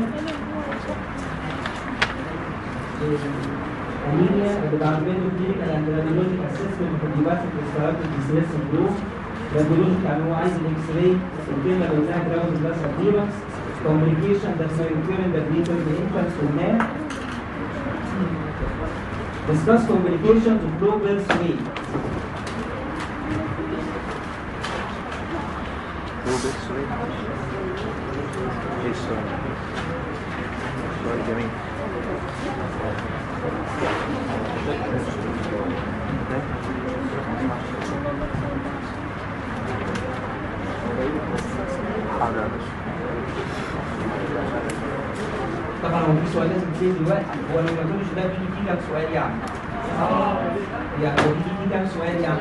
انيميا اللي بعمله كلينيكال اند راديولوجيك اسسمنت في الديباتيك ريستراتيف ديسيس سندروم راديولوجيك يعني هو عايز الاكس راي الكلمه اللي قلناها جراوند بلاس ابيرنس communication that may occur in the bleeding the infants or man discuss communication to progress way
روبرت سوري ايه السؤال سؤال جميل حاضر يا باشا
طبعا هو في سؤال لازم يتسال دلوقتي هو لو ما كانش ده بيجي فيه كام سؤال يعني يعني هو بيجي فيه كام سؤال يعني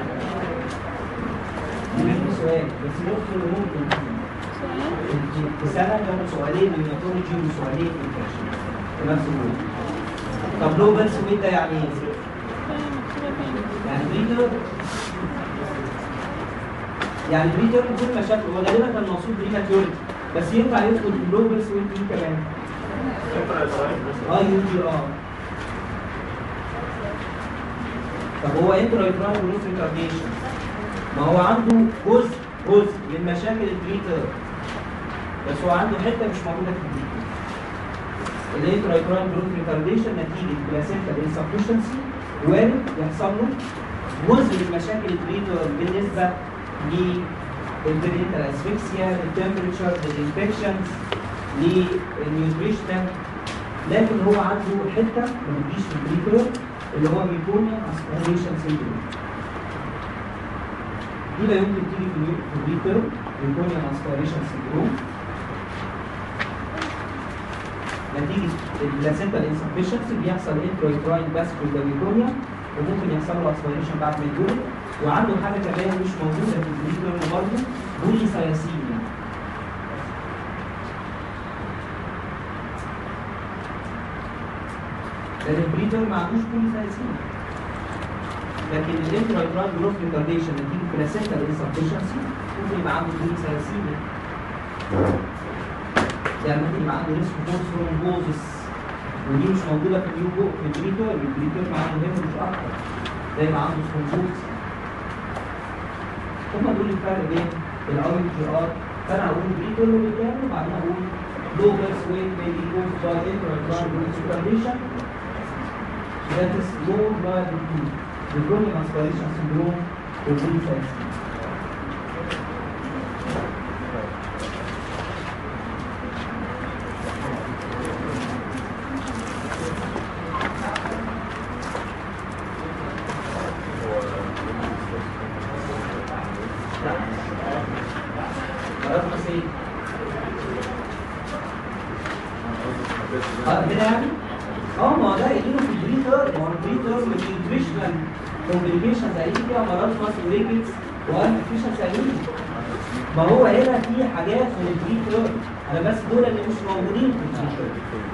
بيجي فيه سؤال بس ممكن ممكن في سنه ياخد سؤالين من الميثولوجي وسؤالين من الكاشف في نفس الوقت طب لو بس ويت ده يعني ايه؟ يعني بريتر يعني بريتر كل مشاكل هو غالبا كان مقصود بريماتيورتي بس ينفع يدخل في اللوبس ويدي كمان اه يو جي ار طب هو انترايترال جروث ريتارديشن ما هو عنده جزء جزء من مشاكل البريتر بس هو عنده حته مش موجوده في البريتر الانترايترال جروث ريتارديشن نتيجه بلاسينتا انسفشنسي وارد يحصل له جزء من مشاكل البريتر بالنسبه للبريتال اسفكسيا للتمبريتشر للانفكشنز للنيوتريشنال لكن هو عنده حته ما بتجيش في البريتر اللي هو ميكونيا اسبيريشن سيندروم دي لا يمكن تيجي في اليو- في البريتر ميكونيا اسبيريشن سيندروم نتيجه البلاسينتا انسفشنسي بيحصل انترويتراين باسكول دايكونيا وممكن يحصل له اسبيريشن بعد ما يتولد وعنده حاجه كمان مش موجوده في البريتر برضه بوليساياسيميا لان البريتر ما عندوش بوليساياسيميا لكن الانترايترال جروث ريتارديشن نتيجه بلاسينتا انسفشنسي ممكن يبقى عنده بوليساياسيميا يعني ممكن يبقى عنده ريسك فورس ثرومبوزس ودي مش موجوده في اليوجو في البريتور البريتور ما عنده هيموريج اكتر ده يبقى عنده ثرومبوزس هما دول الفرق بين الار جي ار فانا هقول بريتور بالكامل وبعدين هقول لوبس وين بيبي كوز باي انترايترال جروث ريتارديشن that is more liable to the chronic aspiration syndrome or polycythemia. مرض بسيط اه كده يعني اه ما هو ده يجيله في البريتر ما هو البريتر مش نيوتريشنال كومبليكيشنز هيجي فيها مرض فاست وريكتس وانفكشنز هيجي ما هو هنا في حاجات من البريتر انا بس دول اللي مش موجودين في البريتر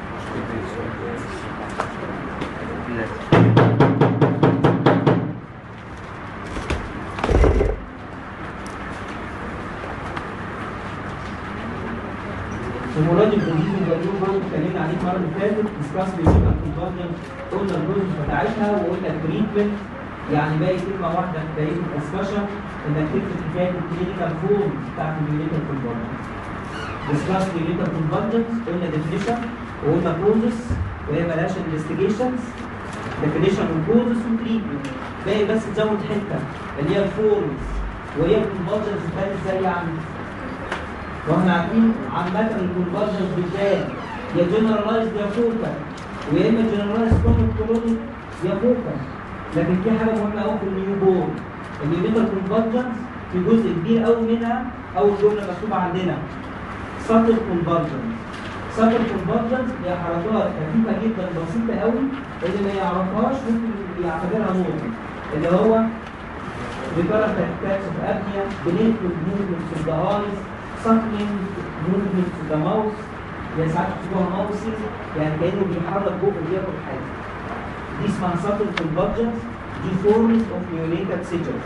هيموراجيك ديزيز واليوم برضه اتكلمنا عليه المره اللي فاتت ديسكاس بيجيبها كونفاجن قلنا البروسس بتاعتها وقلنا التريتمنت يعني باقي كلمه واحده في بدايه الدسكشن انك تكتب حكايه الكلينيكال فورم بتاعت اليونيتال كونفاجن ديسكاس اليونيتال كونفاجن قلنا ديفينيشن وقلنا بروسس وهي مالهاش انفستيجيشنز ديفينيشن وبروسس وتريتمنت باقي بس تزود حته اللي هي الفورمز وهي الكونفاجن بتبان ازاي يعني واحنا عارفين عامة الكونفرجنس بالذات يا جنرالايزد يا فوكال ويا اما جنرالايزد كومن كولوني يا فوكال لكن في حاجة مهمة قوي في النيو بورن اليونيتال كونفرجنس في جزء كبير قوي منها أول جملة مكتوبة عندنا سطر كونفرجنس سطر كونفرجنس هي حركات خفيفة جدا بسيطة قوي اللي ما يعرفهاش ممكن يعتبرها نقطة اللي هو recurrent attacks of apnea, benignant movements of the eyes, suckling movements of the mouth يعني ساعات بتسموها ماوسي يعني كانه بيحرك بقه وبياكل حاجه دي اسمها subtle convergence دي forms of neonatal seizures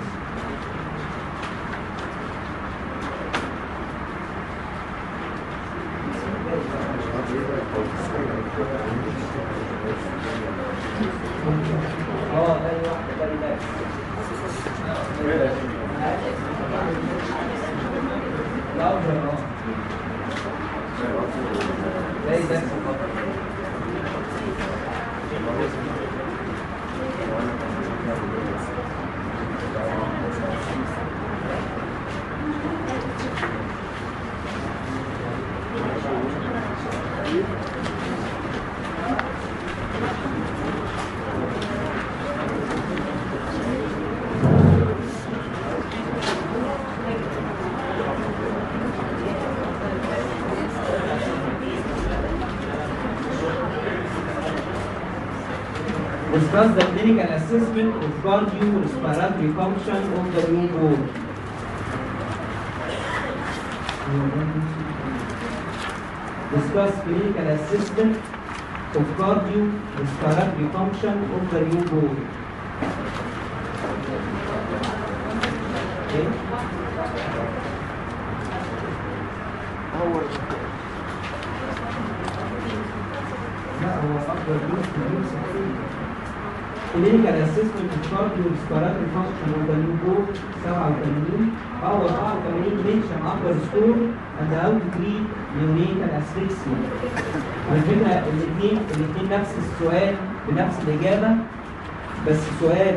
اه ده واحده ده ريلاكس لا اه زي ده discuss the clinical assessment of cardiorespiratory function of the newborn. Discuss clinical assessment of cardiorespiratory function of the newborn. ايه؟
هو
لا هو افضل جزء من كلينيكال اسسمنت كارديو ريسبيراتوري فانكشن وبالنيو 87 او 84 منشن ابر سكور اند هاو تو تريت نيونيتال اسفكسيا على فكره الاثنين الاثنين نفس السؤال بنفس الاجابه بس سؤال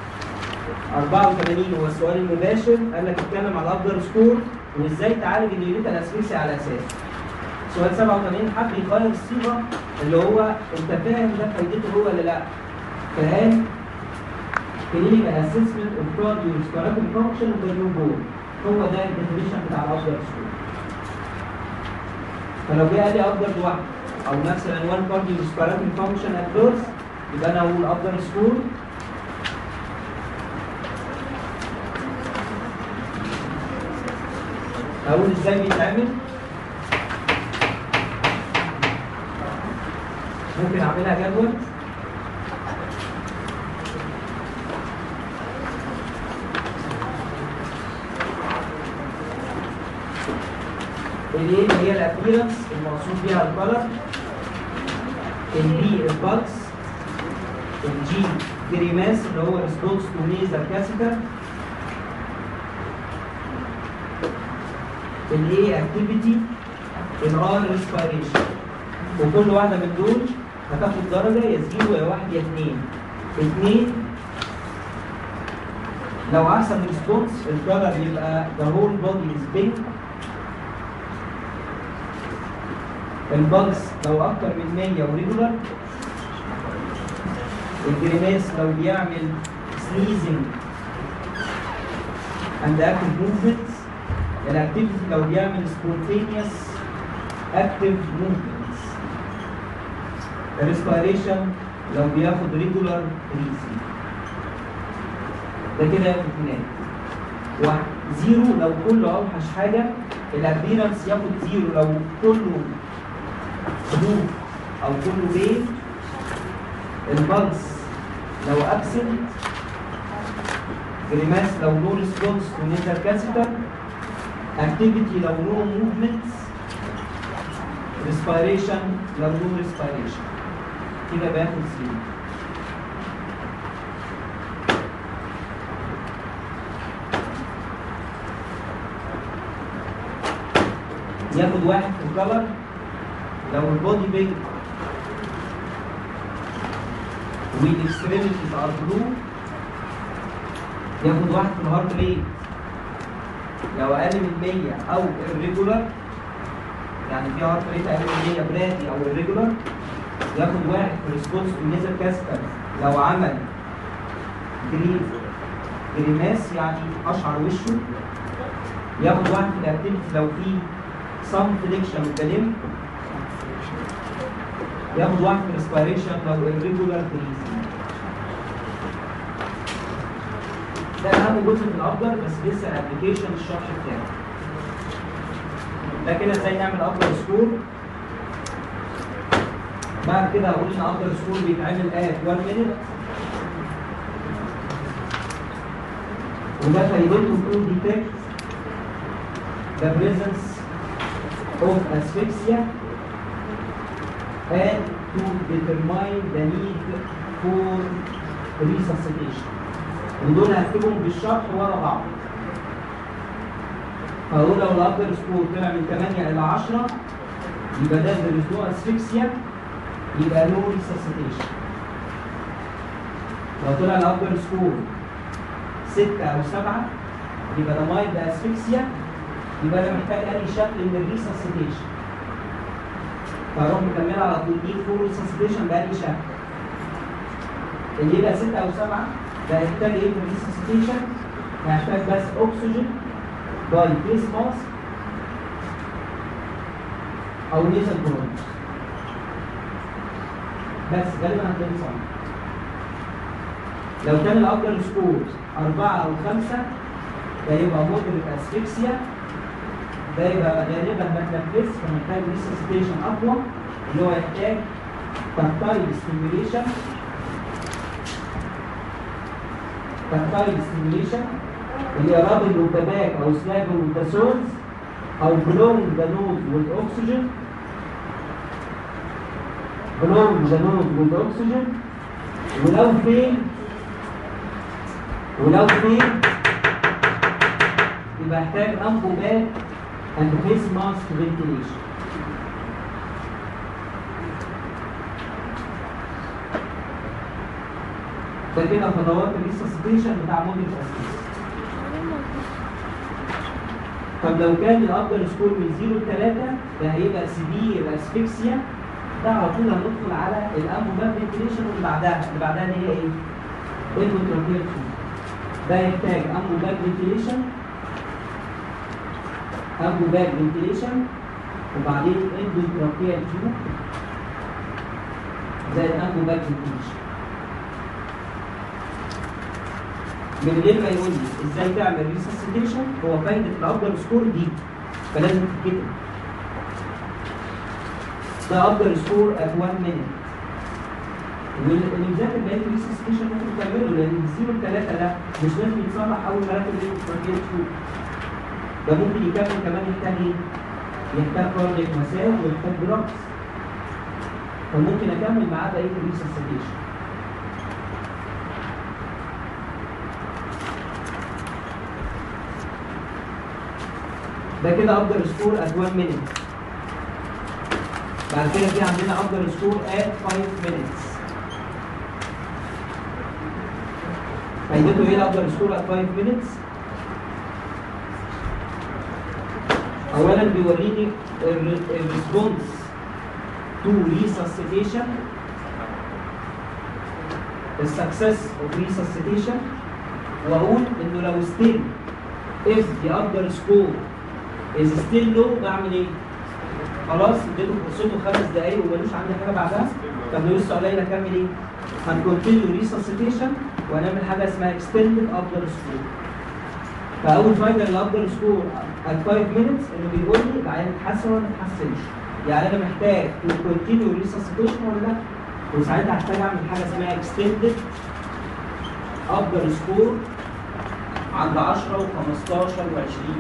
84 هو السؤال المباشر قال لك اتكلم على الابدر سكور وازاي تعالج النيونيتال اسفكسيا على اساسه سؤال 87 حب يغير الصيغه اللي هو انت فاهم ده فايدته هو ولا لا فقال كلينيكال اسسمنت اوف كارديو ريسبيراتوري فانكشن اوف ذا نيو بورن هو ده الديفينيشن بتاع الابدر سكور فلو جه قال لي ابدر واحد او نفس العنوان كارديو ريسبيراتوري فانكشن ات بيرث يبقى انا اقول ابدر سكور اقول ازاي بيتعمل ممكن اعملها جدول الايه اللي هي الابيرنس المقصود بيها الكلر البي البلس الجي جريماس اللي هو ريسبونس تو نيزل كاسيتر الايه اكتيفيتي الار ريسبيريشن وكل واحده من دول هتاخد درجه يا زيرو يا واحد يا اثنين اثنين لو احسن ريسبونس الكلر يبقى the whole body is pink البلس لو اكتر من 100 وريجولار الجريماس لو بيعمل سنيزنج اند اكتف موفمنتس الاكتيفيتي لو بيعمل سبونتينيوس اكتف موفمنتس الريسبيريشن لو بياخد ريجولار بريسنج ده كده ياخد هناك واحد زيرو لو كله اوحش حاجه الابيرنس ياخد زيرو لو كله حدود او كله بين البلس لو ابسنت جريماس لو نو ريسبونس تو نيزل كاسيتر اكتيفيتي لو نو موفمنتس ريسبيريشن لو نو ريسبيريشن كده باخد زيرو ياخد واحد في الكلر لو البودي بيج والاكستريميتيز ار بلو ياخد واحد في الهارت ريت لو اقل من 100 او irregular يعني في هارت ريت اقل من 100 برادي او irregular ياخد واحد في ريسبونس تو نيزل كاستر لو عمل جريف جريماس يعني اشعر وشه ياخد واحد في الاكتيفيتي لو في some flexion of the limb ياخد واحد في الاسبيريشن لو irregular breathing ده اهم جزء في الابجر بس لسه الابلكيشن الشرح بتاعه ده كده ازاي نعمل ابجر سكور بعد كده هقول ان ابجر سكور بيتعمل ات 1 minute وده فايدته to detect the presence of asphyxia and to determine the need for resuscitation ودول هكتبهم بالشرح ورا بعض فهقول لو الابر سكور طلع من 8 الى 10 يبقى ده بالنسبه اسفكسيا يبقى نو ريسسيتيشن لو طلع الابر سكور 6 او 7 يبقى ده مايلد اسفكسيا يبقى انا محتاج انهي شكل من الريسسيتيشن فاروح مكمل على طول دي فور ريسسيتيشن بأي شكل اللي يبقى 6 او 7 ده هيحتاج ايه في الريسسيتيشن؟ هيحتاج بس اكسجين باي فيس ماسك او نيزل برونز بس غالبا هتلاقي صح لو كان الافضل سكور أربعة أو خمسة ده يبقى مودريت اسفكسيا ده يبقى غالبا ما تنفذش فمحتاج ريسسيتيشن اقوى اللي هو يحتاج تكتايل ستيميوليشن تكتايل ستيميوليشن اللي هي rubbing of the back او slapping of the soles او blowing the nose with oxygen blowing the nose with oxygen ولو فين ولو فين يبقى احتاج انفو باك and face mask ventilation ده كده خطوات الريسسبيشن بتاع موديل الاساس طب لو كان الابجر سكور من 0 ل 3 ده هيبقى سيفير اسفكسيا ده على طول هندخل على الامبو باك فنتيليشن واللي بعدها اللي بعدها اللي هي ايه؟ اندوتراكيال ده يحتاج امبو باك فنتيليشن امبو باك فنتيليشن وبعدين اندوتراكيال تيوب زي الامبو باك فنتيليشن من غير ما يقول لي ازاي تعمل ريسسيتيشن هو فايده الافضل سكور دي فلازم تتكتب ده افضل سكور ات 1 مينيت واللي مذاكر بقيه الريسسيتيشن ممكن تعمله لان الزيرو الثلاثه ده مش لازم يتصلح اول ما راكب الايه ده ممكن يكمل كمان يحتاج ايه؟ يحتاج كارديك مساج ويحتاج دراكس فممكن اكمل معاه بقيه الريسسيتيشن ده كده افضل سكور ات 1 مينيت بعد كده في عندنا افضل سكور ات 5 مينيتس فايدته ايه الافضل سكور ات 5 مينيتس اولا بيوريني الريسبونس تو resuscitation السكسس اوف resuscitation واقول انه لو still if the upper score is still low بعمل ايه؟ خلاص اديته فرصته خمس دقايق ومالوش عندي حاجه بعدها طب لو لسه قليل اكمل ايه؟ هنكونتينيو ريسسيتيشن وهنعمل حاجه اسمها اكستندد ابدر سكور فاول فايده للابدر سكور at 5 minutes انه بيقول لي العيان اتحسن ولا ما اتحسنش يعني انا محتاج تو كونتينيو ريسسيتيشن ولا لا وساعتها هحتاج اعمل حاجه اسمها اكستندد ابدر سكور عند 10 و15 و20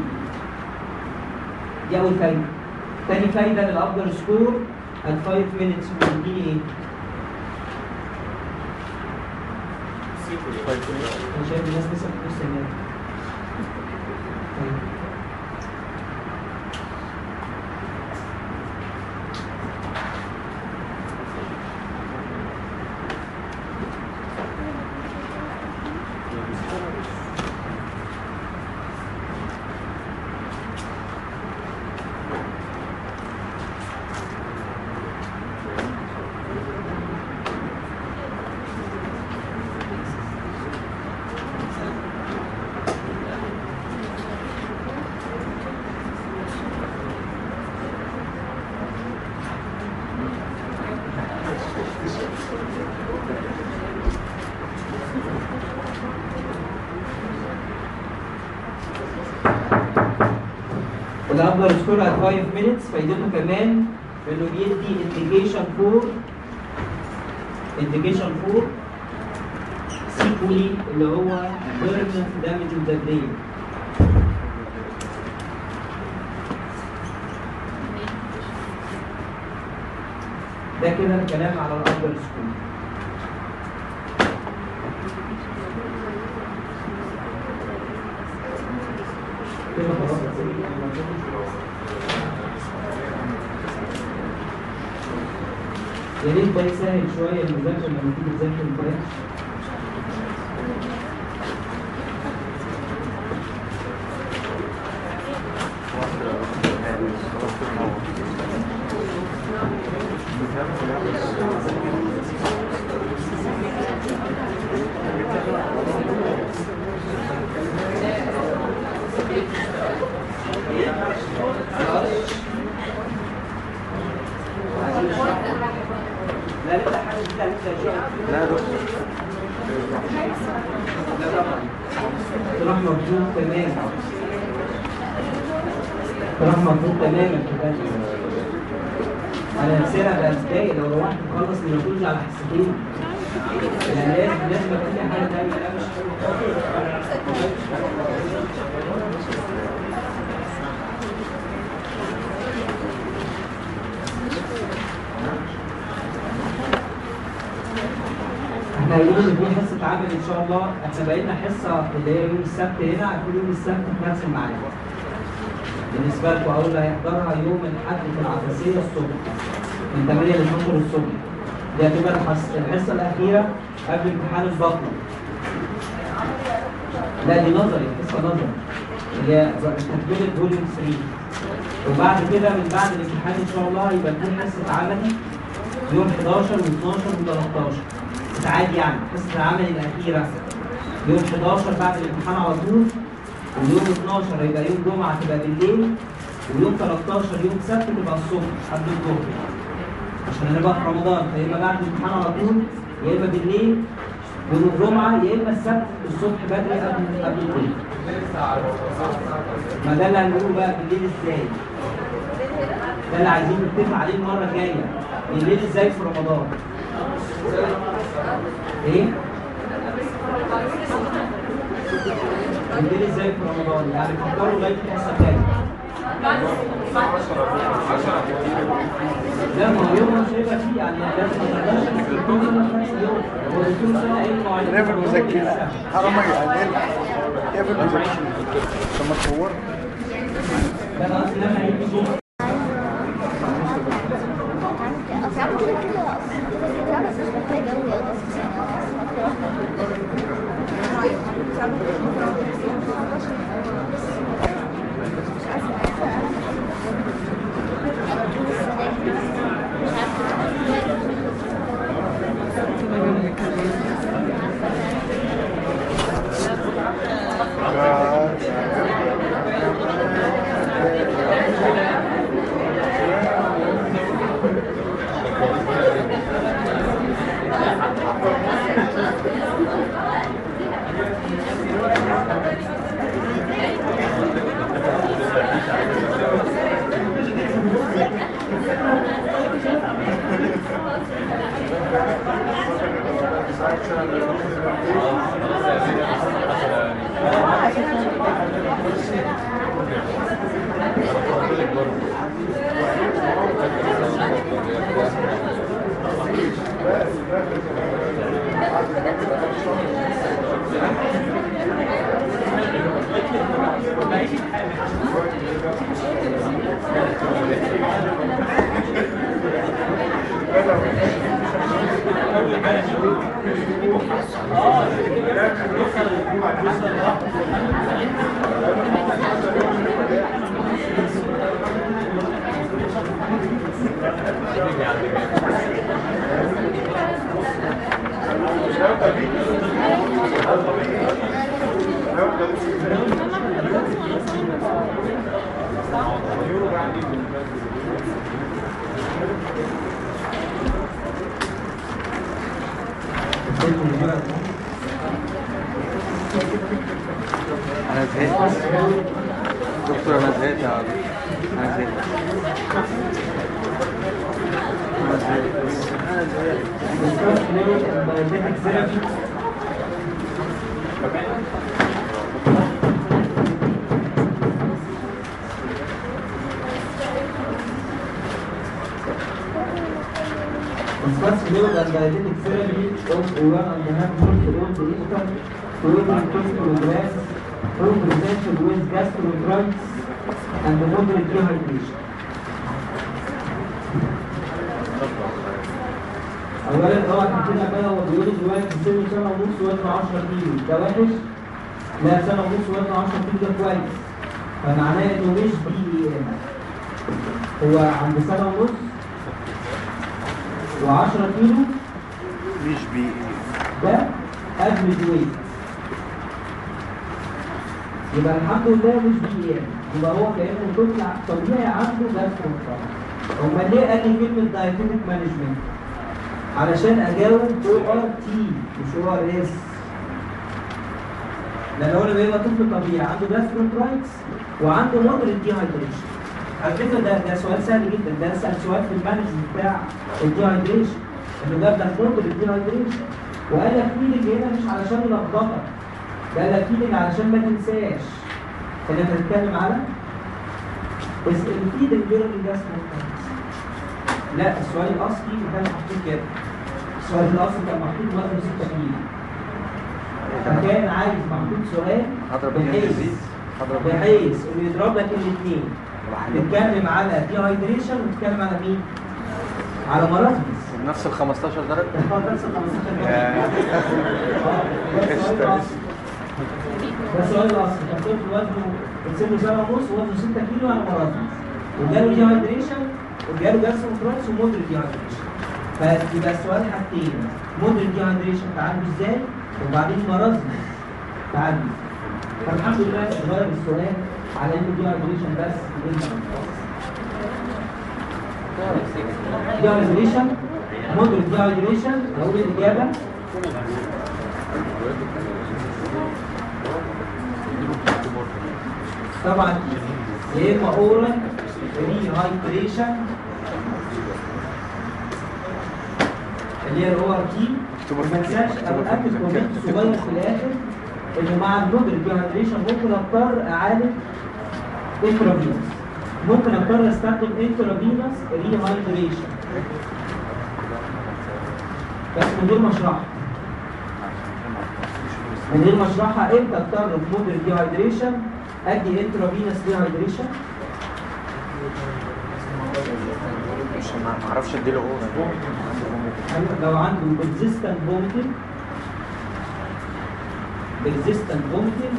دي اول فايده تاني فايده للافضل سكور at 5 minutes بيديني ايه؟ انا شايف الناس لسه بتبص هناك طيب. الافضل سكور at 5 minutes فايدته كمان انه بيدي indication for indication for sequelae اللي هو permanent damage of the brain ده كده الكلام على الافضل سكور كده خلاص يا ريت ده يسهل شويه المذاكره لما تيجي تذاكر البيان لا لسه حاجه جديده لسه شيء
لا يا دكتور
لا طبعا راح مبسوط تماما راح مبسوط تماما كده انا هسيرها بقى ازاي لو روحت تخلص النيكولوجي على حصتين يعني لازم لازم اكون حاجه تانيه لا مش حلو احنا هنقول ان في حصه عمل ان شاء الله احنا بقينا حصه اللي هي يوم السبت هنا هيكون يوم السبت في نفس الميعاد بالنسبه لكم اول اللي هيحضرها يوم الاحد في العباسيه الصبح من 8 ل 12 الصبح دي هتبقى الحص- الحصه الاخيره قبل امتحان البطنه لا دي نظري حصه نظري اللي هي تكمله فوليوم 3 وبعد كده من بعد الامتحان ان شاء الله يبقى في حصه عملي يوم 11 و12 و13 ساعات يعني حصه العمل الاخيره يوم 11 بعد الامتحان على طول ويوم 12 هيبقى يوم جمعه تبقى بالليل ويوم 13 يوم سبت تبقى الصبح قبل الظهر عشان هنبقى في رمضان فيبقى بعد الامتحان على طول يا اما بالليل يوم الجمعه يا اما السبت الصبح بدري قبل قبل الظهر ما ده اللي هنقوله بقى بالليل ازاي ده اللي عايزين نتفق عليه المره الجايه بالليل ازاي في رمضان ايه بالليل ازاي في رمضان يعني فكروا لغايه الحصه الجايه لا ما هو يوم مش هيبقى فيه يعني لازم ما تقدرش تكون نفس اليوم هو الدكتور سنه ايه المواعيد
ليه في المذكرة حرام يعني ايه في المذكرة عشان ما تصور
لا خلاص لما هيجي دور
اصل عارفه كده كده اصل كده بس مش محتاجه قوي اصلا
انا زهقت دكتور انا زهقت يا عبد. انا زهقت انا زهقت انا زهقت
Discuss fluid and diabetic therapy of one and a half months old infant weighing 2 kilograms who presented with gastroenteritis and moderate dehydration. اولا طبعا كده بقى هو بيقول دلوقتي في سن سنه ونص وزنه 10 كيلو ده وحش لا سنه ونص وزنه 10 كيلو ده كويس فمعناه انه مش بي ام هو عند سنه ونص و10 كيلو
مش بي
ده افريج ويت يبقى الحمد لله مش بي ام يبقى هو كانه طفل طبيعي عنده جاسترو امال ليه قال لي كلمه دايتيتك مانجمنت علشان اجاوب او ار تي مش او ار اس لان هو لما يبقى طفل طبيعي عنده جاسترونترايتس وعنده مودريت ديهايدريشن على فكره ده ده سؤال سهل جدا ده اسال سؤال في المانجمنت بتاع الديهايدريشن انه جاب لك نقطه الديهايدريشن وقال لك فيلنج هنا مش علشان يلخبطك ده قال لك فيلنج علشان ما تنساش كنا بنتكلم على بس الفيدنج ديورنج الجسم لا السؤال الاصلي اللي كان محطوط كده السؤال الاصلي كان محطوط وزنه 6 كيلو فكان عايز محطوط سؤال
هضرب
بحيث
الانجليزي هضرب
بحيث انه يضرب لك الاثنين تتكلم على ديهايدريشن وتتكلم على مين؟ على مرضز
بنفس ال 15 درجه
بس ال 15
يا.
ده السؤال الاصلي كان طفل وزنه بتسيبه سنه ونص ووزنه 6 كيلو على مرضز وجاله ديهايدريشن وجاله جالسون كرونس ومودريت ديهايدريشن فيبقى السؤال حاجتين مودريت ديهايدريشن تعالجه ازاي وبعدين مرض تعالجه فالحمد لله اتغير السؤال على انه ديهايدريشن بس ديهايدريشن مودريت ديهايدريشن اقول الاجابه طبعا يا اما اورال ري هايدريشن اللي هي الاو ار تي وما انساش ابقى اكد كومنت صغير في الاخر انه مع المودريت ديهايدريشن ممكن اضطر اعالج انترافينوس ممكن اضطر استخدم انترافينوس ري هايدريشن بس من غير ما اشرحها من غير ما اشرحها امتى اضطر في مودريت ديهايدريشن ادي انترافينوس ديهايدريشن
مش ما ما اعرفش اديله هو
لو عنده persistent vomiting persistent vomiting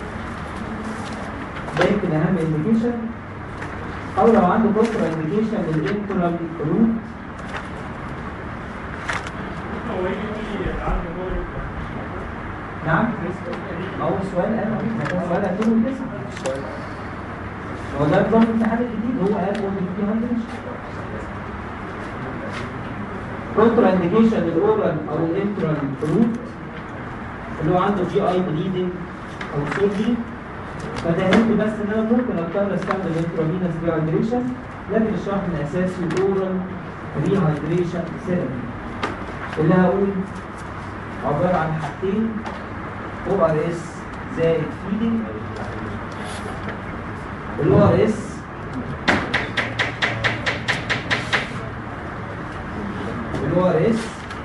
ده يمكن اهم indication او لو عنده contra indication للانترال روت نعم هو السؤال انا هو السؤال 2009 هو ده نظام الامتحان الجديد هو قال هو في هاندرش كونترا انديكيشن الاورال او الانترال روت اللي هو عنده جي اي بليدنج او سورجي فدهنت بس ان انا ممكن اضطر استخدم انترافينوس ديهايدريشن لكن الشرح الاساسي الاورال ريهايدريشن ثيرابي اللي هقول عباره عن حاجتين او ار اس زائد فيدنج الاو ار اس الاو ار اس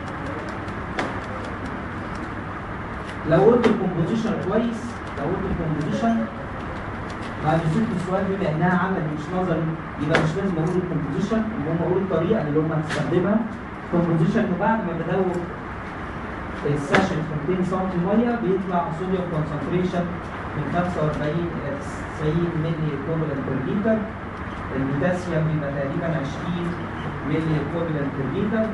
لو قلت الكومبوزيشن كويس لو قلت الكومبوزيشن بعد سبت السؤال بما انها عمل مش نظري يبقى مش لازم اقول الكومبوزيشن المهم اقول الطريقه اللي هم هتستخدمها الكومبوزيشن انه بعد ما بدوب السيشن في 200 سم ميه بيطلع صوديوم كونسنتريشن من 45 الى 90 ملي ايكوفالنت بير لتر البوتاسيوم بيبقى تقريبا 20 ملي ايكوفالنت بير لتر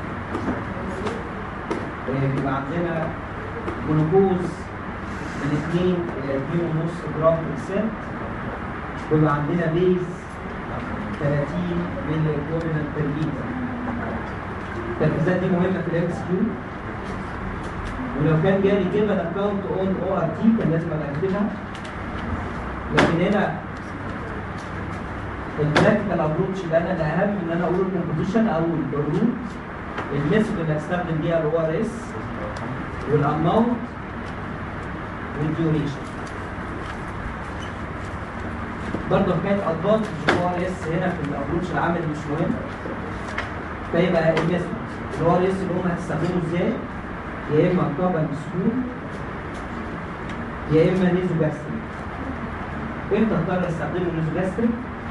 آه، بيبقى عندنا جلوكوز من 2 الى 2.5 جرام في السنت بيبقى عندنا بيز 30 ملي ايكوفالنت بير لتر التركيزات دي مهمه في الام اس كيو ولو كان جالي جيفن اكونت اون او ار تي كان لازم ابقى اكتبها لكن هنا البراكتيكال ابروتش اللي انا الاهم ان انا اقول الكومبوزيشن او الروت الميثود اللي هستخدم بيها الاو ار اس والاماونت والديوريشن برضه حكايه ادفانتج الاو ار اس هنا في الابروتش العملي مش مهم فيبقى الميثود الاو ار اس اللي هم هتستخدمه ازاي يا اما طبعا بسهول يا اما نيزو جاستريك امتى اضطر استخدمه نيزو جاستريك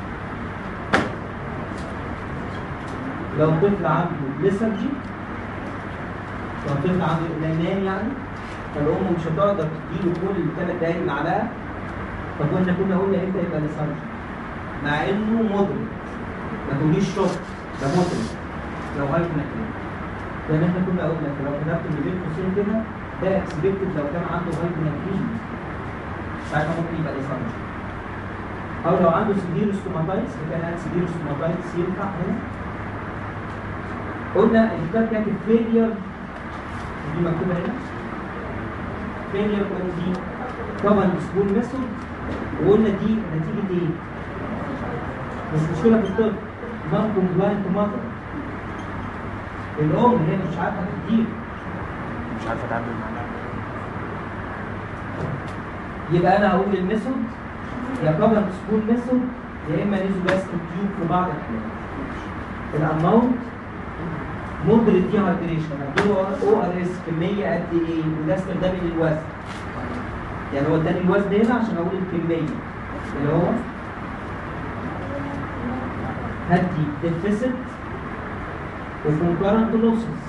لو طفل عنده ليسرجي لو طفل عنده اقلام يعني فالام مش هتقدر تديله كل ثلاث دقايق معلقه فكنا كنا قلنا امتى يبقى ليسرجي مع انه مدرك ما تقوليش شوك ده مدرك لو هايبنكلين زي ما احنا كنا قلنا لو كتبت اللي بين قوسين كده ده اكسبكتد لو كان عنده هايبنكلين ساعتها ممكن يبقى ليسرجي او لو عنده سيفير ستوماتايتس فكان عنده سيفير ستوماتايتس ينفع هنا قلنا الكتاب كاتب فيلير دي مكتوبه هنا فيلير اون دي طبعا سكول ميثود وقلنا دي نتيجه ايه؟ مش مشكله في الطب نون كومبلاينت ماتر الام هي مش عارفه تدير
مش عارف اتعامل معاه
يبقى انا هقول الميثود يا كفر سكول ميثود يا اما نيزو جاستريك تيوب في بعض الاحيان الاماونت مودريت دي هايدريشن هديله او ار اس كميه قد ايه وده استخدام للوزن يعني هو اداني الوزن هنا عشان اقول الكميه اللي هو هدي ديفيسيت وكونكرنت لوسز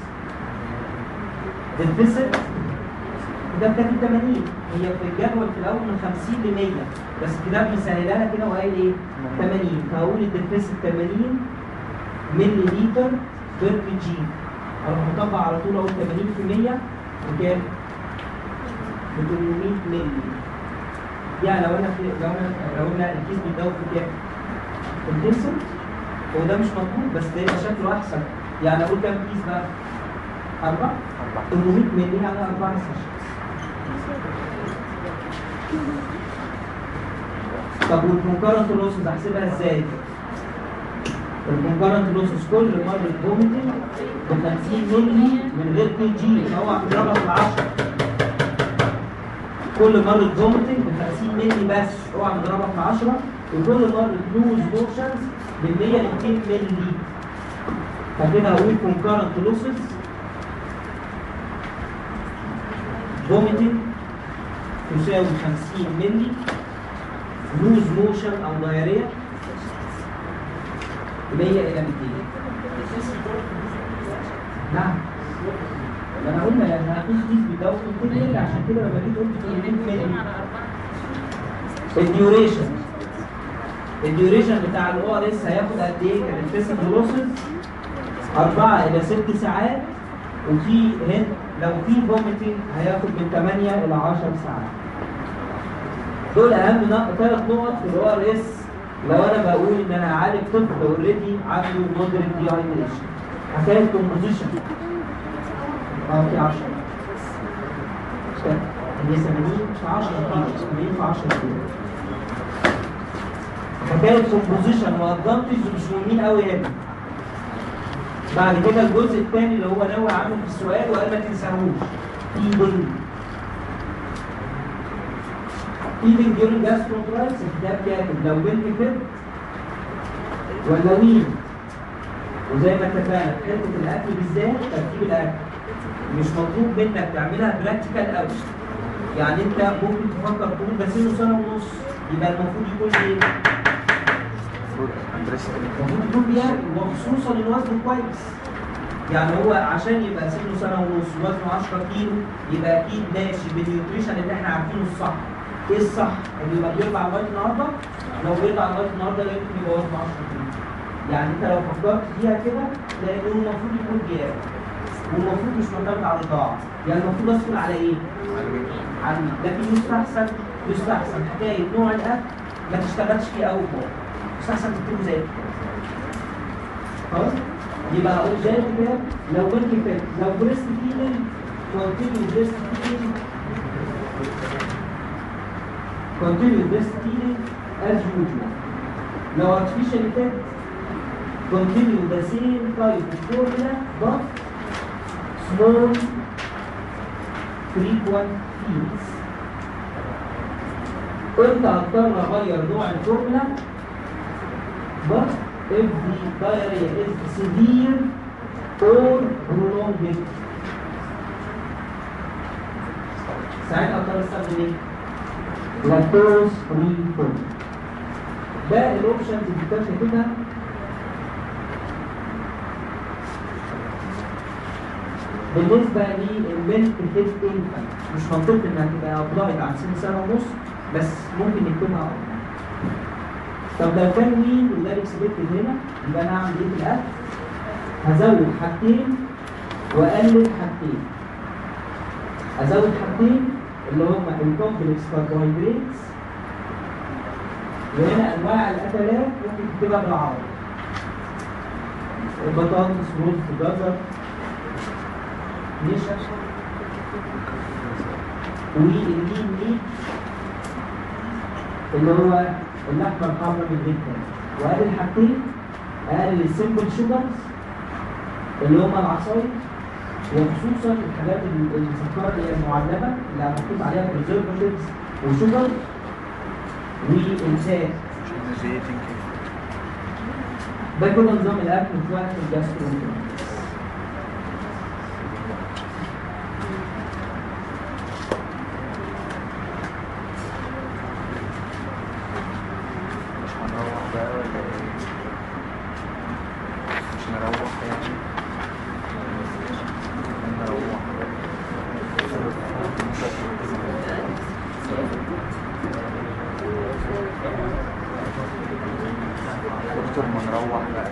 ديفيسيت ده كانت 80 هي في الجدول في الاول من 50 ل 100 بس كده مسهلها لك كده وقايل ايه 80 فهقول الديفيسيت 80 ملي لتر بير جي اروح مطبق على طول اقول 80% بكام؟ ب 800 ملي يعني لو انا في لو انا لو انا الكيس بيتداول في كام؟ الديفيسيت هو ده مش مطلوب بس ده يبقى شكله احسن يعني اقول كام كيس بقى؟ أربعة؟ 800 ملي يعني أربعة سيشنز طب والكونكرنت لوسز احسبها ازاي؟ الكونكرنت لوسز كل مره فوميتنج ب 50 مللي من غير كي جي اوعى تضربها في 10 كل مره فوميتنج ب 50 مللي بس اوعى تضربها في 10 وكل مره لوز موشنز من 100 ل 200 مللي فكده هقول كونكرنت لوسز فوميتنج تساوي 50 مللي لوز موشن او دايريا 100 الى 200 نعم ما انا قلنا لان هنقيس دي بدور 200 مللي عشان كده لما جيت قلت 200 مللي الديوريشن الديوريشن بتاع الاو ار اس هياخد قد ايه كان الفيسد لوسز 4 الى 6 ساعات وفي هنا لو في فوميتنج هياخد من 8 الى 10 ساعات دول اهم ثلاث نقط في الاو ار اس لو انا بقول ان انا هعالج طفل اوريدي عنده مودريت دي هايدريشن حكايه كومبوزيشن اه في 10 هي 80 في 10 كيلو 80 في 10 كيلو حكايه كومبوزيشن وادفانتج مش مهمين قوي هنا بعد كده الجزء الثاني اللي هو ناوي عنه في السؤال وقال ما تنساهوش ايدنج ايدنج ديورنج جاستروكرايتس الكتاب كاتب لو بنت كده ولا مين وزي ما اتفقنا في حته الاكل بالذات ترتيب الاكل مش مطلوب منك تعملها براكتيكال قوي يعني انت ممكن تفكر تقول ده سنه سنه ونص يبقى المفروض يكون ايه؟
المفروض أندرس
المفروض يكون بياكل وخصوصا ان وزنه كويس يعني هو عشان يبقى سنه سنه ونص وزنه 10 كيلو يبقى اكيد ماشي بالنيوتريشن اللي احنا عارفينه الصح ايه الصح؟ اللي يبقى بيرضع لغايه النهارده لو بيرضع لغايه النهارده لا يمكن يبقى وزنه 10 كيلو يعني انت لو فكرت فيها كده لانه المفروض يكون بياكل والمفروض مش معتمد على الرضاعه يعني المفروض ادخل على ايه؟ على لكن يستحسن يستحسن حكايه نوع الاكل ما تشتغلش فيه اول مره يستحسن تكتبه زي الكتاب خلاص يبقى اقول زي الكتاب لو بنت فات لو بريست فيدنج كونتينيو بريست فيدنج كونتينيو بريست فيدنج از يوجوال لو artificial fed continue the same type of formula but small frequent feeds امتى هضطر اغير نوع الفورمولا but if the diarrhea is severe or prolonged ساعتها اضطر استخدم ايه؟ لاكتوز فري فورمولا ده الاوبشنز اللي كانت كاتبها بالنسبة للميلك هيد انفانت مش منطقي انها تبقى ابلايد عن سن سنة ونص بس ممكن نكتبها أفضل. طب لو كان وين وده اكسبكتد هنا يبقى انا هعمل ايه في الاكل؟ هزود حاجتين واقلل حاجتين. ازود حاجتين اللي هم الكومبلكس كاربوهيدراتس وهنا انواع الاكلات ممكن تكتبها بالعربي. البطاطس رز جزر نشا واللين ميت اللي هو اللحمه الحمراء من جدا واقلل حاجتين اقلل السمبل شوجرز اللي هم العصاير وخصوصا الحاجات ال- المسكره اللي هي المعلبه اللي محطوط عليها بريزرفاتيفز وشوجر وانسان
عشان زيتين كده
ده كده نظام الاكل في وقت الجاسترو
مش هنروح بقى ولا ايه؟ مش نروح يعني نروح دكتور ما نروح بقى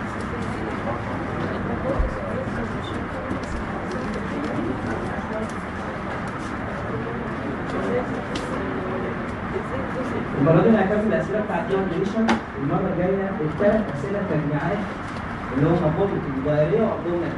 المره دي انا هكمل الاسئله بتاعت الديهايدريشن المره الجايه الثلاث اسئله تجميعات اللي هم بوبلت الدايريه وابدومينال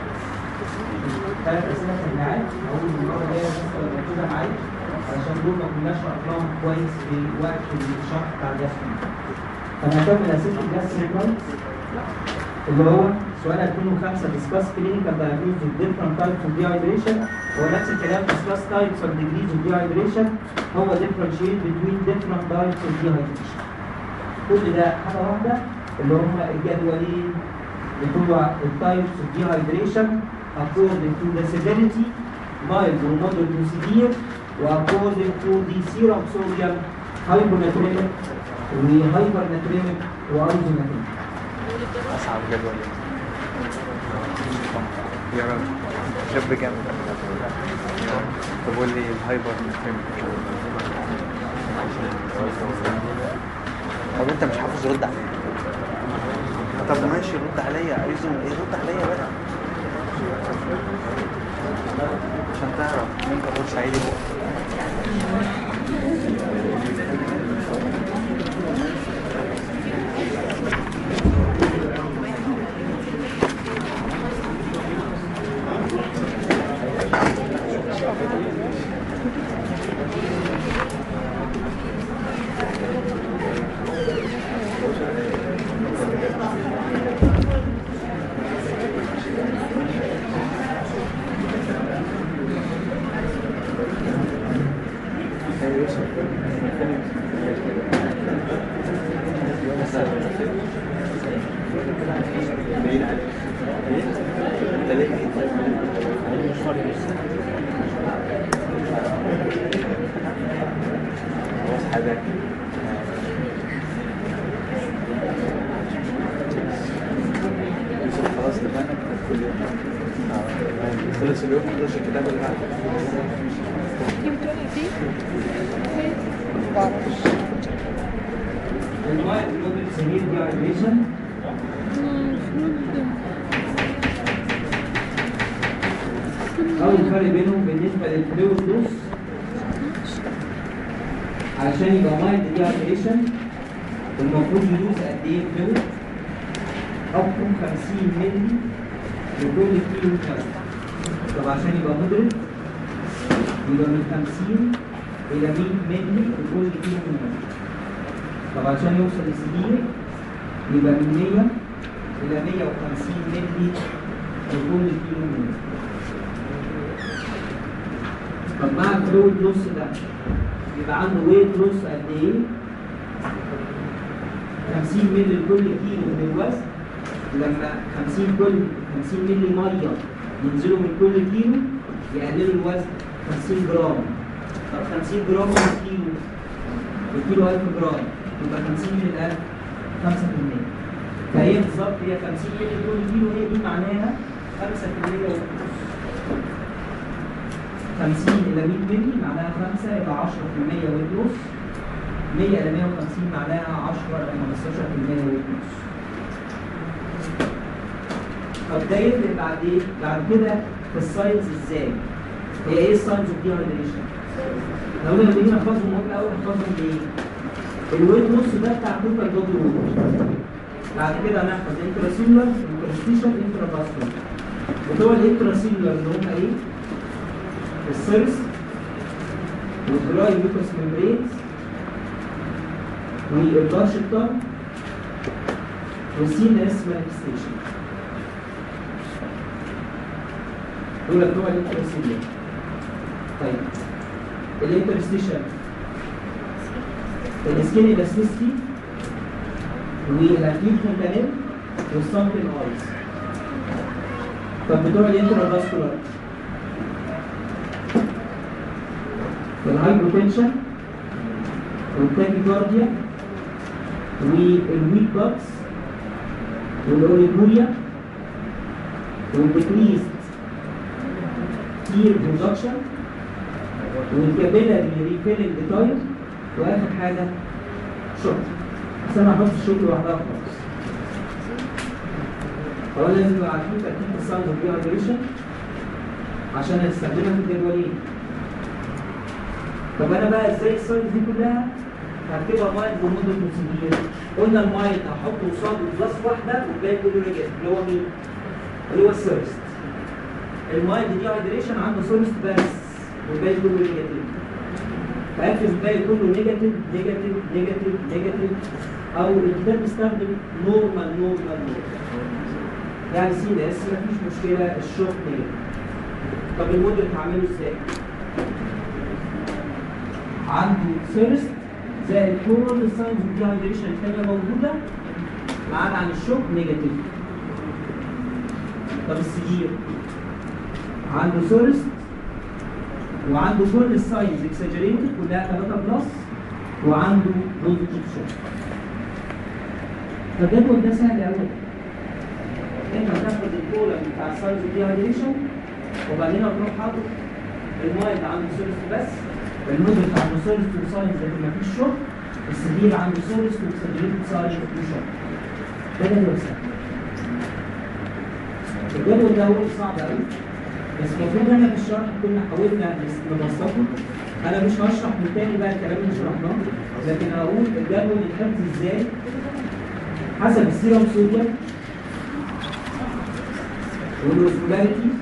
ثلاث اسئله تجميعات اقول المره الجايه بس لما كده معايا علشان دول ما كناش شرحناهم كويس في وقت الشرح بتاع الجاسترو فانا هكمل اسئله الجاسترو اللي هو سؤال 2005 discuss clinical diagnosis of different types of dehydration هو نفس الكلام discuss types and degrees of dehydration هو differentiate between different types of dehydration كل ده حاجة واحدة اللي هم الجدولين بتوع التايبس of dehydration according to the severity mild or moderate to severe و according to the serum sodium hyponatremic وhypernatremic وايزوناتريميك
اصعب جدول يا رب شاب جامد طب قول لي الهايبر نفهم طب انت مش حافظ رد عليا طب ماشي رد عليا عايزه ايه رد عليا بقى عشان تعرف ان انت بورسعيدي بقى خلاص اتفقنا كل يوم خلص اليوم نخش الكتاب اللي بعده
المايل موديل سمير dehydration أول فرق بينهم بالنسبة للفلويد دوس علشان يبقى مايل dehydration المفروض يدوس قد إيه فلويد؟ أقوم 50 مللي لكل كيلو كالوري طب عشان يبقى مودريت يبقى من 50 إلى 100 مللي لكل كيلو كالوري طب عشان يوصل لسبيل يبقى من 100 إلى 150 مللي لكل كيلو متر. طب مع الفلويد لوس ده يبقى عنده ويت لوس قد إيه؟ 50 مللي لكل كيلو من الوزن لما 50 كل 50 مللي ميه ينزلوا من كل كيلو يقللوا الوزن 50 جرام طب 50 جرام من الكيلو الكيلو 1000 جرام يبقى 50 من الألف 5% فهي بالظبط هي 50 مللي كل كيلو هي دي معناها 5% ونص 50 إلى 100 مللي معناها 5 يبقى 10% ونص 100 إلى 150 معناها 10 إلى 15% ونص طب ده يفرق بعد ايه؟ بعد كده في الساينس ازاي؟ هي ايه الساينس اوف ديهايدريشن؟ لو انا لما نيجي نحفظهم ممكن الاول نحفظهم بايه؟ الويت نص ده بتاع توتال بودي ووت بعد كده هنحفظ انتراسيلولر انترستيشن انترافاسكولار بتوع الانتراسيلولر اللي هم ايه؟ السيرس والدراي ميوكس ميمبرينز والبلاش التم والسي ان اس مانيفستيشن دول بتوع الانترستيشن طيب الانترستيشن السكين الاستيستي والاكيوت فونتانيل والسامبل ايز طب بتوع الانترافاسكولار الهايبوتنشن والتاكيكارديا والويك بوكس والاوليجوريا والديكريست تير برودكشن والكابيلاري ريفيلنج تايم واخر حاجه شوك بس انا هحط الشوك لوحدها خالص اولا لازم نبقى عارفين ترتيب الساينز اوف ديهايدريشن عشان هنستخدمها في الجدولين طب انا بقى ازاي الساينز دي كلها هكتبها مايند بمده مسيبيه قلنا المايند هحطه قصاده بلس واحده والباقي كله نيجاتيف اللي هو مين؟ اللي هو السيرست المايند دي هايدريشن عنده سيرست بس والباقي كله نيجاتيف فاكتب الباقي كله نيجاتيف نيجاتيف نيجاتيف نيجاتيف او الكتاب بيستخدم نورمال نورمال نورمال يعني سي اس مفيش مشكله الشوك نيجاتيف طب الموديل هعمله ازاي؟ عنده فيرست زائد كل الساينز اوف ديهايدريشن الثانيه موجوده ما عدا عن الشوك نيجاتيف طب السجير عنده فيرست وعنده كل الساينز اكسجريتد كلها 3 بلس وعنده بوزيتيف شوك فالجدول ده سهل قوي انت هتاخد الكولم بتاع الساينز اوف ديهايدريشن وبعدين هتروح حاطط المايند عنده سيرست بس الموديل عنده سيرست وساينز لكن مفيش شوك السرير عنده سيرست واكسجريتد ساينز وفي شوك ده جدول سهل الجدول ده هو اللي صعب قوي بس المفروض انا في الشرح كنا حاولنا نبسطه انا مش هشرح من تاني بقى الكلام اللي شرحناه لكن هقول الجدول يتحفظ ازاي حسب السيرم صوديوم والوسمولاريتي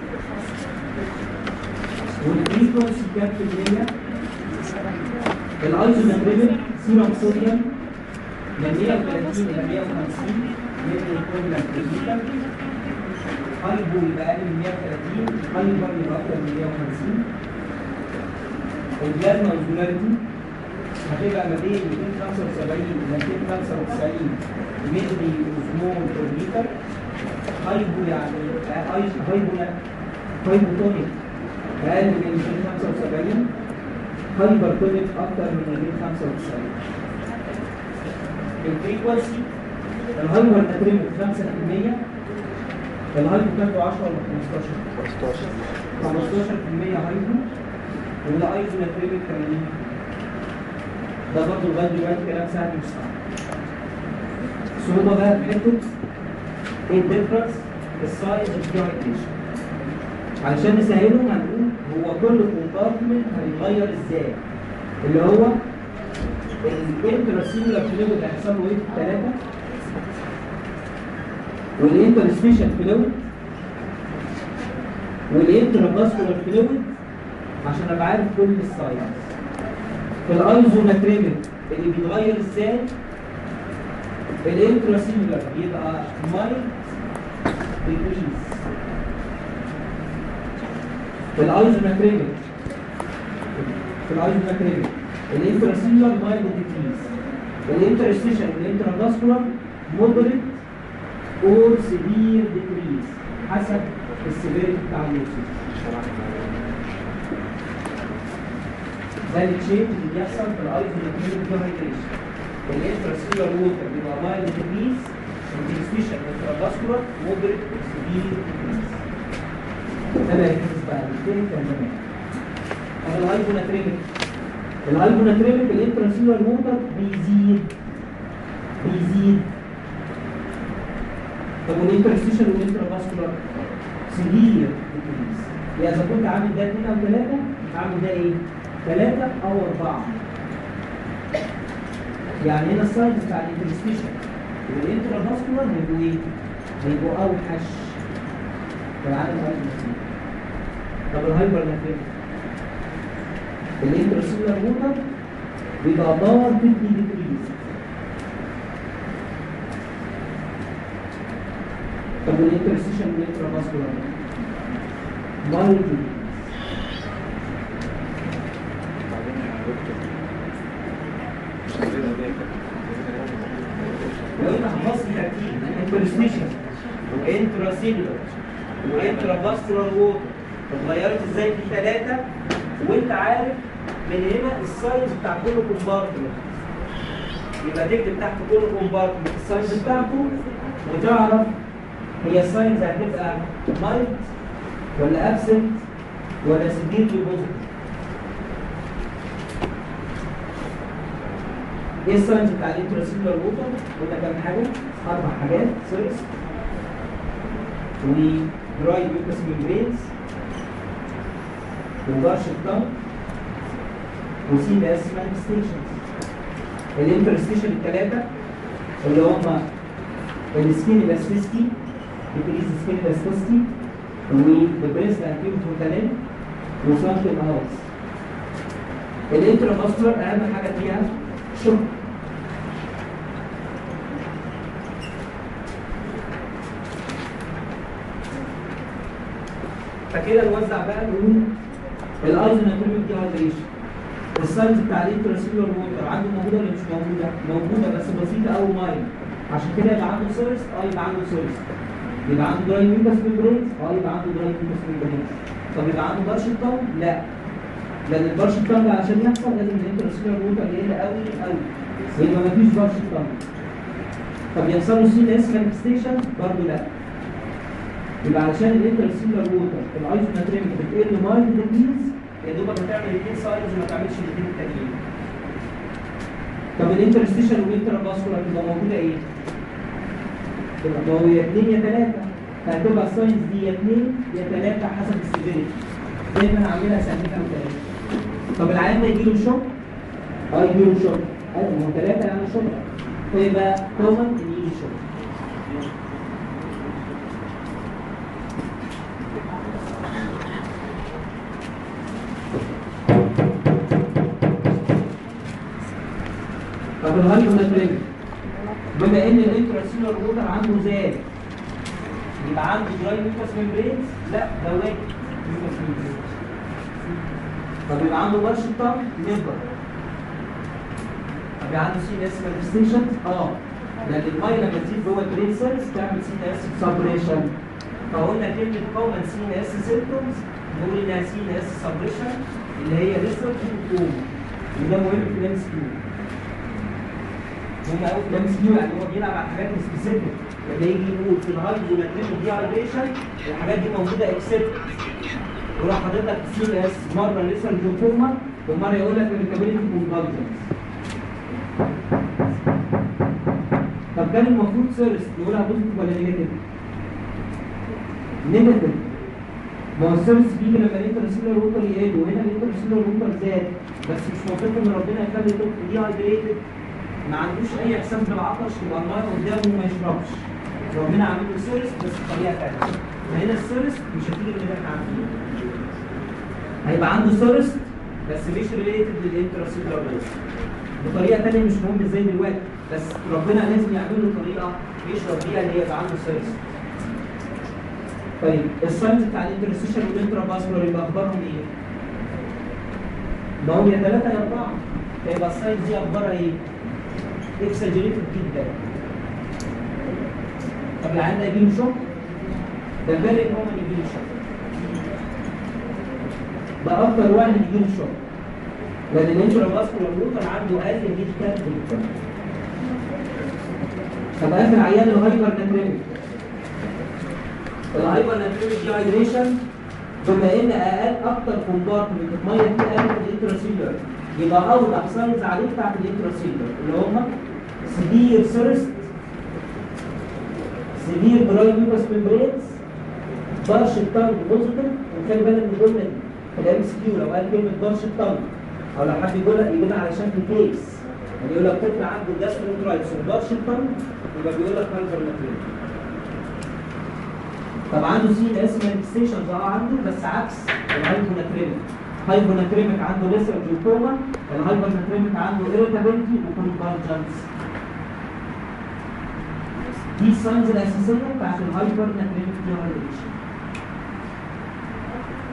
والفريكونسي كام في المية الايزومتريبل سيرم صوديوم من 130 الى 150 ملي ايكوفلنت لتر هايبو يبقى اقل من 130 هايبر يبقى اكتر من 150 البلازما اوزمولاريتي هتبقى ما بين 275 ل 295 ملي اوزمول بير لتر هايبو يعني آه، هاي- هايبو هايبوتونيك اقل من 275 هايبر تونيك اكتر من 295 الفريكونسي الهايبر ناتريمو 5% الهايبو كام 10 ولا 15 15% هايبو والايزو ناتريمو 80 ده برضه لغايه دلوقتي كلام سهل مش صعب صعوبه بقى في حته ايه الديفرنس في السايز اوف ديهايدريشن علشان نسهله هنقول هو كل كومبارتمنت هيتغير ازاي اللي هو الانترسيلولار فلويد هيحصل له ايه في الثلاثه والانترستيشن فلويد والانترافاسكولار فلويد عشان ابقى عارف كل السايز في الايزوناتريميك اللي بيتغير ازاي الانتراسيلولار يبقى مايل ديكريز في الايزوماتريميك في الايزوماتريميك الانتراسيلولار مايل ديكريز الانترستيشن والانترافاسكولار مودريت اور سيفير ديكريز حسب السيفيريتي بتاع اللوسيس ده التشينج اللي بيحصل في الايزوماتريميك ديهايدريشن الانتراسيلولار ووتر بيبقى مايل ديكريز الانترستيشن والانترافاسكولار مودريت اور سيفير ديكريز ده بقى يحفظ بقى الاثنين كان زمان طب الهايبوناتريميك الهايبوناتريميك الانتراسيلولار ووتر بيزيد بيزيد طب والانترستيشن والانترافاسكولار سيفير ديكريز يعني اذا كنت عامل ده اثنين او ثلاثه هعمل ده ايه؟ ثلاثه او اربعه يعني هنا السايز بتاع الانترستيشن والانترافاسكولار هيبقوا ايه؟ هيبقوا اوحش في العالم الهايبر طب الهايبر ناتريك الانترسيلر ووتر بيبقى باور 50 ديجريز طب الانترستيشن والانترافاسكولار مايلد لو انت حفظت ترتيب انترستيشن وانتراسيلولر وانترافاسكولار ووتر اتغيرت ازاي في ثلاثه وانت عارف من هنا السايز بتاع كل كومبارتمنت يبقى تكتب تحت كل كومبارتمنت السايز بتاعته وتعرف هي الساينز هتبقى مايلد ولا ابسنت ولا سيفير بوزيتيف ايه الساينز بتاع الانتراسيلولار ووتر؟ قلنا كام حاجه؟ اربع حاجات سيرس ودراي ميوكس ميمبرينز وبرش الطم وسي بي اس مانيفستيشنز الانترستيشن الثلاثه اللي هم السكين الاستيستي decrease skin elasticity والبريست اكتيفيتي فونتانيل وسانك الهاوس الانترافاسكولار اهم حاجه فيها شوك فكده نوزع بقى نقول الايزوناتروميك دي هايدريشن الساينز بتاع الانتراسيلولار ووتر عنده موجوده ولا مش موجوده؟ موجوده بس بسيطه قوي مايل عشان كده يبقى عنده سيرس اه يبقى عنده سيرس يبقى عنده دراي ميوكس ميمبرينز اه يبقى عنده دراي ميوكس ميمبرينز طب يبقى عنده برش الطم؟ لا لان البرش الطم ده عشان يحصل لازم الانتراسيلولار ووتر يقل قوي قوي يبقى مفيش برش الطم طب يحصل له سي اس مانيفستيشن؟ برضه لا يبقى علشان الانترسيلر ووتر الايزوناتريمك بتقل مايلد ديكريز يا دوبك هتعمل الاثنين ساينز وما تعملش الاثنين التانيين. طب الانترستيشن والانترافاسكولار تبقى موجوده ايه؟ تبقى ما هو يا اثنين يا ثلاثه فهتبقى الساينز دي يا اثنين يا ثلاثه حسب السيفيريتي. زي ما انا عاملها سنتين او ثلاثه. طب العيان ده يجيله شوك؟ اه يجيله شوك. ايوه ما هو ثلاثه يعني شوك. فيبقى كومن ان يجي شوك. طب الهايبوناتريميك بما ان الانتراسيلولار ووتر عنده زاد يبقى عنده دراي ميوكس ميمبرينز لا ده واجب ميوكس ميمبرينز طب يبقى عنده برش الطم نيفر طب يبقى عنده سي اس مانيفستيشن اه لان الميه لما تزيد جوه البرين سيلز تعمل سي اس سبريشن فقلنا كلمه كومن سي اس سيمبتومز نقول انها سي اس سبريشن اللي هي ريسيرش كوم وده مهم في الام اس كيو هم قوي في الام اس كيو يعني هو بيلعب على حاجات سبيسيفيك لما يجي يقول في الهايبوناتريميك دي هايدريشن الحاجات دي موجوده اكسبت وراح حاطط لك سي اس مره لسه الجلوكوما ومره يقول لك الريكابيلتي كونفالجنس طب كان المفروض سيرس نقولها بوزيتيف ولا نيجاتيف؟ نيجاتيف ما هو السيرس بيجي لما الانترسيلر ووتر يقل وهنا الانترسيلر ووتر زاد بس مش منطقي ان ربنا يخلي الطفل دي هايدريتد ما عندوش اي احساس بالعطش يبقى الميه قدامه ما يشربش ربنا عامل له سيرس بس بطريقه ثانيه فهنا السيرس مش هتيجي من اللي احنا عارفينه هيبقى عنده سيرس بس مش ريليتد للانترسيلر ووتر بطريقه ثانيه مش مهم ازاي دلوقتي بس ربنا لازم يعمل له طريقه يشرب بيها اللي هي يبقى عنده سيرس طيب الساينز بتاع الانترستيشن والانترافاسكولار يبقى اخبارهم ايه؟ ما هم يا ثلاثه يا اربعه فيبقى الساينز دي اخبارها ايه؟ اكسجريتد جدا طب العيان ده يجيله شوك؟ ده فيري كومن يجيله شوك ده اكتر واحد يجيله شوك لان الانترافاسكولار ووتر عنده اقل جدا جدا طب اخر عيان الهايبر ناتريميك الهايبر ناتريميك دي هايدريشن بما ان اقل اكتر كومبارتمنت الميه فيه اقل من الانتراسيلر يبقى اوضح ساينز عليه بتاعت الانتراسيلر اللي هم سيفير سيرست سيفير دراي ميوكس ميمبرينز برش التانج بوزيتيف وخلي بالك من الجمله دي في الام اس كيو لو قال كلمه برش التانج او لو حد يقولها يجيبها على شكل كيس يعني يقول لك طفل عنده جاسترونترايتس وبرش التانج يبقى بيقول لك هايبر ناتريميك طب عنده سي اس مانيفستيشنز اه عنده بس عكس الهايبوناتريميك هايبوناتريميك عنده ليسر جلوكوما الهايبوناتريميك عنده irritability وكونفالجنس دي الساينز الاساسيه بتاعت الهايبر ناتريميك ديهايدريشن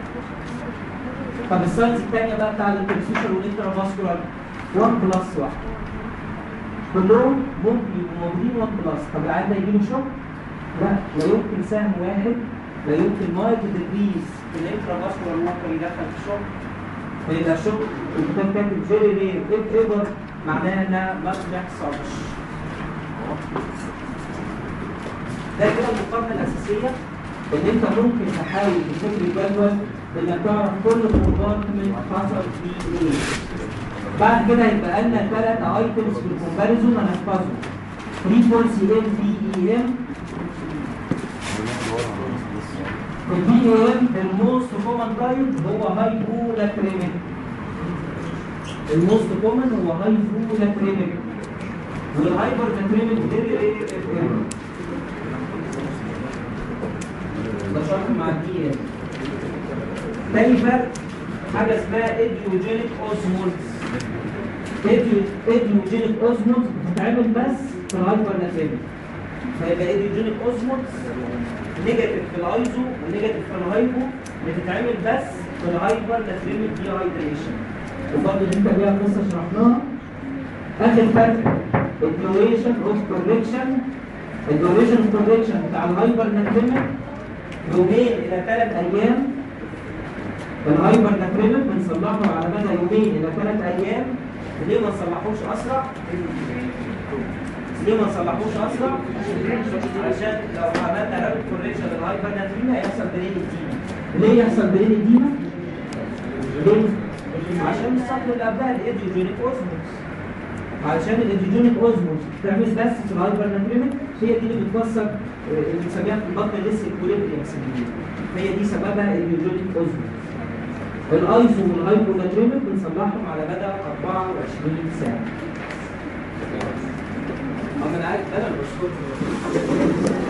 طب الساينس الثانيه بقى بتاع الانترستيشن والانترافاسكولار 1 بلس 1 كلهم ممكن يبقوا موجودين 1 بلس طب العيان ده يجيله شوك؟ لا لا يمكن سهم واحد لا يمكن مايك ديكريز في الانترافاسكولار ممكن يدخل في شوك فيبقى شوك الكتاب كاتب فيري رير اف ايفر معناها انها ما بتحصلش ده كده المقارنه الاساسيه ان انت ممكن تحاول بفكر الجدول انك تعرف كل كومبارتمنت حصل فيه ايه بعد كده هيبقى لنا ثلاث ايتمز في الكومباريزون هنحفظهم 3 4 سي ام بي اي ام البي اي ام الموست كومن تايب هو هايبولاكريميك الموست كومن هو هايبولاكريميك والهايبر لاكريميك فيري رير ده شرط مع الدي ام تاني فرق حاجه اسمها ايديوجينيك اوزمولز ايديوجينيك اوزمولز بتتعمل بس في الهايبر لاكريميك فيبقى ايديوجينيك اوزمولز نيجاتيف في الايزو ونيجاتيف في الهايبو بتتعمل بس في الهايبر لاكريميك دي هايدريشن وبرضه اللي انت بيها قصه شرحناها اخر فرق الديوريشن اوف كوركشن الديوريشن اوف كوركشن بتاع الهايبر لاكريميك يومين الى ثلاث ايام الهايبر لاكريميك بنصلحه على مدى يومين الى ثلاث ايام ليه ما نصلحوش اسرع؟ ليه ما نصلحوش اسرع؟ عشان لو عملنا رابط كوريكشن للهايبر لاكريميك هيحصل برين الديما ليه يحصل برين الديما؟ ليه؟ عشان الصقر اللي قبلها الايديوجينيك اوزموس علشان الايديوجينيك اوزموس بتعمل بس في الهايبر لاكريميك هي دي اللي بتوصل اللي بنسميها في البطن ليس اكوليبريم هي دي سببها الايديوجينيك اوزموس الايزو والهايبولاكريميك بنصلحهم على مدى 24 ساعه. أما انا عارف انا اللي بشكركم